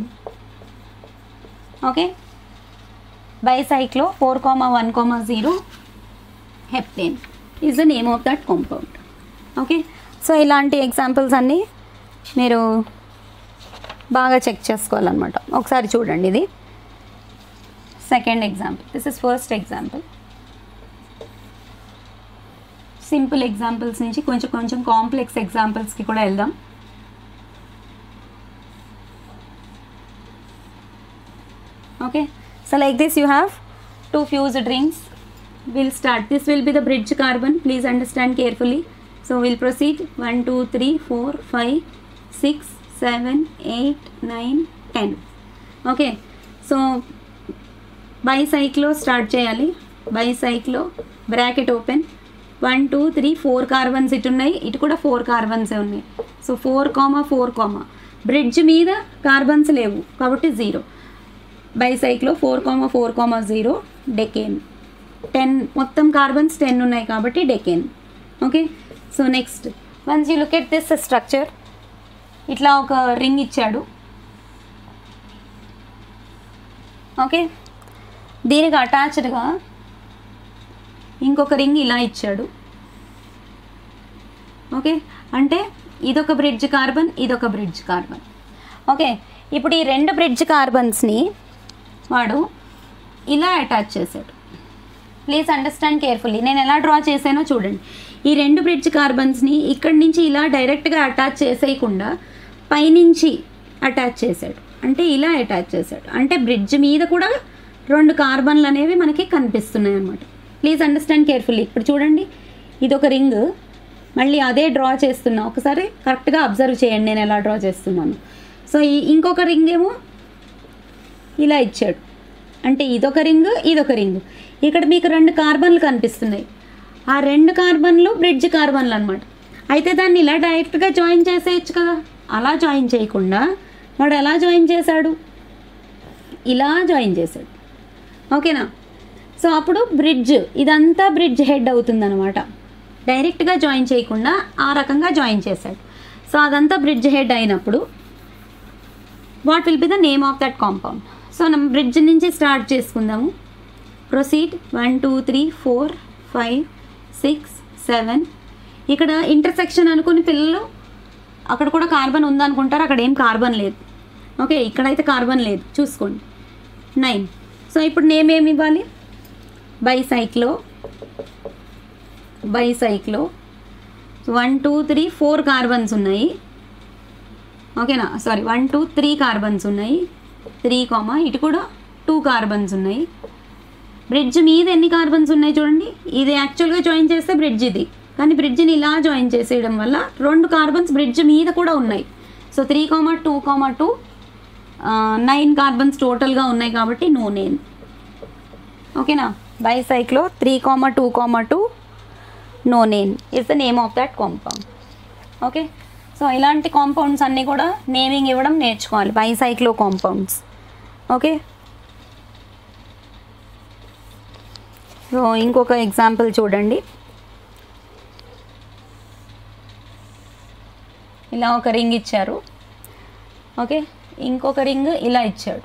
okay bicyclo four comma one comma zero heptane is the name of that compound okay so ఇలాంటి ఎగ్జాంపుల్స్ అన్నీ మీరు బాగా చెక్ చేసుకోవాలన్నమాట ఒకసారి చూడండి ఇది second example this is first example simple examples నుంచి కొంచెం కొంచెం కాంప్లెక్స్ ఎగ్జాంపుల్స్కి కూడా వెళ్దాం okay so like this you have two fused rings will start this will be the bridge carbon please understand carefully so will proceed one two three four five six seven eight nine ten okay so bicyclo start చేయాలి bicyclo bracket open one two three four carbons ఇటు ఉన్నాయి ఇటు కూడా ఫోర్ కార్బన్సే ఉన్నాయి so four comma four comma bridge మీద కార్బన్స్ లేవు కాబట్టి zero bicyclo four comma four comma zero decane ten మొత్తం కార్బన్స్ టెన్ ఉన్నాయి కాబట్టి decane okay so next once you look at this structure ఇట్లా ఒక రింగ్ ఇచ్చాడు ఓకే దీనికి అటాచ్డ్గా ఇంకొక రింగ్ ఇలా ఇచ్చాడు ఓకే అంటే ఇదొక బ్రిడ్జ్ కార్బన్ ఇదొక బ్రిడ్జ్ కార్బన్ ఓకే ఇప్పుడు ఈ రెండు బ్రిడ్జ్ కార్బన్స్ని వాడు ఇలా అటాచ్ చేశాడు ప్లీజ్ అండర్స్టాండ్ కేర్ఫుల్లీ నేను ఎలా డ్రా చేశానో చూడండి ఈ రెండు బ్రిడ్జ్ కార్బన్స్ని ఇక్కడి నుంచి ఇలా డైరెక్ట్గా అటాచ్ చేసేయకుండా పైనుంచి అటాచ్ చేశాడు అంటే ఇలా అటాచ్ చేశాడు అంటే బ్రిడ్జ్ మీద కూడా రెండు కార్బన్లు అనేవి మనకి కనిపిస్తున్నాయి అన్నమాట ప్లీజ్ అండర్స్టాండ్ కేర్ఫుల్లీ ఇప్పుడు చూడండి ఇది ఒక రింగ్ మళ్ళీ అదే డ్రా చేస్తున్నా ఒకసారి కరెక్ట్గా అబ్జర్వ్ చేయండి నేను ఎలా డ్రా చేస్తున్నాను సో ఈ ఇంకొక రింగ్ ఏమో ఇలా ఇచ్చాడు అంటే ఇదొక రింగ్ ఇదొక రింగ్ ఇక్కడ మీకు రెండు కార్బన్లు కనిపిస్తున్నాయి ఆ రెండు కార్బన్లు బ్రిడ్జ్ కార్బన్లు అనమాట అయితే దాన్ని ఇలా డైరెక్ట్గా జాయిన్ చేసేయచ్చు కదా అలా జాయిన్ చేయకుండా వాడు ఎలా జాయిన్ చేశాడు ఇలా జాయిన్ చేశాడు ఓకేనా సో అప్పుడు బ్రిడ్జ్ ఇదంతా బ్రిడ్జ్ హెడ్ అవుతుందన్నమాట డైరెక్ట్గా జాయిన్ చేయకుండా ఆ రకంగా జాయిన్ చేశాడు సో అదంతా బ్రిడ్జ్ హెడ్ అయినప్పుడు what will be the name of that compound so మనం బ్రిడ్జ్ నుంచి స్టార్ట్ చేసుకుందాము proceed one two three four five six seven ఇక్కడ ఇంటర్సెక్షన్ అనుకుని పిల్లలు అక్కడ కూడా కార్బన్ ఉందనుకుంటారు అక్కడ ఏం కార్బన్ లేదు ఓకే ఇక్కడైతే కార్బన్ లేదు చూసుకోండి నైన్ సో ఇప్పుడు నేమ్ ఏమి ఇవ్వాలి bicyclo bicyclo one two three four carbons ఉన్నాయి ఓకేనా sorry one two three carbons ఉన్నాయి త్రీ కామా ఇటు కూడా టూ కార్బన్స్ ఉన్నాయి బ్రిడ్జ్ మీద ఎన్ని కార్బన్స్ ఉన్నాయి చూడండి ఇది యాక్చువల్గా జాయిన్ చేస్తే బ్రిడ్జ్ ఇది కానీ బ్రిడ్జ్ని ఇలా జాయిన్ చేసేయడం వల్ల రెండు కార్బన్స్ బ్రిడ్జ్ మీద కూడా ఉన్నాయి so three comma two comma two nine carbons టోటల్గా ఉన్నాయి కాబట్టి నో నేమ్ ఓకేనా bicyclo three comma two comma two nonane is the name of that compound okay so ఇలాంటి కాంపౌండ్స్ అన్నీ కూడా నేమింగ్ ఇవ్వడం నేర్చుకోవాలి బైసైక్లో కాంపౌండ్స్ ఓకే సో ఇంకొక ఎగ్జాంపుల్ చూడండి ఇలా ఒక రింగ్ ఇచ్చారు ఓకే ఇంకొక రింగ్ ఇలా ఇచ్చాడు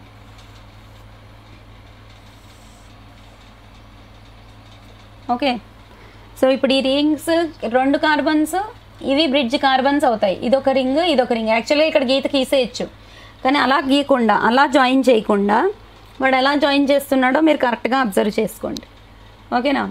ఓకే సో ఇప్పుడు ఈ రింగ్స్ రెండు కార్బన్స్ ఇవి బ్రిడ్జ్ కార్బన్స్ అవుతాయి ఇదొక రింగ్ ఇదొక రింగ్ యాక్చువల్గా ఇక్కడ గీత గీసేయచ్చు కానీ అలా గీయకుండా అలా జాయిన్ చేయకుండా వాడు ఎలా జాయిన్ చేస్తున్నాడో మీరు కరెక్ట్గా అబ్జర్వ్ చేసుకోండి ఓకేనా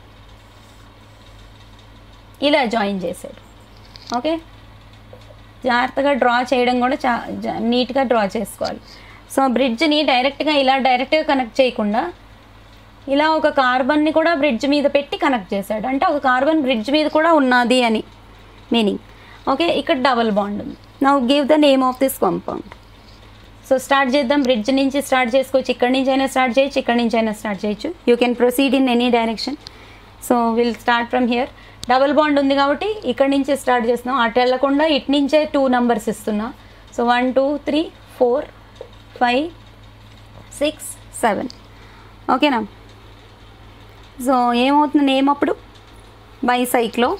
ఇలా జాయిన్ చేశాడు ఓకే జాగ్రత్తగా డ్రా చేయడం కూడా చా జా- నీట్గా డ్రా చేసుకోవాలి సో బ్రిడ్జ్ని డైరెక్ట్గా ఇలా డైరెక్ట్గా కనెక్ట్ చేయకుండా ఇలా ఒక కార్బన్ని కూడా బ్రిడ్జ్ మీద పెట్టి కనెక్ట్ చేశాడు అంటే ఒక కార్బన్ బ్రిడ్జ్ మీద కూడా ఉన్నది అని మీనింగ్ ఓకే ఇక్కడ డబల్ బాండ్ ఉంది now give the name of this compound so start చేద్దాం బ్రిడ్జ్ నుంచి స్టార్ట్ చేసుకోవచ్చు ఇక్కడి నుంచి అయినా స్టార్ట్ చేయొచ్చు ఇక్కడి నుంచి అయినా స్టార్ట్ చేయొచ్చు you can proceed in any direction so will start from here double bond ఉంది కాబట్టి ఇక్కడి నుంచి స్టార్ట్ చేస్తున్నాం అటు వెళ్ళకుండా ఇటు నుంచే టూ నెంబర్స్ ఇస్తున్నా so one two three four five six seven ఓకేనా సో ఏమవుతుంది నేమ్ అప్పుడు బైసైక్లో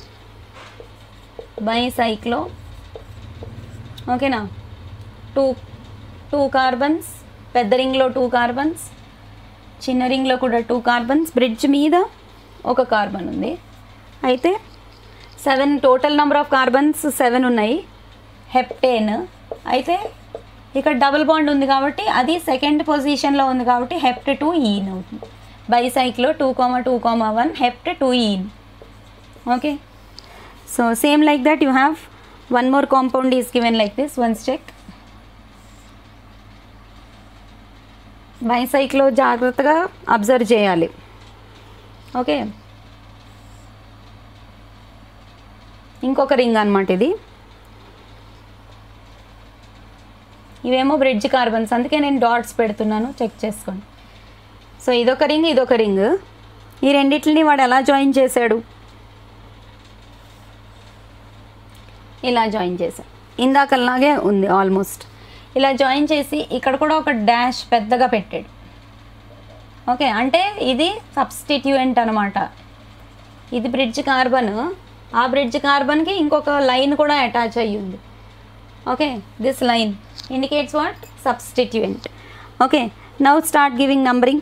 బైసైక్లో ఓకేనా టూ టూ కార్బన్స్ పెద్ద రింగ్లో టూ కార్బన్స్ చిన్న రింగ్లో కూడా టూ కార్బన్స్ బ్రిడ్జ్ మీద ఒక కార్బన్ ఉంది అయితే seven total number of carbons seven ఉన్నాయి హెప్టేన్ అయితే ఇక్కడ డబుల్ బాండ్ ఉంది కాబట్టి అది సెకండ్ పొజిషన్లో ఉంది కాబట్టి హెప్ట్ టూ ఈన్ అవుతుంది bicyclo two comma two comma one hept two ene okay so same like that you have one more compound is given like this once check bicyclo జాగ్రత్తగా అబ్జర్వ్ చేయాలి ఓకే ఇంకొక రింగ్ అనమాట ఇది ఇవేమో బ్రిడ్జ్ కార్బన్స్ అందుకే నేను డాట్స్ పెడుతున్నాను చెక్ చేసుకోండి సో ఇదొక రింగ్ ఇదొక రింగ్ ఈ రెండిటిని వాడు ఎలా జాయిన్ చేశాడు ఇలా జాయిన్ చేశాడు ఇందాకలాగే ఉంది ఆల్మోస్ట్ ఇలా జాయిన్ చేసి ఇక్కడ కూడా ఒక డాష్ పెద్దగా పెట్టాడు ఓకే అంటే ఇది సబ్స్టిట్యూయెంట్ అనమాట ఇది బ్రిడ్జ్ కార్బన్ ఆ బ్రిడ్జ్ కార్బన్కి ఇంకొక లైన్ కూడా అటాచ్ అయ్యి ఉంది okay this line indicates what substituent okay now start giving numbering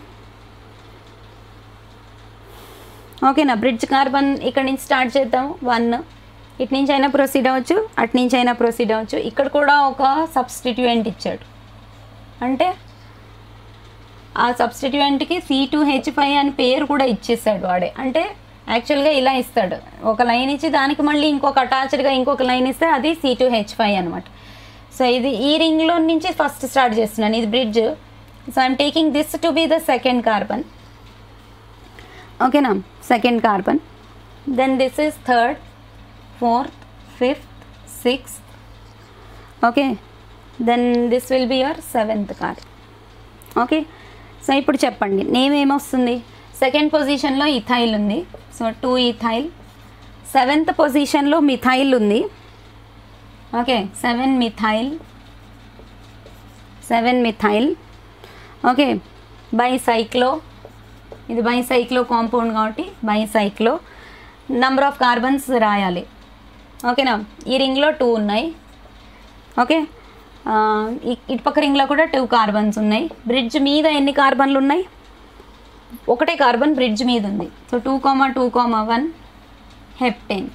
ఓకేనా బ్రిడ్జ్ కార్బన్ ఇక్కడ నుంచి స్టార్ట్ చేద్దాం వన్ ఇటు నుంచి అయినా ప్రొసీడ్ అవ్వచ్చు అటు నుంచి అయినా ప్రొసీడ్ అవ్వచ్చు ఇక్కడ కూడా ఒక సబ్స్టిట్యూయెంట్ ఇచ్చాడు అంటే ఆ సబ్స్టిట్యూయెంట్కి సి టూ హెచ్ ఫైవ్ అని పేరు కూడా ఇచ్చేసాడు వాడే అంటే యాక్చువల్గా ఇలా ఇస్తాడు ఒక లైన్ ఇచ్చి దానికి మళ్ళీ ఇంకొక అటాచ్డ్గా ఇంకొక లైన్ ఇస్తే అది సి టూ హెచ్ ఫైవ్ అనమాట సో ఇది ఈ రింగ్లో నుంచి ఫస్ట్ స్టార్ట్ చేస్తున్నాను ఇది bridge so I'm taking this to be the second carbon ఓకేనా second carbon then this is third fourth fifth sixth okay then this will be your seventh card okay so ఇప్పుడు చెప్పండి నేమ్ ఏమొస్తుంది సెకండ్ పొజిషన్లో ఇథైల్ ఉంది సో టూ ఇథైల్ సెవెంత్ పొజిషన్లో మిథైల్ ఉంది okay seven methyl seven methyl okay బైసైక్లో ఇది బైసైక్లో కాంపౌండ్ కాబట్టి బైసైక్లో నంబర్ ఆఫ్ కార్బన్స్ రాయాలి ఓకేనా ఈ రింగ్లో టూ ఉన్నాయి ఓకే ఆ, ఇ- ఇటుపక్క రింగ్లో కూడా టూ కార్బన్స్ ఉన్నాయి బ్రిడ్జ్ మీద ఎన్ని కార్బన్లు ఉన్నాయి ఒకటే కార్బన్ బ్రిడ్జ్ మీద ఉంది so two comma two comma one heptane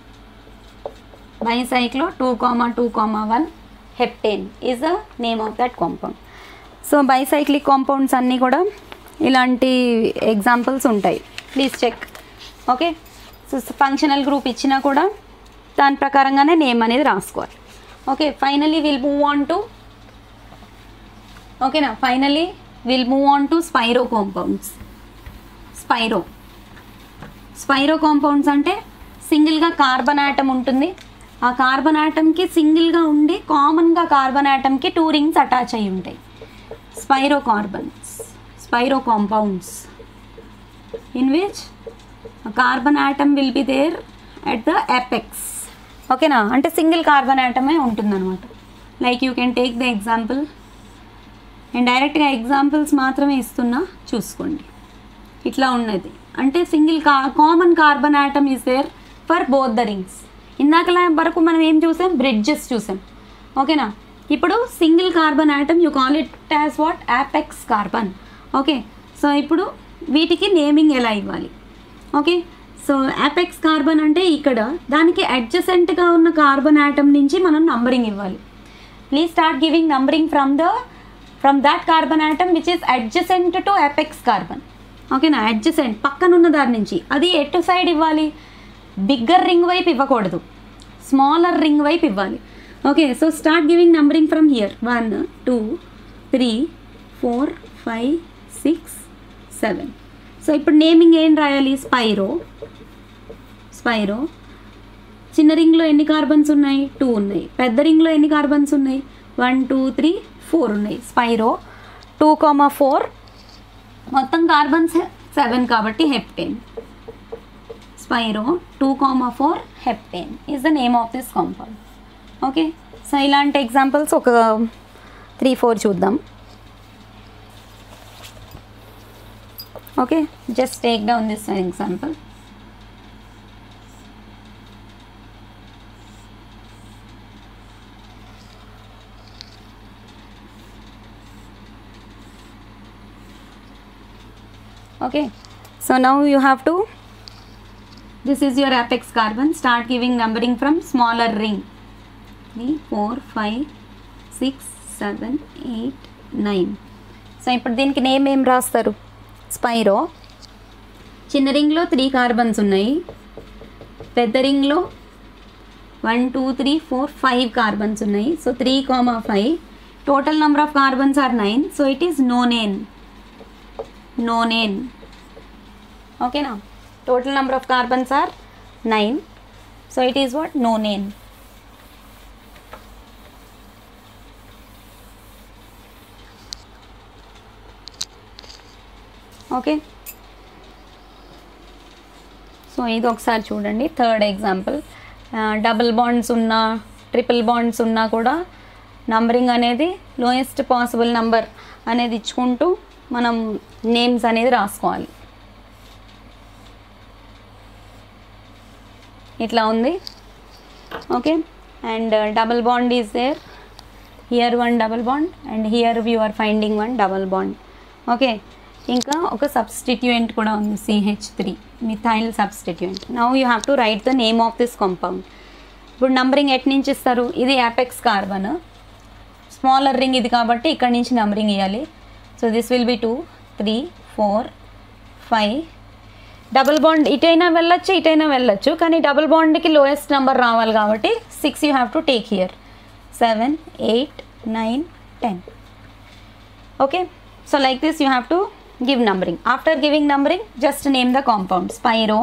bicyclo two comma two comma one heptane is the name of that compound so bicyclic compounds అన్నీ కూడా ఇలాంటి ఎగ్జాంపుల్స్ ఉంటాయి please check okay so functional group ఇచ్చినా కూడా దాని ప్రకారంగానే నేమ్ అనేది రాసుకోవాలి okay finally will move on to ఓకేనా finally will move on to spiro compounds spiro spiro compounds అంటే సింగిల్గా కార్బన్ ఆటమ్ ఉంటుంది ఆ కార్బన్ ఆటమ్కి సింగిల్గా ఉండి కామన్గా కార్బన్ ఆటమ్కి టూ రింగ్స్ అటాచ్ అయి ఉంటాయి spiro carbons spiro compounds in which carbon atom will be there at the apex ఓకేనా అంటే సింగిల్ కార్బన్ ఆటమే ఉంటుందన్నమాట like you can take the example నేను డైరెక్ట్గా ఎగ్జాంపుల్స్ మాత్రమే ఇస్తున్నా చూసుకోండి ఇట్లా ఉన్నది అంటే సింగిల్ కా common carbon atom is there for both the rings ఇందాకలా వరకు మనం ఏం చూసాం బ్రిడ్జెస్ చూసాం ఓకేనా ఇప్పుడు single carbon atom you call it as what apex carbon okay so ఇప్పుడు వీటికి నేమింగ్ ఎలా ఇవ్వాలి ఓకే సో యాపెక్స్ కార్బన్ అంటే ఇక్కడ దానికి అడ్జసెంట్గా ఉన్న కార్బన్ ఆటమ్ నుంచి మనం నంబరింగ్ ఇవ్వాలి please start giving numbering from the from that carbon atom which is adjacent to apex carbon ఓకేనా అడ్జసెంట్ పక్కన ఉన్న దాని నుంచి అది ఎటు సైడ్ ఇవ్వాలి బిగ్గర్ రింగ్ వైపు ఇవ్వకూడదు స్మాలర్ రింగ్ వైపు ఇవ్వాలి okay so start giving numbering from here one two three four five six seven so ఇప్పుడు నేమింగ్ ఏం రాయాలి స్పైరో స్పైరో చిన్న రింగ్లో ఎన్ని కార్బన్స్ ఉన్నాయి టూ ఉన్నాయి పెద్ద రింగ్లో ఎన్ని కార్బన్స్ ఉన్నాయి వన్ టూ త్రీ ఫోర్ ఉన్నాయి స్పైరో టూ కామా ఫోర్ మొత్తం కార్బన్స్ సెవెన్ కాబట్టి heptane spiro two comma four heptane is the name of this compound okay so ఇలాంటి ఎగ్జాంపుల్స్ ఒక త్రీ ఫోర్ చూద్దాం okay just take down this example okay so now you have to this is your apex carbon start giving numbering from smaller ring 3 4 5 6 7 8 9 so ఇప్పుడు దీనికి నేమ్ ఏం రాస్తారు స్పైరో చిన్న రింగ్లో త్రీ కార్బన్స్ ఉన్నాయి పెద్ద రింగ్లో one two three four five carbons ఉన్నాయి so three comma five total number of carbons are nine so it is nonane nonane okay now total number of carbons are 9 so it is what nonane okay so ఇది ఒకసారి చూడండి థర్డ్ ఎగ్జాంపుల్ డబుల్ బాండ్స్ ఉన్నా ట్రిపుల్ బాండ్స్ ఉన్నా కూడా నంబరింగ్ అనేది లోయెస్ట్ పాసిబుల్ నంబర్ అనేది ఇచ్చుకుంటూ మనం నేమ్స్ అనేది రాసుకోవాలి ఇట్లా ఉంది okay and double bond is there here one double bond and here you are finding one double bond okay ఇంకా ఒక సబ్స్టిట్యూయెంట్ కూడా ఉంది CH three methyl substituent now you have to write the name of this compound ఇప్పుడు నంబరింగ్ ఎట్ నుంచి ఇస్తారు ఇది యాపెక్స్ కార్బన్ స్మాలర్ రింగ్ ఇది కాబట్టి ఇక్కడ నుంచి నంబరింగ్ ఇవ్వాలి so this will be two three four five double bond ఇటైనా వెళ్ళొచ్చు ఇటైనా వెళ్ళొచ్చు కానీ డబుల్ బాండ్కి లోయెస్ట్ నెంబర్ రావాలి కాబట్టి six you have to take here seven eight nine ten okay so like this you have to give numbering after giving numbering just name the compound spiro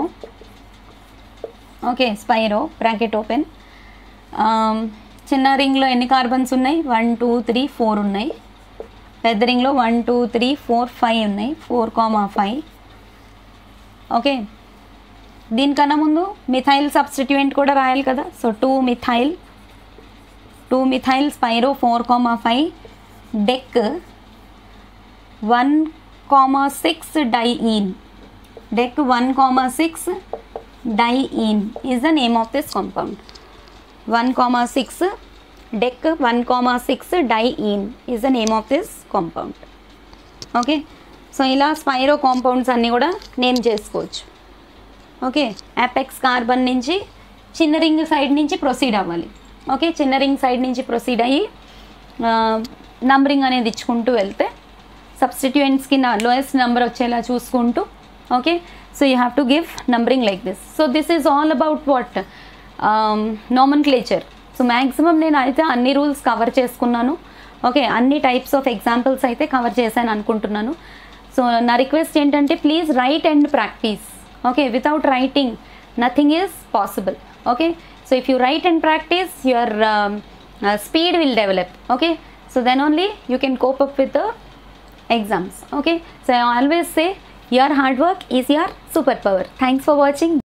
okay spiro bracket open um, చిన్న రింగ్లో ఎన్ని కార్బన్స్ ఉన్నాయి వన్ టూ త్రీ ఫోర్ ఉన్నాయి పెద్ద రింగ్లో one two three four five ఉన్నాయి ఫోర్ కామా ఫైవ్ ఓకే దీనికన్నా ముందు మిథైల్ సబ్స్టిట్యూయెంట్ కూడా రాయాలి కదా so two methyl two methyl spiro four comma five dec one comma six diene dec one comma six diene is the name of this compound one comma six dec one comma six diene is the name of this compound okay so ఇలా స్పైరో కాంపౌండ్స్ అన్నీ కూడా నేమ్ చేసుకోవచ్చు ఓకే యాపెక్స్ కార్బన్ నుంచి చిన్న రింగ్ సైడ్ నుంచి ప్రొసీడ్ అవ్వాలి ఓకే చిన్న రింగ్ సైడ్ నుంచి ప్రొసీడ్ అయ్యి నంబరింగ్ అనేది ఇచ్చుకుంటూ వెళ్తే సబ్స్టిట్యూయెంట్స్కి నా లోయెస్ట్ నెంబర్ వచ్చేలా చూసుకుంటూ okay so you have to give numbering like this so this is all about what nomenclature so maximum నేను అయితే అన్ని రూల్స్ కవర్ చేసుకున్నాను ఓకే అన్ని టైప్స్ ఆఫ్ ఎగ్జాంపుల్స్ అయితే కవర్ చేశాను అనుకుంటున్నాను సో నా రిక్వెస్ట్ ఏంటంటే please write and practice okay without writing nothing is possible okay so if you write and practice your speed will develop okay so then only you can cope up with the exams okay so i always say your hard work is your superpower thanks for watching